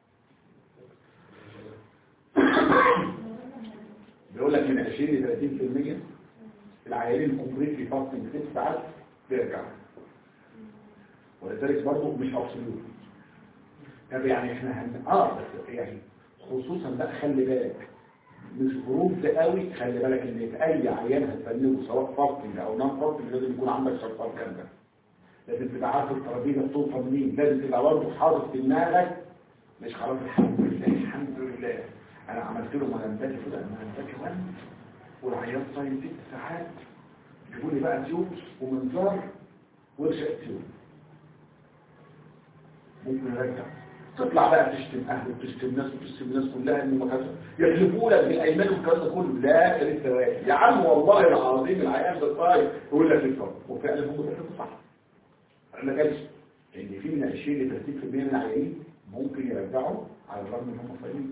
بيقول لك من 20 ل 30% العيانين كومبليتلي فاستنج ست ساعات بيرجع ولذلك برضه مش ابسوليوت طب يعني احنا هن... اه بس يعني خصوصا بقى خلي بالك مش بروف ده قوي خلي بالك ان في اي عيان هتفنده سواء فاستنج او نون فاستنج لازم يكون عندك شرطان كامله لازم تبقى عارف الترابيزه بتوصل منين لازم تبقى برضه حاطط في دماغك مش خلاص الحمد لله الحمد لله انا عملت له ملمبات كده ملمبات كمان والعيان صايم ست ساعات جيبوا لي بقى تيوب ومنظار ورشة تيوب ممكن يرجع تطلع بقى تشتم اهله وتشتم ناس وتشتم الناس كلها ان ما كانش يحلفوا لك بالايمان والكلام ده كله لا لسه واقف يا عم والله العظيم العيان ده طاير يقول لك لسه وفعلا هم بيحلفوا صح ما كانش ان في من 20 ل 30% من العيانين ممكن يرجعوا على الرغم ان هم صايمين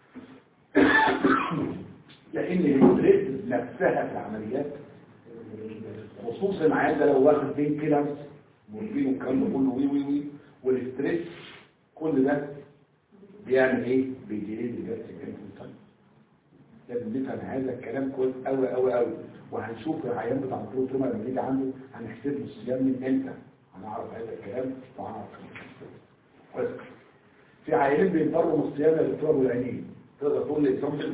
لان الاستريس نفسها في العمليات خصوصا العيان ده لو واخد بين كيلرز مورفين والكلام ده كله وي وي وي والاستريس كل ده بيعمل ايه بيجيلين الجهاز الجنسي لازم نفهم هذا الكلام كويس قوي قوي قوي وهنشوف العيان بتاع البروتوما لما يجي عنده هنحسب له الصيام من امتى هنعرف هذا الكلام وهنعرف كويس في عيانين بينضروا من الصيانه للتراب والعينين تقدر تقول لي اكزامبل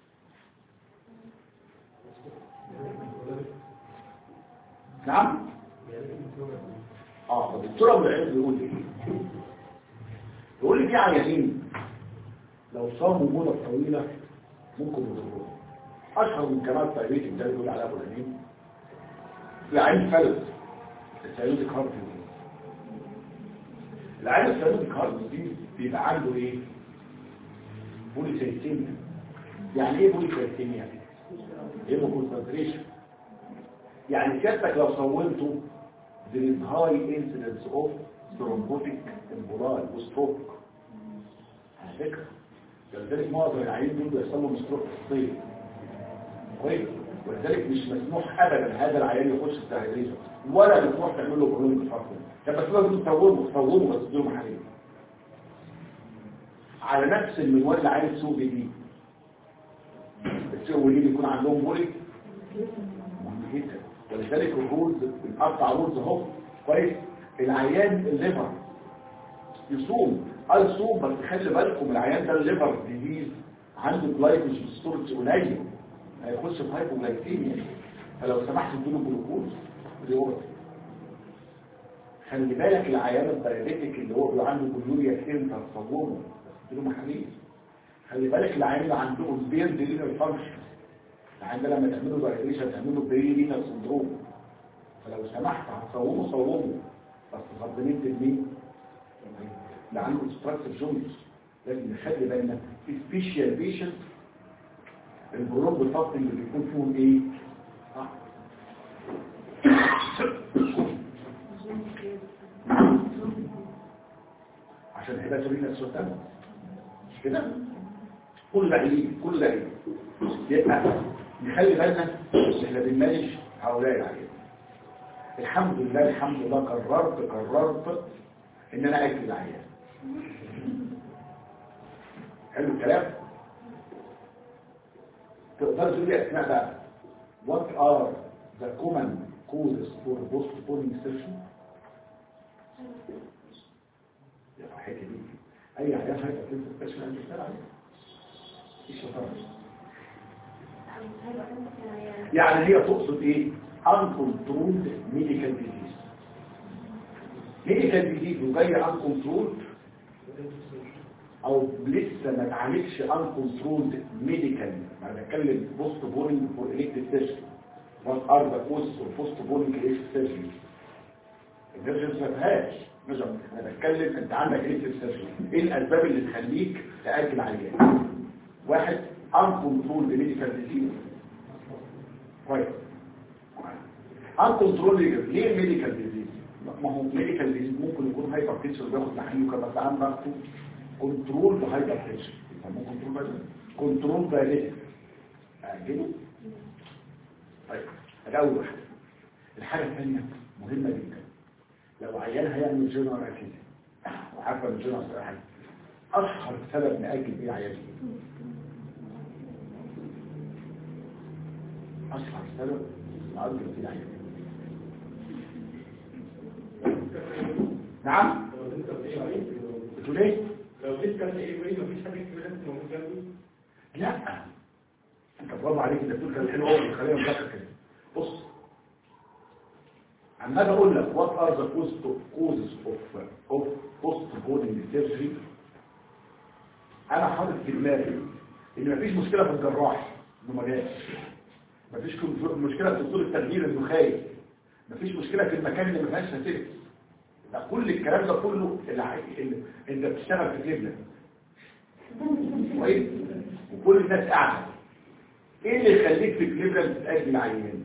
نعم اه طب التراب والعينين بيقول ايه يقول لي في عيانين لو صاموا مده طويله ممكن يضروا اشهر من كمال طيبيه ده بيقول على ابو العينين العين فلت السيروتيك هارت دي العين السيروتيك هارت دي بيبقى عنده ايه بوليسيستيميا يعني ايه بوليسيستيميا ايه كونسنتريشن يعني سيادتك لو صونته there is high incidence of thrombotic emboli وستروك على فكره ولذلك معظم العيانين دول بيحصل لهم ستروك في الصيف كويس ولذلك مش مسموح ابدا هذا العيان يخش التهديد ولا مسموح تعمل له برنامج الفقر طب بس لازم تصوره تصوره بس بدون محاليل على نفس المنوال اللي عايز سوق جديد السوق الجديد يكون عندهم بولي مهم جدا ولذلك الرولز بنقطع رولز اهو كويس العيان الليفر يصوم قال صوم بس خلي بالكم العيان ده الليفر ديزيز عنده جلايكوجين ستورج قليل هيخش في هايبوجلايكيميا فلو سمحت اديله جلوكوز ريورد خلي بالك العيان الدايابيتيك اللي هو بيبقى عنده جلوريا كتير انت هتصومه اديله محاليل خلي بالك العيان اللي عنده امبير ديلينر فانكشن العيان ده لما تعمله دايليشن تعمله بريلينر سندروم فلو سمحت هتصومه صومه بس غضبنين تلمين اللي عنده obstructive joints لازم نخلي بالنا في سبيشال بيشنت البروب الفصل اللي بيكون فيهم ايه صح عشان هيباتورين السلطان مش كده كل ده عيب كل ده عيب يبقى نخلي بالنا احنا بنمانج هؤلاء العيب الحمد لله الحمد لله قررت قررت ان انا اكل العيان حلو الكلام تقدر تقول لي اسماء بقى what are the common causes for postponing session يا حكي دي اي عيان هيبقى في السيشن عندي اشتغل عليه ايش شطاره يعني هي تقصد ايه uncontrolled medical disease medical disease وجايه uncontrolled او لسه ما اتعالجش uncontrolled medical انا بتكلم post boring for elective surgery what are the causes of post boring elective surgery الفيرجنز ما فيهاش نظام انا بتكلم انت عندك elective surgery ايه الاسباب اللي تخليك تاجل عيان واحد uncontrolled medical disease كويس uncontrolled ليه medical disease ما هو medical disease ممكن يكون هايبر تنشن بياخد تحليل وكذا بس عن ضغطه كنترول بهايبر تنشن يسموه كنترول بس كنترول دايليتك اجله طيب ده اول واحده الحاجه الثانيه مهمه جدا لو عيان هيعمل جنرال اكيد وعارفه ان جنرال حاجه اشهر سبب ناجل بيه عيان اشهر سبب ناجل بيه عيان نعم بتقول ايه
لو جيت كان ايه بيه مفيش حاجه كبيره موجود جنبي
لا انت برافو عليك انت بتقول كلام حلو قوي خلينا نذاكر كده بص عمال اقول لك what are the causes of of postponing surgery انا حاطط في دماغي ان مفيش مشكله في الجراح انه ما جاش مفيش مشكله في دكتور التغيير انه خايف مفيش مشكله في المكان اللي ما فيهاش فاسيلتي ده كل الكلام ده كله اللي, عاي- اللي انت بتشتغل في كليفلاند كويس وكل الناس قاعده ايه اللي يخليك في كليفلاند تتاجل عيان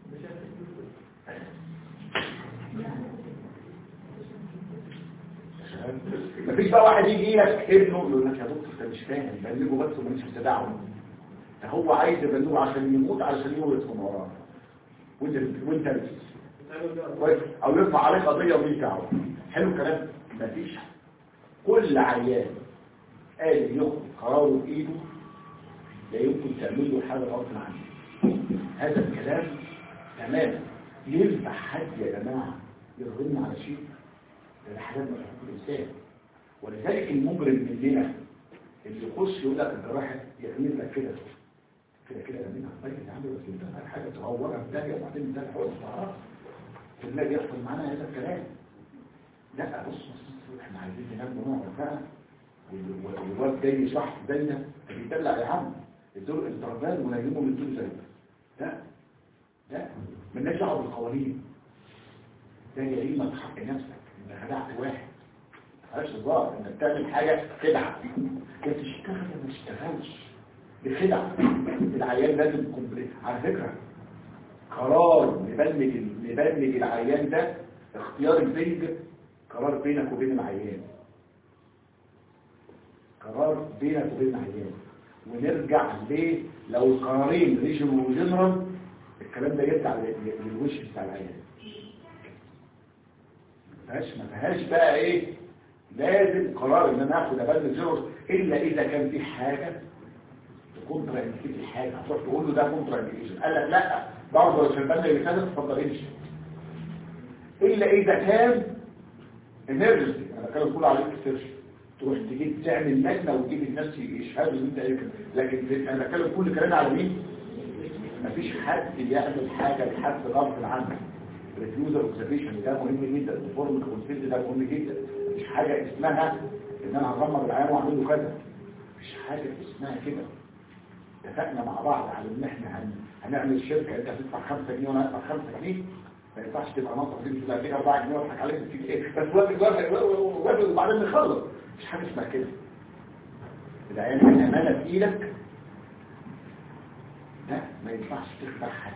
مفيش بقى واحد يجي لك ابنه يقول لك يا دكتور انت مش فاهم بلغه بس وماليش تدعم ده هو عايز يبلغه عشان يموت علشان يورث من وراه وانت وانت بس. كويس او يرفع عليه قضيه ومش دعوه حلو الكلام مفيش كل عيان قال ياخد قراره بايده لا يمكن تعمل له حاجه غصب عنه هذا الكلام تماما ينفع حد يا جماعه يرغمنا على شيء ده حاجات مش الانسان ولذلك المجرم مننا اللي يخش يقول لك الجراحة يعمل لك كده كده كده يعملها طيب يا عم بس انت معاك حاجة تغورها في داهية وبعدين انت حوالي خلاص في الله بيحصل معانا هذا الكلام لا بص بص احنا عايزين ننام ونقعد بقى وال- والواد جاي صح زينا بيدلع يا عم الدور الضربان ونيمه من دول زينا لا لا مالناش دعوه بالقوانين ده جريمه في حق نفسك انت خدعت واحد مالهاش هزار انك تعمل حاجه خدعه يا تشتغل يا ما تشتغلش دي خدعه العيان لازم كومبليت على فكره قرار نبلغ نبلغ العيان ده اختيار البنج قرار بينك وبين العيان قرار بينك وبين العيان ونرجع ليه لو القرارين ريجن وجنرال الكلام ده يرجع لل- للوش بتاع العيان ما فيهاش ما فيهاش بقى ايه لازم قرار ان انا اخد ابلغ جنرال الا اذا كان في حاجه كونترا انديكيشن حاجه هتروح تقول له ده كونترا انديكيشن قال لك لا برضه عشان البلد اللي كانت اتفضل امشي الا اذا كان امرجنسي انا كانوا بيقولوا عليك سيرش تروح تجيب تعمل لجنه وتجيب الناس يشهدوا ان انت ايه كده. لكن في- انا بتكلم كل كلام على مين مفيش حد يعمل حاجه لحد غصب عنه ريفيوزر اوبزرفيشن ده مهم جدا الفورم كونسنت ده مهم جدا مفيش حاجه اسمها ان انا هغمض العيان واعمل له كذا مفيش حاجه اسمها كده اتفقنا مع بعض على ان احنا هن... هنعمل شركه انت هتدفع 5 جنيه وانا هدفع 5 جنيه ما ينفعش تبقى ناقص دي تبقى فيها 4 جنيه واضحك عليك في ايه بس وافق وافق وافق وافق وبعدين نخلص مش حاجه اسمها كده العيان الامانه في ايدك ده ما ينفعش تخدع حد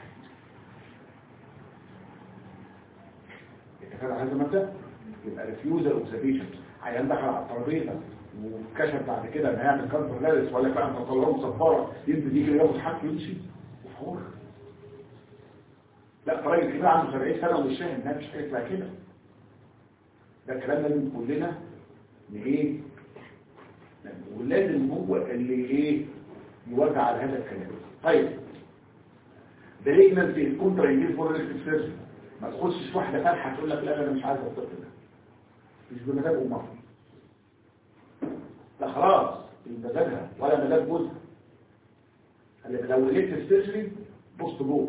اتفقنا على هذا المبدا يبقى ريفيوزر اوبزرفيشن عيان دخل على الترابيزه وكشف بعد كده ان هيعمل كانسر لارس ولا بقى انت طلعه مصفره ينزل يجري ياخد حاجته ويمشي وفور لا راجل كبير عنده 70 سنه ومش فاهم انها مش حاجه اسمها كده ده كلام لازم كلنا ن- ايه ولازم هو اللي ايه يوجع على هذا الكلام طيب بريجننسي الكونترا يجيب فور سيرجن ما تخشش واحده فاتحه تقول لك لا انا مش عايز الطفل ده مش بمزاج امها لا خلاص بمزاجها ولا مزاج جوزها اللي لو لقيت السيرجري بوست جو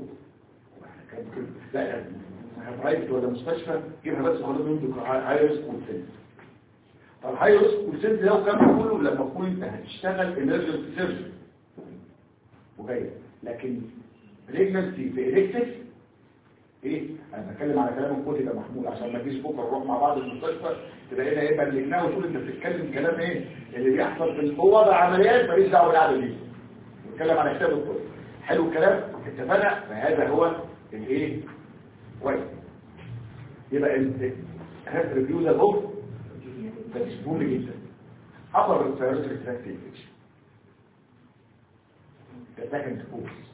لا برايفت ولا مستشفى جيبها بس خلاص يمسك هاي ريسك والسنس طب هاي ريسك والسنس ده وكان كله لما تكون انت هتشتغل امرجنسي سيرجري وجايه لكن بريجنسي في الكتف ايه انا بتكلم على كلام الكتب يا محمود عشان ما تجيش بكره نروح مع بعض المستشفى تبقى هنا ايه بلغناه وتقول انت بتتكلم كلام ايه اللي بيحصل في الوضع عمليات ماليش دعوه بالقعده دي بتكلم على كتاب الكتب حلو الكلام اتفقنا فهذا هو الايه كويس يبقى هذا ريفيو ده بوك ده مهم جدا upper respiratory tract infection ده second course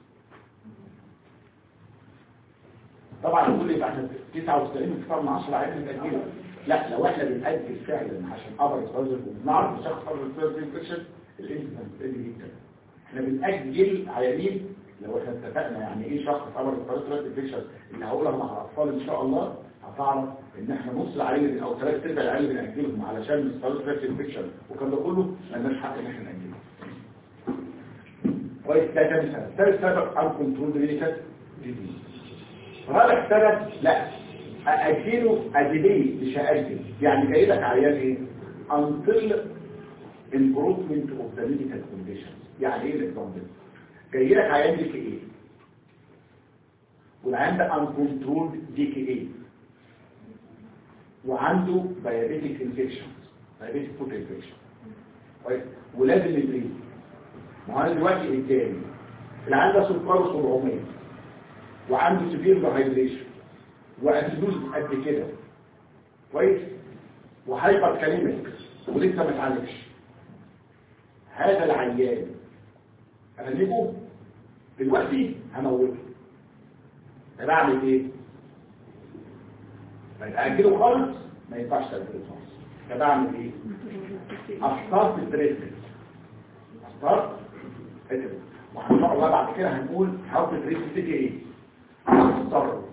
طبعا يقول لي احنا 99 اكثر من 10 عيال بنأجلها لا لو احنا بنأجل فعلا عشان upper respiratory ونعرف الشخص upper respiratory infection الانسان بتقل جدا احنا بنأجل عيانين لو احنا اتفقنا يعني ايه شخص upper respiratory infection اللي هقولها مع الاطفال ان شاء الله هتعرف ان احنا نص العيال او ثلاث ارباع العيال بنأجلهم علشان respiratory infection وكان ده كله مالناش حق ان احنا نأجله كويس ده تاني سبب ثالث سبب uncontrolled medical disease رابع سبب لا أأجله أجليه مش هأجل يعني جاي لك عيان ايه until improvement of the medical conditions يعني ايه الاكزامبل جاي لك عيان دي ايه والعيان ده uncontrolled دي ايه وعنده diabetic infections diabetic foot infection كويس ولازم يدريس ما هو انا دلوقتي قدامي العيان ده سكره 700 وعنده سيفير دهايدريشن واسيدوز قد كده كويس وهايبر كاليميك ولسه ما اتعالجش هذا العيان اغلبه دلوقتي هموته طب اعمل ايه اجله خالص ما ينفعش تاجله خالص طب اعمل ايه افطار في التريتمنت افطار وان شاء الله بعد كده هنقول حاول التريتمنت تيجي ايه التصرف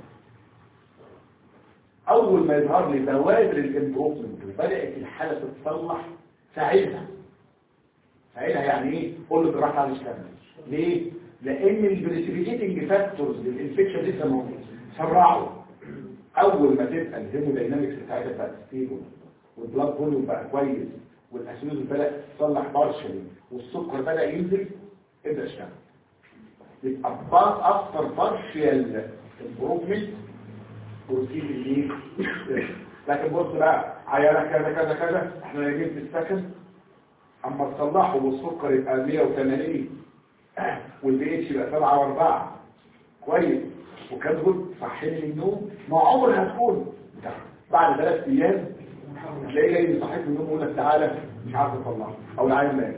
اول ما يظهر لي بوادر الامبروفمنت وبدات الحاله تتصلح ساعدها ساعدها يعني ايه قول له جراحه على الكامل ليه لان البريسيبيتنج فاكتورز للانفكشن لسه موجود سرعوا اول ما تبقى الهيموداينامكس بتاعتها بقت ستيبل والبلاد فوليوم بقى كويس والاسيدوز بدات تصلح بارشلي والسكر بدا ينزل ابدا اشتغل يبقى بعض اكتر بارشل امبروفمنت بروسيد الايه لكن بص بقى عيالك كذا كذا كذا احنا نايمين في السكن اما تصلحوا والسكر يبقى 180 والبي اتش يبقى 7 و4 كويس وكاتبه صحيني من النوم ما عمر هتكون بعد ثلاث ايام تلاقيه جاي يصحيك من النوم ويقول لك تعالى مش عارف اطلعه او العيال مات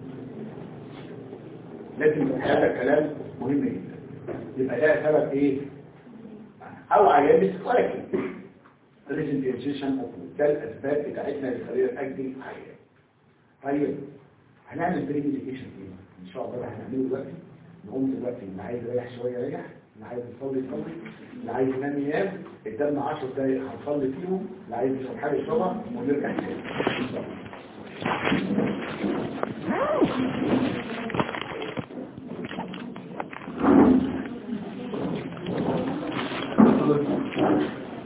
لازم يبقى هذا كلام مهم جدا يبقى ده سبب ايه او عيان سكواكي ريزنت انسيشن اوف ده الاسباب بتاعتنا اللي خلينا ناجل حياه طيب هنعمل بري ميديكيشن ايه ان شاء الله ده هنعمله دلوقتي نقوم دلوقتي اللي عايز يريح شويه يريح اللي عايز يصلي يصلي اللي عايز ينام ينام قدامنا 10 دقايق هنصلي فيهم اللي عايز يشرب حاجه يشربها ونرجع تاني ان شاء الله